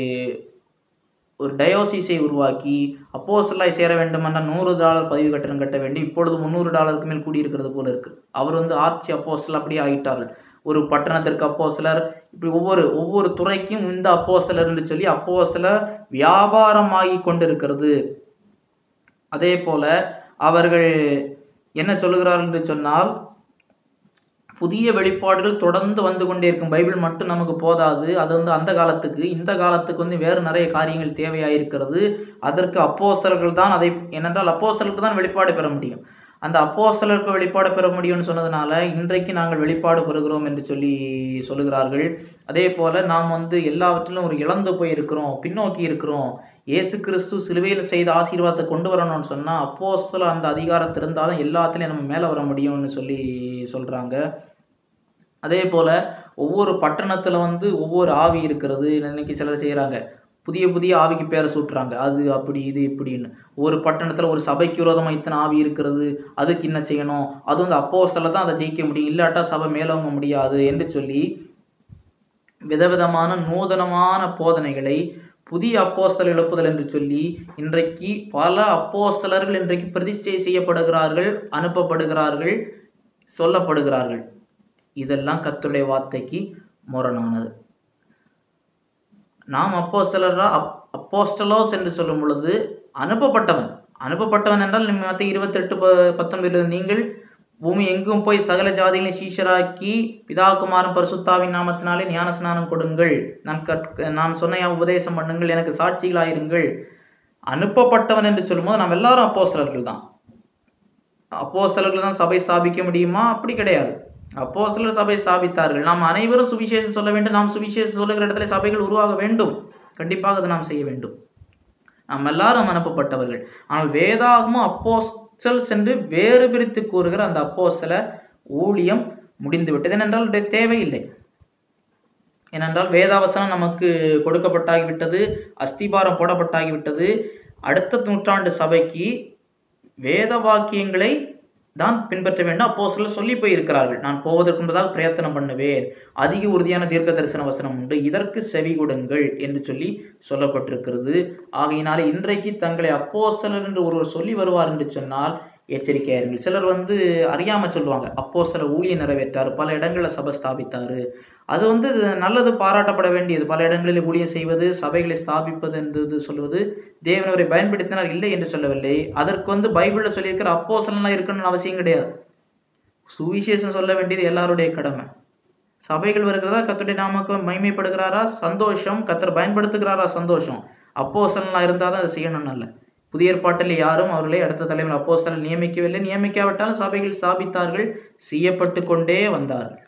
ஒரு டயோசிஸை உருவாக்கி அப்போஸ்தலாய் சேர வேண்டுமென்றால் நூறு டாலர் பதிவு கட்டணம் கட்ட வேண்டும் இப்பொழுது முந்நூறு டாலருக்கு மேல் கூடியிருக்கிறது போல இருக்கு அவர் வந்து ஆட்சி அப்போஸ்தலர் அப்படியே ஆகிட்டார்கள் ஒரு பட்டணத்திற்கு அப்போஸ்தலர் இப்படி ஒவ்வொரு ஒவ்வொரு துறைக்கும் இந்த அப்போஸ்தலர் என்று சொல்லி அப்போஸ்தலர் வியாபாரமாகி கொண்டிருக்கிறது அதே போல அவர்கள் என்ன சொல்லுகிறார்கள் என்று சொன்னால் புதிய வெளிப்பாடுகள் தொடர்ந்து வந்து கொண்டே இருக்கும் பைபிள் மட்டும் நமக்கு போதாது அது வந்து அந்த காலத்துக்கு இந்த காலத்துக்கு வந்து வேறு நிறைய காரியங்கள் தேவையாயிருக்கிறது அதற்கு அப்போஸ்தலர்கள் தான் அதை ஏனென்றால் அப்போஸ்தலருக்கு தான் வெளிப்பாடு பெற முடியும் அந்த அப்போஸ்தலருக்கு வெளிப்பாடு பெற முடியும்னு சொன்னதுனால இன்றைக்கு நாங்கள் வெளிப்பாடு பெறுகிறோம் என்று சொல்லி சொல்லுகிறார்கள் அதே போல நாம் வந்து எல்லாவற்றிலும் ஒரு இழந்து போய் இருக்கிறோம் பின்னோக்கி இருக்கிறோம் இயேசு கிறிஸ்து சிலுவையில் செய்த ஆசீர்வாதத்தை கொண்டு வரணும்னு சொன்னா அப்போஸ்தல அந்த அதிகாரத்தை இருந்தாலும் எல்லாத்துலயும் நம்ம மேலே வர முடியும்னு சொல்லி சொல்றாங்க அதே போல ஒவ்வொரு பட்டணத்துல வந்து ஒவ்வொரு ஆவி இருக்கிறது இன்னைக்கு சிலர் செய்யறாங்க புதிய புதிய ஆவிக்கு பேரை சூட்டுறாங்க அது அப்படி இது இப்படின்னு ஒரு பட்டணத்துல ஒரு சபைக்கு விரோதமா இத்தனை ஆவி இருக்கிறது அதுக்கு என்ன செய்யணும் அது வந்து அப்போஸ்தல தான் அதை ஜெயிக்க முடியும் இல்லாட்டா சபை மேலோங்க முடியாது என்று சொல்லி விதவிதமான நூதனமான போதனைகளை புதிய அப்போஸ்தலர் எழுப்புதல் என்று சொல்லி இன்றைக்கு பல அப்போஸ்தலர்கள் இன்றைக்கு பிரதிஷ்டை செய்யப்படுகிறார்கள் அனுப்பப்படுகிறார்கள் சொல்லப்படுகிறார்கள் இதெல்லாம் கர்த்தருடைய வார்த்தைக்கு முரணானது நாம் அப்போஸ்தலரா அப் அப்போஸ்டலோஸ் என்று சொல்லும் பொழுது அனுப்பப்பட்டவன் அனுப்பப்பட்டவன் என்றால் மத்திய இருபத்தெட்டு ப பத்தொன்பதில் நீங்கள் பூமி எங்கும் போய் சகல ஜாதிகளையும் சீஷராக்கி பிதாகுமாரன் பரிசுத்தாவின் நாமத்தினாலே ஞான ஸ்நானம் கொடுங்கள் நான் கற்க நான் சொன்ன உபதேசம் பண்ணுங்கள் எனக்கு சாட்சிகளாயிருங்கள் அனுப்பப்பட்டவன் என்று சொல்லும்போது நாம் எல்லாரும் அப்போஸ்தலர்கள் தான் அப்போஸ்தலர்கள் தான் சபை ஸ்தாபிக்க முடியுமா அப்படி கிடையாது அப்போஸ்தலர் சபை ஸ்தாபித்தார்கள் நாம் அனைவரும் சுவிசேஷம் சொல்ல வேண்டும் நாம் சுவிசேஷம் சொல்லுகிற இடத்துல சபைகள் உருவாக வேண்டும் கண்டிப்பாக அதை நாம் செய்ய வேண்டும் நாம் எல்லாரும் அனுப்பப்பட்டவர்கள் ஆனால் வேதாகமும் அப்போஸ்டல் சென்று வேறு பிரித்து கூறுகிற அந்த அப்போஸ்தல ஊழியம் முடிந்து விட்டது ஏனென்றால் இது தேவையில்லை ஏனென்றால் வேதாவசனம் நமக்கு கொடுக்கப்பட்டாகிவிட்டது அஸ்திபாரம் போடப்பட்டாகிவிட்டது அடுத்த நூற்றாண்டு சபைக்கு வேத வாக்கியங்களை தான் பின்பற்ற வேண்டும் அப்போ சிலர் சொல்லி போயிருக்கிறார்கள் நான் போவதற்கு முன்பதாக பிரயத்தனம் பண்ணுவேன் அதிக உறுதியான தீர்க்க தரிசன வசனம் உண்டு இதற்கு செவி கொடுங்கள் என்று சொல்லி சொல்லப்பட்டிருக்கிறது ஆகையினால இன்றைக்கு தங்களை அப்போஸ்தலர் என்று ஒருவர் சொல்லி வருவார் என்று சொன்னால் எச்சரிக்கையாயிருங்கள் சிலர் வந்து அறியாம சொல்லுவாங்க அப்போ சில ஊழியம் நிறைவேற்றார் பல இடங்களில் சபை ஸ்தாபித்தாரு அது வந்து நல்லது பாராட்டப்பட வேண்டியது பல இடங்களில் ஊழியம் செய்வது சபைகளை ஸ்தாபிப்பது என்று சொல்வது தேவன் அவரை பயன்படுத்தினார் இல்லை என்று சொல்லவில்லை அதற்கு வந்து பைபிளில் சொல்லியிருக்கிற அப்போ இருக்கணும்னு அவசியம் கிடையாது சுவிசேஷம் சொல்ல வேண்டியது எல்லாருடைய கடமை சபைகள் வருகிறதா கத்துடைய நாமக்கு மைமைப்படுகிறாரா சந்தோஷம் கத்தர் பயன்படுத்துகிறாரா சந்தோஷம் அப்போ இருந்தால் தான் அதை செய்யணும்னு இல்லை புதிய ஏற்பாட்டில் யாரும் அவர்களை அடுத்த தலைவர் அப்போ நியமிக்கவில்லை நியமிக்காவிட்டாலும் சபைகள் ஸ்தாபித்தார்கள் செய்யப்பட்டு கொண்டே வந்தார்கள்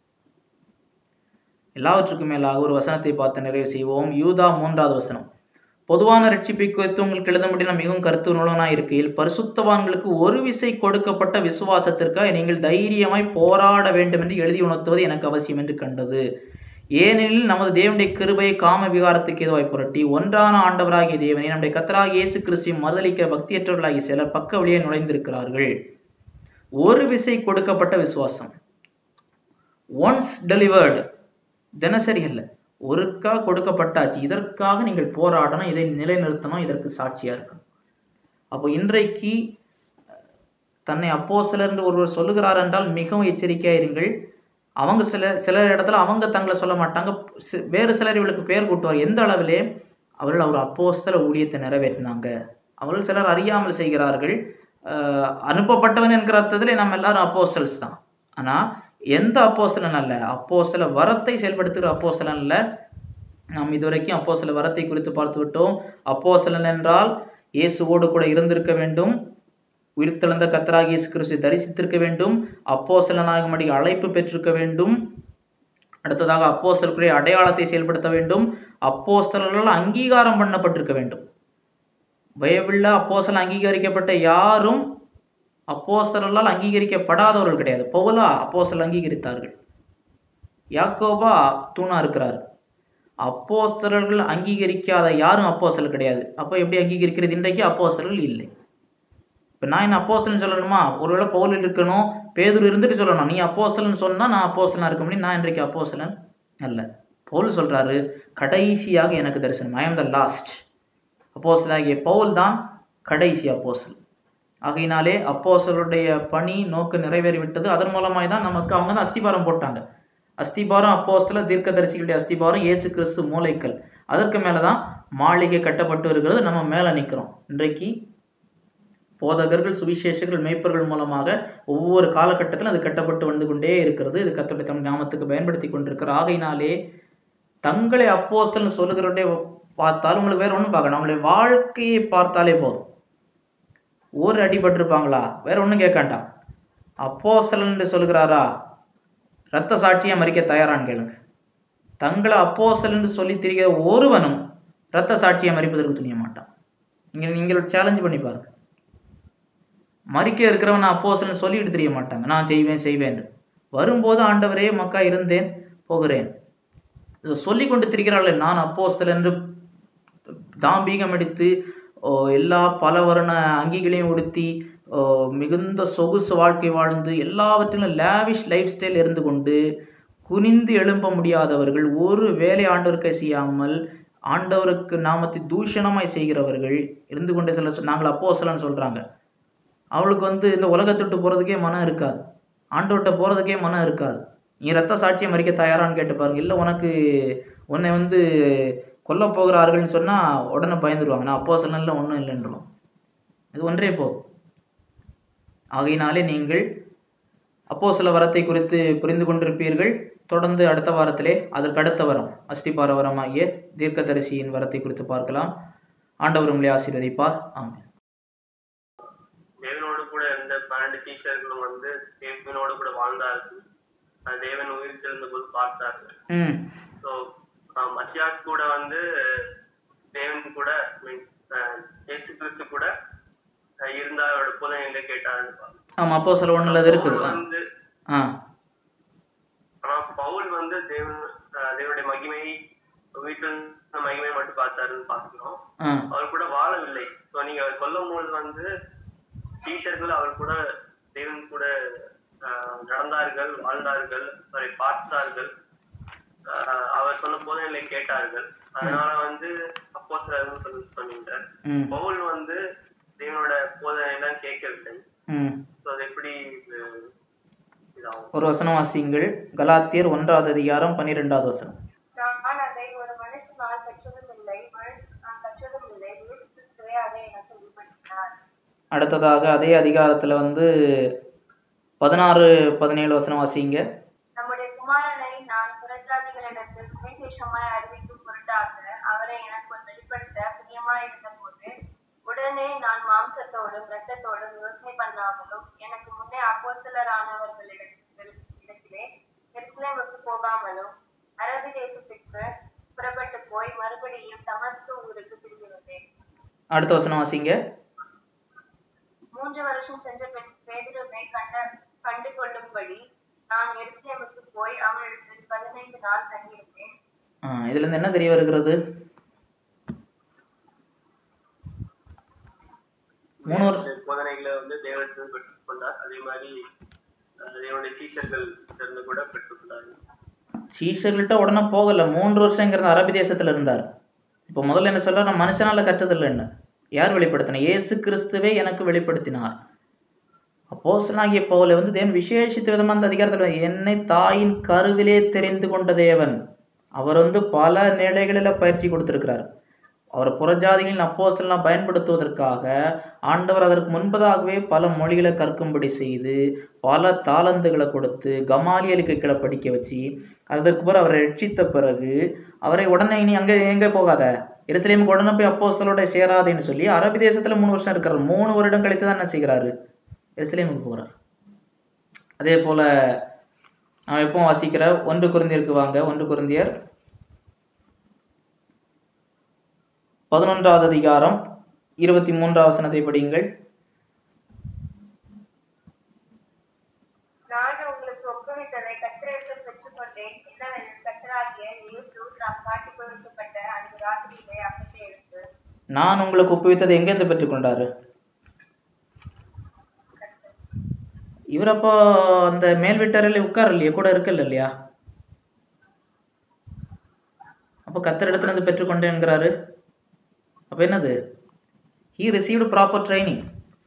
எல்லாவற்றுக்கும் மேலாக ஒரு வசனத்தை பார்த்து நிறைவு செய்வோம் யூதா மூன்றாவது வசனம் பொதுவான ரட்சிப்பை குறித்து உங்களுக்கு எழுதும்படி நான் மிகவும் கருத்து நூலனாக இருக்கையில் பரிசுத்தவான்களுக்கு ஒரு விசை கொடுக்கப்பட்ட விசுவாசத்திற்காக நீங்கள் தைரியமாய் போராட வேண்டும் என்று எழுதி உணர்த்துவது எனக்கு அவசியம் என்று கண்டது ஏனெனில் நமது தேவனுடைய கிருபையை காம விகாரத்துக்கு எதுவாய் புரட்டி ஒன்றான ஆண்டவராகிய தேவனை நம்முடைய கத்தராகிய இயேசு கிறிஸ்துவையும் மறுதளிக்க பக்தியற்றவர்களாகிய சிலர் பக்க வழியே நுழைந்திருக்கிறார்கள் ஒரு விசை கொடுக்கப்பட்ட விசுவாசம் ஒன்ஸ் டெலிவர்டு தினசரி அல்ல ஒருக்கா கொடுக்கப்பட்டாச்சு இதற்காக நீங்கள் போராடணும் இதை நிலைநிறுத்தணும் இதற்கு சாட்சியா இருக்கணும் அப்போ இன்றைக்கு தன்னை அப்போ என்று ஒருவர் சொல்லுகிறார் என்றால் மிகவும் எச்சரிக்கையா இருங்கள் அவங்க சில சில இடத்துல அவங்க தங்களை சொல்ல மாட்டாங்க சி- வேறு சிலர் இவளுக்கு பேர் கூட்டுவார் எந்த அளவிலே அவர்கள் அவர் அப்போஸ்தல ஊழியத்தை நிறைவேற்றினாங்க அவர்கள் சிலர் அறியாமல் செய்கிறார்கள் அஹ், அனுப்பப்பட்டவன் என்கிற அர்த்தத்திலே நம்ம எல்லாரும் அப்போஸ்தல்ஸ் தான் ஆனா எந்த அப்போஸ்தலன் அல்ல அப்போஸ்தல வரத்தை செயல்படுத்துகிற அப்போஸ்தலன் அல்ல நாம் இதுவரைக்கும் அப்போஸ்தல வரத்தை குறித்து பார்த்து விட்டோம் அப்போஸ்தலன் என்றால் இயேசுவோடு கூட இருந்திருக்க வேண்டும் உயிர்த்தெழுந்த கத்தராக இயேசு கிறிஸ்துவை தரிசித்திருக்க வேண்டும் அப்போஸ்தலனாகும்படி அழைப்பு பெற்றிருக்க வேண்டும் அடுத்ததாக அப்போஸ்தலர்களுடைய அடையாளத்தை செயல்படுத்த வேண்டும் அப்போஸ்தலர்களால் அங்கீகாரம் பண்ணப்பட்டிருக்க வேண்டும் பயவில்ல அப்போஸ்தலன் அங்கீகரிக்கப்பட்ட யாரும் அப்போஸ்தலர்களால் அங்கீகரிக்கப்படாதவர்கள் கிடையாது பவுலா அப்போஸ்தலர் அங்கீகரித்தார்கள் யாக்கோபா தூணா இருக்கிறார் அப்போஸ்தலர்கள் அங்கீகரிக்காத யாரும் அப்போஸ்தலர் கிடையாது அப்போ எப்படி அங்கீகரிக்கிறது இன்றைக்கு அப்போஸ்தலர்கள் இல்லை இப்போ நான் என்ன அப்போஸ்தலன் சொல்லணுமா ஒருவேளை பவுல் இருக்கணும் பேதுரு இருந்துட்டு சொல்லணும் நீ அப்போஸ்தலன் சொன்னா நான் அப்போஸ்தலனா இருக்க முடியும் நான் இன்றைக்கு அப்போஸ்தலன் அல்ல பவுல் சொல்றாரு கடைசியாக எனக்கு தரிசனம் ஐ am த லாஸ்ட் அப்போஸ்தலாகிய பவுல் தான் கடைசி அப்போஸ்தலன் ஆகையினாலே அப்போஸ்தலருடைய பணி நோக்கு நிறைவேறிவிட்டது அதன் மூலமாய் தான் நமக்கு அவங்க தான் அஸ்திபாரம் போட்டாங்க அஸ்திபாரம் அப்போஸ்தல தீர்க்கதரிசிகளுடைய அஸ்திபாரம் இயேசு கிறிஸ்து மூளைக்கல் அதற்கு மேலே தான் மாளிகை கட்டப்பட்டு இருக்கிறது நம்ம மேலே நிற்கிறோம் இன்றைக்கு போதகர்கள் சுவிசேஷர்கள் மேய்ப்பர்கள் மூலமாக ஒவ்வொரு காலகட்டத்திலும் அது கட்டப்பட்டு வந்து கொண்டே இருக்கிறது இது கத்தோடைய தமிழ் நாமத்துக்கு பயன்படுத்தி கொண்டிருக்கிற ஆகையினாலே தங்களை அப்போஸ்தலன் சொல்லுகிறவருடைய பார்த்தால் உங்களுக்கு வேற ஒன்றும் பார்க்கணும் அவங்களுடைய வாழ்க்கையை பார்த்தாலே போதும் ஒரு அடிபட்டிருப்பாங்களா வேற ஒன்றும் கேட்காண்டாம் அப்போஸ்தலன் என்று சொல்கிறாரா ரத்த சாட்சியை மறிக்க தயாரான்னு கேளுங்க தங்களை அப்போஸ்தலன் என்று சொல்லி திரிகிற ஒருவனும் ரத்த சாட்சியை மறிப்பதற்கு துணிய மாட்டான் இங்க நீங்கள் சேலஞ்ச் பண்ணி பாருங்க மறிக்க இருக்கிறவன் நான் அப்போஸ்தலன் சொல்லிட்டு தெரிய மாட்டாங்க நான் செய்வேன் செய்வேன் வரும்போது ஆண்டவரே மக்கா இருந்தேன் போகிறேன் இதை சொல்லி கொண்டு திரிகிறார்கள் நான் அப்போஸ்தலன் என்று தாம்பீகம் எடுத்து ஓ, எல்லா பல வருண அங்கிகளையும் உடுத்தி ஓ, மிகுந்த சொகுசு வாழ்க்கை வாழ்ந்து எல்லாவற்றிலும் லேவிஷ் லைஃப் ஸ்டைல் இருந்து கொண்டு குனிந்து எழும்ப முடியாதவர்கள் ஒரு வேலை ஆண்டவருக்கு செய்யாமல் ஆண்டவருக்கு நாமத்தை தூஷணமாய் செய்கிறவர்கள் இருந்து கொண்டே சில நாங்கள் அப்போ சொல்றாங்க அவளுக்கு வந்து இந்த உலகத்தை விட்டு போகிறதுக்கே மனம் இருக்காது ஆண்டவர்கிட்ட போகிறதுக்கே மனம் இருக்காது நீ ரத்த சாட்சியை மறிக்க தயாரான்னு கேட்டு பாருங்க இல்லை உனக்கு உன்னை வந்து கொல்ல போகிறார்கள்னு சொன்னால் உடனே பயந்துருவாங்க நான் அப்போ சொல்லல ஒன்றும் இல்லைன்றோம் இது ஒன்றே போதும் ஆகையினாலே நீங்கள் அப்போ சில வரத்தை குறித்து புரிந்து கொண்டிருப்பீர்கள் தொடர்ந்து அடுத்த வாரத்திலே அதற்கு அடுத்த வரம் அஸ்திபார வரமாகிய தீர்க்கதரிசியின் வரத்தை குறித்து பார்க்கலாம் ஆண்டவர் உங்களை ஆசீர்வதிப்பார் ஆமென் தேவனோடு கூட இருந்த பன்னெண்டு சீஷர்களும் வந்து தேவனோடு கூட வாழ்ந்தார்கள் அஹ் தேவன் உயிர் தெரிந்த போது பார்த்தார்கள் ம் ஸோ மத்தியாஸ் கூட வந்து தேவன் கூட மீன் இயேசு கிறிஸ்து கூட அஹ் இருந்தா அவரோட புதன் கேட்டாருன்னு பாருங்க. ஆமாம் அப்போ சில ஒன்றில் அது இருக்குது பவுல் ஆ வந்து ஆ ஆனா பவுல் வந்து தேவன் அஹ் தேவனுடைய மகிமையை வீட்டில் இருந்த மகிமையை மட்டும் பார்த்தாருன்னு பார்க்கிறோம் ஆ அவர் கூட வாழவில்லை ஸோ நீங்க சொல்லும் போது வந்து டீச்சர்கள் அவர் கூட தேவன் கூட ஆஹ், நடந்தார்கள் வாழ்ந்தார்கள் அவரை பார்த்தார்கள் ஆஹ், அவர் சொன்ன போதனைகளை கேட்டார்கள் அதனால வந்து அப்போ சொல்லி சொன்னீங்க ம் பவுல் வந்து தேவனோட போதனை எல்லாம் கேட்கவில்லை ம் ஸோ அது எப்படி இது இதாகும் ஒரு வசனம் வாசியுங்கள் கலாத்தியர் ஒன்றாவது அதிகாரம் பன்னிரெண்டாவது வசனம் நான் அதை ஒரு மனுஷனால் கற்றதும் இல்லை மனுஷன் நான் கற்றதும் இல்லை இயேசு கிறிஸ்துவே அதை எனக்கு வெளிப்படுத்தினார் அடுத்ததாக அதே அதிகாரத்தில் வந்து பதினாறு பதினேழு வசனம் வாசிங்க நம்முடைய குமாரனை நான் புறஜாதிகளிடத்தில் சுவிசேஷமாய் அறிவிக்கும் பொருட்டாக அவரை எனக்கு வெளிப்படுத்த பிரியமாய் இருந்தபோது உடனே நான் மாம்சத்தோடும் இரத்தத்தோடும் யோசனை பண்ணாமலும் எனக்கு முன்னே அப்போஸ்தலரானவர்களிடத்தில் இடத்திலே எருசலேமுக்கு போகாமலும் அரபி தேசத்திற்கு புறப்பட்டு போய் மறுபடியும் தமஸ்கு ஊருக்கு திரும்பி வந்தேன் அடுத்த வசனம் வாசிங்க மூன்று வருஷம் சென்ற பின் பேதுருவை கண்ட கண்டு கொள்ளும்படி நான் எருசலேமுக்கு போய் அவனிடத்தில் பதினைந்து நாள் தங்கியிருந்தேன் ஆ, இதுலேருந்து என்ன தெரிய வருகிறது மூணு வருஷம் போதனைகளை வந்து தேவனிடத்தில் பெற்றுக்கொண்டார் அதே மாதிரி அஹ், தேவனுடைய சீஷர்கள் இருந்து கூட பெற்றுக்கொண்டார் சீஷர்கள்ட்ட உடனே போகல மூன்று வருஷங்கிறது அரபி தேசத்துல இருந்தார் இப்போ முதல்ல என்ன சொல்ற நான் மனுஷனால கற்றதில்லைன்னு யார் வெளிப்படுத்தின இயேசு கிறிஸ்துவே எனக்கு வெளிப்படுத்தினார் அப்போஸ்தலனாகிய பவுலை வந்து தேவன் விசேஷித்த விதமாக அந்த அதிகாரத்தில் என்னை தாயின் கருவிலே தெரிந்து கொண்ட தேவன் அவர் வந்து பல நிலைகளில் பயிற்சி கொடுத்திருக்கிறார் அவர் புறஜாதிகளின் அப்போஸ்தலனை பயன்படுத்துவதற்காக ஆண்டவர் அதற்கு முன்பதாகவே பல மொழிகளை கற்கும்படி செய்து பல தாளந்துகளை கொடுத்து கமாலியலுக்கு கீழே படிக்க வச்சு அதற்கு பிறகு அவரை ரட்சித்த பிறகு அவரை உடனே இனி அங்கே எங்கே போகாத எருசலேமுக்கு உடனே போய் அப்போஸ்தலோட சேராதேன்னு சொல்லி அரபி தேசத்தில் மூணு வருஷம் இருக்கிறார் மூணு வருடம் கழித்து தான் என்ன செய்கிறாரு எருசலேமுக்கு போகிறார் அதே போல் நான் எப்போ வாசிக்கிற ஒன்று குருந்தியருக்கு வாங்க ஒன்று குருந்தியர் பதினொன்றாவது அதிகாரம் இருபத்தி மூன்றாவது வசனத்தை படியுங்கள் நான் உங்களுக்கு ஒப்புவித்ததை கத்திரத்தில் பெற்றுக்கொண்டேன் என்னவெனில் கத்தராகிய இயேசு நாம் காட்டிக் கொடுக்கப்பட்ட அந்த ராத்திரியிலே அப்பத்தை எடுத்து நான் உங்களுக்கு ஒப்புவித்ததை எங்கேருந்து பெற்றுக்கொண்டாரு இவர் அப்போ அந்த மேல் வீட்டறையில் உட்கார இல்லையா கூட இருக்கல இல்லையா அப்போ கத்தர் இடத்துல இருந்து பெற்றுக்கொண்டேங்கிறாரு அப்போ என்னது ஹீ ரிசீவ்டு ப்ராப்பர் ட்ரைனிங்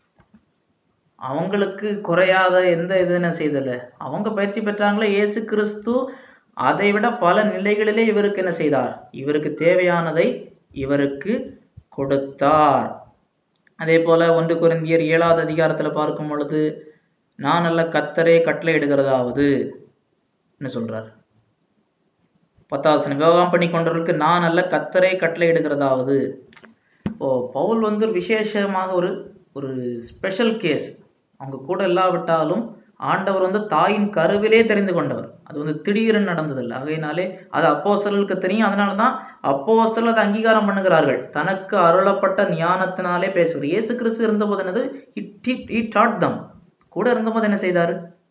அவங்களுக்கு குறையாத எந்த இது என்ன செய்தல அவங்க பயிற்சி பெற்றாங்களே இயேசு கிறிஸ்து அதை விட பல நிலைகளிலே இவருக்கு என்ன செய்தார் இவருக்கு தேவையானதை இவருக்கு கொடுத்தார் அதே போல ஒன்று குருந்தியர் ஏழாவது அதிகாரத்தில் பார்க்கும் பொழுது நான் அல்ல கத்தரே கட்டளை இடுகிறதாவது என்ன சொல்றார் பத்தாவது வசனம், விவாகம் பண்ணி கொண்டவர்களுக்கு நான் அல்ல கத்தரே கட்டளை இடுகிறதாவது ஓ பவுல் வந்து ஒரு விசேஷமாக ஒரு ஒரு ஸ்பெஷல் கேஸ் அவங்க கூட இல்லாவிட்டாலும் ஆண்டவர் வந்து தாயின் கருவிலே தெரிந்து கொண்டவர் அது வந்து திடீரென்னு நடந்ததில்லை ஆகையினாலே அது அப்போஸ்தலர்களுக்கு தெரியும் அதனால தான் அப்போஸ்தலர் அதை அங்கீகாரம் பண்ணுகிறார்கள் தனக்கு அருளப்பட்ட ஞானத்தினாலே பேசுகிறார் இயேசு கிறிஸ்து இருந்தபோது என்னது இ டாட் தம் கூட இருந்தபோது என்ன செய்தார்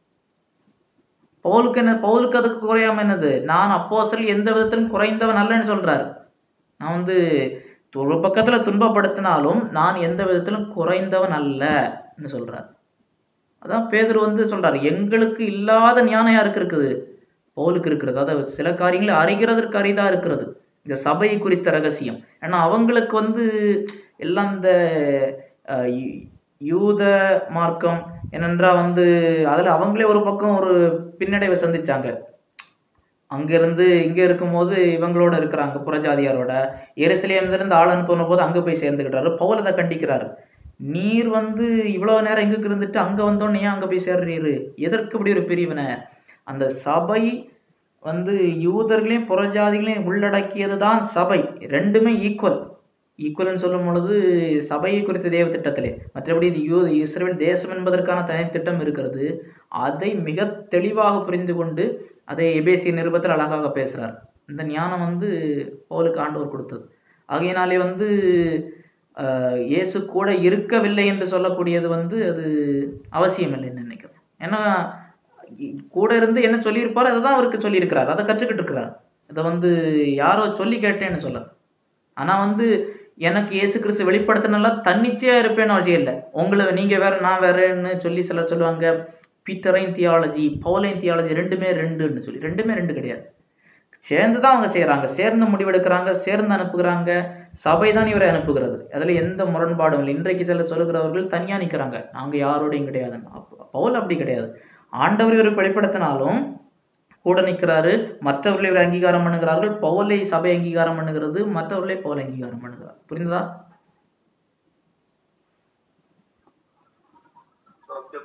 பவுலுக்கு என்ன பவுலுக்கு அதுக்கு குறையாம என்னது நான் அப்போஸ்தலர் எந்த விதத்திலும் குறைந்தவன் அல்லன்னு சொல்றாரு நான் வந்து ஒரு பக்கத்துல துன்பப்படுத்தினாலும் நான் எந்த விதத்திலும் குறைந்தவன் அல்லன்னு சொல்றார் அதான் பேதுரு வந்து சொல்றாரு எங்களுக்கு இல்லாத ஞானம் யாருக்கு இருக்குது பவுலுக்கு இருக்கிறது அதாவது சில காரியங்களை அறிகிறதற்கு அரிதா இருக்கிறது இந்த சபை குறித்த ரகசியம் ஏன்னா அவங்களுக்கு வந்து எல்லாம் இந்த அஹ், யூ- யூத மார்க்கம் என்னென்றா வந்து அதில் அவங்களே ஒரு பக்கம் ஒரு பின்னடைவை சந்திச்சாங்க அங்கிருந்து இங்க இருக்கும்போது இவங்களோட இருக்கிறாங்க புறஜாதியாரோட எருசலேமிலிருந்து ஆள் அனுப்பின போது அங்க போய் சேர்ந்துக்கிட்டாரு பவுல் அதை கண்டிக்கிறாரு நீர் வந்து இவ்வளவு நேரம் எங்க இருந்துட்டு அங்க வந்தோன்னே ஏன் அங்க போய் சேர்றீரு எதற்கு இப்படி ஒரு பிரிவினை அந்த சபை வந்து யூதர்களையும் புறஜாதிகளையும் உள்ளடக்கியது தான் சபை ரெண்டுமே ஈக்குவல் ஈக்குவல்னு சொல்லும் பொழுது சபையை குறித்த தேவ திட்டத்திலே மற்றபடி இது யூ இஸ்ரேல் தேசம் என்பதற்கான தனி திட்டம் இருக்கிறது அதை மிக தெளிவாக புரிந்து கொண்டு அதை எபேசிய நிருபத்தில் அழகாக பேசுகிறார் இந்த ஞானம் வந்து பவுலுக்கு ஆண்டவர் கொடுத்தது ஆகையினாலே வந்து ஆஹ், இயேசு கூட இருக்கவில்லை என்று சொல்லக்கூடியது வந்து அது அவசியம் இல்லைன்னு நினைக்கிறேன் ஏன்னா இ- கூட இருந்து என்ன சொல்லியிருப்பாரோ அதை தான் அவருக்கு சொல்லியிருக்கிறார் அதை கற்றுக்கிட்டு இருக்கிறார் இதை வந்து யாரோ சொல்லி கேட்டேன்னு சொல்ல ஆனால் வந்து எனக்கு இயேசு கிறிஸ்து வெளிப்படுத்தினால தன்னிச்சையாக இருப்பேன்னு அவசியம் இல்லை உங்களை நீங்கள் வேற நான் வேறன்னு சொல்லி சிலர் சொல்லுவாங்க பீட்டரைன் தியாலஜி பவுலைன் தியாலஜி ரெண்டுமே ரெண்டுன்னு சொல்லி ரெண்டுமே ரெண்டு கிடையாது சேர்ந்து தான் அவங்க செய்கிறாங்க சேர்ந்து முடிவெடுக்கிறாங்க சேர்ந்து அனுப்புகிறாங்க சபை தான் இவரை அனுப்புகிறது அதில் எந்த முரண்பாடும் இல்லை இன்றைக்கு சில சொல்லுகிறவர்கள் தனியாக நிற்கிறாங்க நாங்கள் யாரோடையும் கிடையாது அப்ப- பவுல் அப்படி கிடையாது ஆண்டவர் இவரை வெளிப்படுத்தினாலும் கூட நிற்கிறாரு மற்றவர்களை இவர் அங்கீகாரம் பண்ணுகிறார்கள் பவுலை சபை அங்கீகாரம் பண்ணுகிறது மற்றவர்களை பவுல் அங்கீகாரம் பண்ணுகிறார் புரிந்ததா ஓகே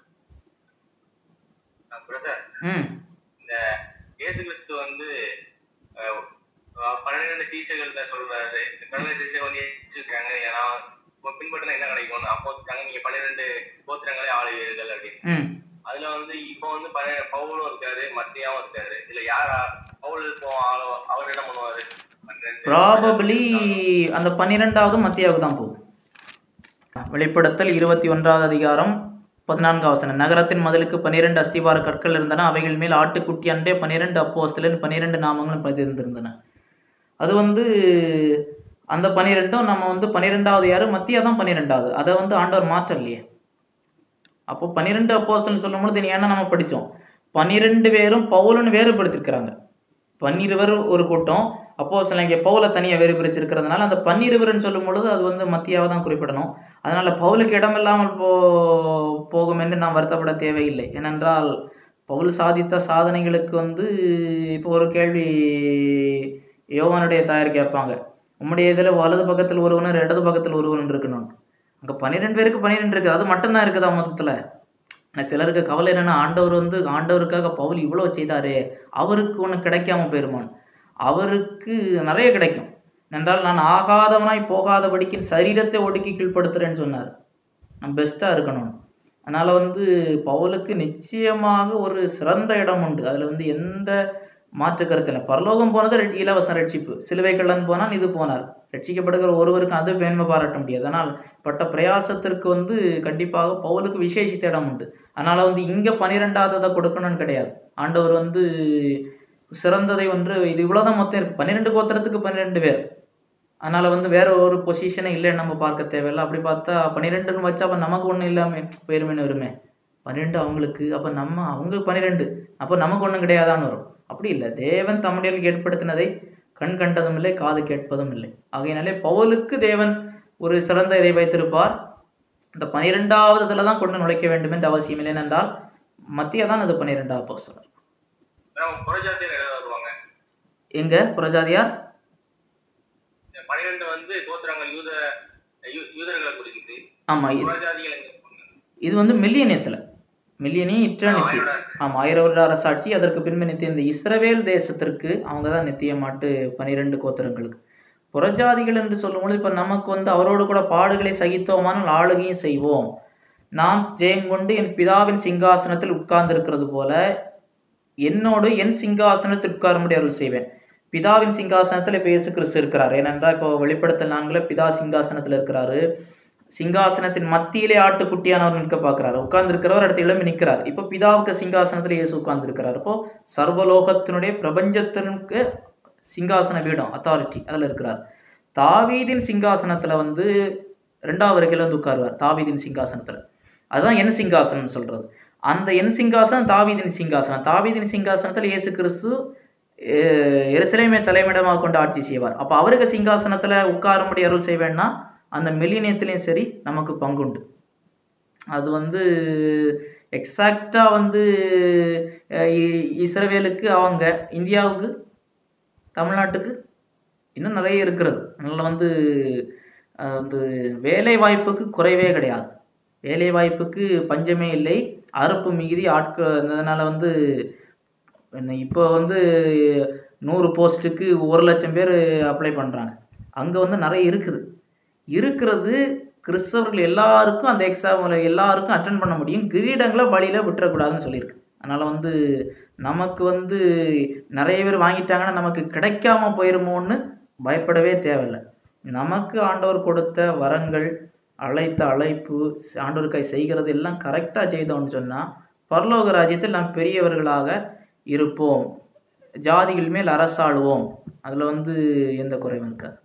பிரதர் ம் இந்த இயேசு கிறிஸ்து வந்து அஹ், அஹ், பன்னிரண்டு சீசர்கள்ட்ட சொல்றாரு இந்த பன்னிரண்டு சீசர்கள் வந்து ஏற்றிருக்காங்க ஏன்னா உங்க பின்பற்றினா என்ன கிடைக்கும் அப்போ இருக்காங்க நீங்க பன்னிரெண்டு கோத்திரங்களே ஆளுவீர்கள் அப்படின்னு ம் அதுல வந்து இப்போ வந்து பன்னிரெண்டு பவுலும் இருக்காரு மத்தியாவும் இருக்காரு இதுல யாரா பவுல் இப்போ ஆளோ அவர் என்ன பண்ணுவாரு பன்னிரெண்டு ப்ராபபிளி அந்த பன்னிரெண்டாவது மத்தியாவுக்கு தான் போகும் வெளிப்படுத்தல் இருபத்தி ஒன்றாவது அதிகாரம் பதினான்காவது வசனம் நகரத்தின் மதிலுக்கு பன்னிரெண்டு அஸ்திவார கற்கள் இருந்தன அவைகள் மேல் ஆட்டுக்குட்டி அன்பே பன்னிரெண்டு அப்போஸ்தலன் பன்னிரெண்டு நாமங்களும் பதிர்ந்திருந்தன அது வந்து அந்த பன்னிரெண்டும் நம்ம வந்து பன்னிரெண்டாவது யாரு மத்தியா தான் பன்னிரெண்டாவது அதை வந்து ஆண்டவர் மாற்றலையே அப்போ பன்னிரெண்டு அப்போஸ்தலன் சொல்லும்பொழுது நீ என்ன நம்ம படித்தோம் பன்னிரெண்டு பேரும் பவுலுன்னு வேறுபடுத்திருக்கிறாங்க பன்னிருவர் ஒரு கூட்டம் அப்போ சில இங்கே பவுலை தனியாக வேறு பிரிச்சிருக்கிறதுனால அந்த பன்னிருவர்னு சொல்லும் பொழுது அது வந்து மத்தியாவை தான் குறிப்பிடணும் அதனால பவுலுக்கு இடமில்லாமல் போ போகும் என்று நாம் வருத்தப்பட தேவையில்லை ஏனென்றால் பவுல் சாதித்த சாதனைகளுக்கு வந்து இப்போ ஒரு கேள்வி யோவானுடைய தாயார் கேட்பாங்க உம்முடைய இதில் வலது பக்கத்தில் ஒருவனும் இடது பக்கத்தில் ஒருவன் இருக்கணும் அங்கே பன்னிரெண்டு பேருக்கு பன்னிரெண்டு இருக்குது அது மட்டும்தான் இருக்குதா மொத்தத்தில் ஆனால் சிலருக்கு கவலை என்னன்னா ஆண்டவர் வந்து ஆண்டவருக்காக பவுல் இவ்வளோ செய்தாரே அவருக்கு ஒன்று கிடைக்காம போயிருமான் அவருக்கு நிறைய கிடைக்கும் என்றால் நான் ஆகாதவனாய் போகாதபடிக்கு சரீரத்தை ஒடுக்கி கீழ்ப்படுத்துறேன்னு சொன்னார் நான் பெஸ்ட்டாக இருக்கணும் அதனால் வந்து பவுலுக்கு நிச்சயமாக ஒரு சிறந்த இடம் உண்டு அதில் வந்து எந்த மாற்று கருத்து இல்லை பரலோகம் போனது ரெட்- இலவச ரட்சிப்பு சிலுவை கள்ளன் போனால் இது போனார் ரட்சிக்கப்படுகிற ஒருவருக்கு அது மேன்மை பாராட்ட முடியாது ஆனால் பட்ட பிரயாசத்திற்கு வந்து கண்டிப்பாக பவுலுக்கு விசேஷித்த இடம் உண்டு அதனால் வந்து இங்கே பன்னிரெண்டாவதை கொடுக்கணும்னு கிடையாது ஆண்டவர் வந்து சிறந்ததை ஒன்று இது இவ்வளோதான் மொத்தம் இருக்குது பன்னிரெண்டு கோத்திரத்துக்கு பன்னிரெண்டு பேர் அதனால் வந்து வேற ஒரு பொசிஷனே இல்லைன்னு நம்ம பார்க்க தேவையில்லை அப்படி பார்த்தா பன்னிரெண்டுன்னு வச்சா அப்போ நமக்கு ஒன்றும் இல்லாமல் போயிருமேன்னு வருமே பன்னிரெண்டு அவங்களுக்கு அப்போ நம்ம அவங்க பன்னிரெண்டு அப்போ நமக்கு ஒன்றும் கிடையாதான்னு வரும் அப்படி இல்லை தேவன் தம்முடைய ஏற்படுத்தினதை கண் கண்டதும் இல்லை காது கேட்பதும் இல்லை ஆகையினாலே பவுலுக்கு தேவன் ஒரு சிறந்த இதை வைத்திருப்பார் இந்த பன்னிரெண்டாவது இதில் தான் கொண்டு நுழைக்க வேண்டும் என்று அவசியம் இல்லை ஏனென்றால் மத்திய தான் அது பன்னிரெண்டாவது போஸ்டர் நம்ம புறஜாத்தியர் எழுத வருவாங்க எங்க புரஜாதியார் இந்த பன்னிரெண்டு வந்து கோத்திரங்கள் யூத யூ- யூதர்களை குறிக்குது ஆமாம் இது புறஜாதிகள் எங்க இருப்பாங்க? இது வந்து மில்லியனியத்தில் மில்லியனி இட்டர்னிட்டி ஆயிரம் ஆமாம் ஆயிரம் வருட அரசாட்சி அதற்கு பின்பு நித்திய இந்த இஸ்ரவேல் தேசத்திற்கு அவங்க தான் நித்தியமாட்டு பனிரெண்டு கோத்திரங்களுக்கு புறஜாதிகள் என்று சொல்லும்போது இப்போ நமக்கு வந்து அவரோடு கூட பாடுகளை சகித்தோமானால் ஆளுகையும் செய்வோம் நாம் ஜெயங்கொண்டு என் பிதாவின் சிங்காசனத்தில் உட்கார்ந்திருக்கிறது போல என்னோடு என் சிங்காசனத்தில் உட்காரும்படி அருள் செய்வேன் பிதாவின் சிங்காசனத்தில் இப்போ இயேசு கிறிஸ்து இருக்கிறார் ஏனென்றால் இப்போ வெளிப்படுத்தல் நான்குல பிதா சிங்காசனத்தில் இருக்கிறாரு சிங்காசனத்தின் மத்தியிலே ஆட்டுக்குட்டியானவர் நிற்க பார்க்கிறார் உட்கார்ந்திருக்கிறவர் அடுத்த இளம்பி நிற்கிறார் இப்போ பிதாவுக்கு சிங்காசனத்தில் இயேசு உட்கார்ந்திருக்கிறார் இப்போ சர்வலோகத்தினுடைய பிரபஞ்சத்திற்கு சிங்காசன பீடம் அத்தாரிட்டி அதில் இருக்கிறார் தாவீதின் சிங்காசனத்தில் வந்து ரெண்டாவது வரைக்கும் வந்து உட்காருவார் தாவீதின் சிங்காசனத்தில் அதுதான் என் சிங்காசனம் சொல்றது அந்த என் சிங்காசனம் தாவீதின் சிங்காசனம் தாவீதின் சிங்காசனத்தில் இயேசு கிறிஸ்து அஹ், எருசலேமை தலைமையிடமாக கொண்டு ஆட்சி செய்வார் அப்போ அவருக்கு சிங்காசனத்தில் உட்காரும்படி அருள் செய்வேன்னா அந்த மில்லினியத்திலையும் சரி நமக்கு பங்குண்டு அது வந்து எக்ஸாக்டாக வந்து அஹ், இ- இஸ்ரவேலுக்கு அவங்க இந்தியாவுக்கு தமிழ்நாட்டுக்கு இன்னும் நிறைய இருக்கிறது அதனால் வந்து அஹ், வந்து வேலை வாய்ப்புக்கு குறைவே கிடையாது வேலை வாய்ப்புக்கு பஞ்சமே இல்லை அறுப்பு மிகுதி ஆட்கள் அதனால வந்து என்ன இப்போ வந்து நூறு போஸ்ட்டுக்கு ஒரு லட்சம் பேர் அப்ளை பண்ணுறாங்க அங்கே வந்து நிறைய இருக்குது இருக்கிறது கிறிஸ்தவர்கள் எல்லாருக்கும் அந்த எக்ஸாமில் எல்லாருக்கும் அட்டன் பண்ண முடியும் கிரீடங்களை வழியில் விட்டுறக்கூடாதுன்னு சொல்லியிருக்கு அதனால் வந்து நமக்கு வந்து நிறைய பேர் வாங்கிட்டாங்கன்னா நமக்கு கிடைக்காம போயிருமோன்னு பயப்படவே தேவையில்லை நமக்கு ஆண்டவர் கொடுத்த வரங்கள் அழைத்த அழைப்பு ஆண்டவருக்காய் செய்கிறது எல்லாம் கரெக்டாக செய்தோம்னு சொன்னால் பரலோக ராஜ்யத்தில் நாம் பெரியவர்களாக இருப்போம் ஜாதிகள் மேல் அரசாளுவோம் அதில் வந்து எந்த குறைவும் இருக்காது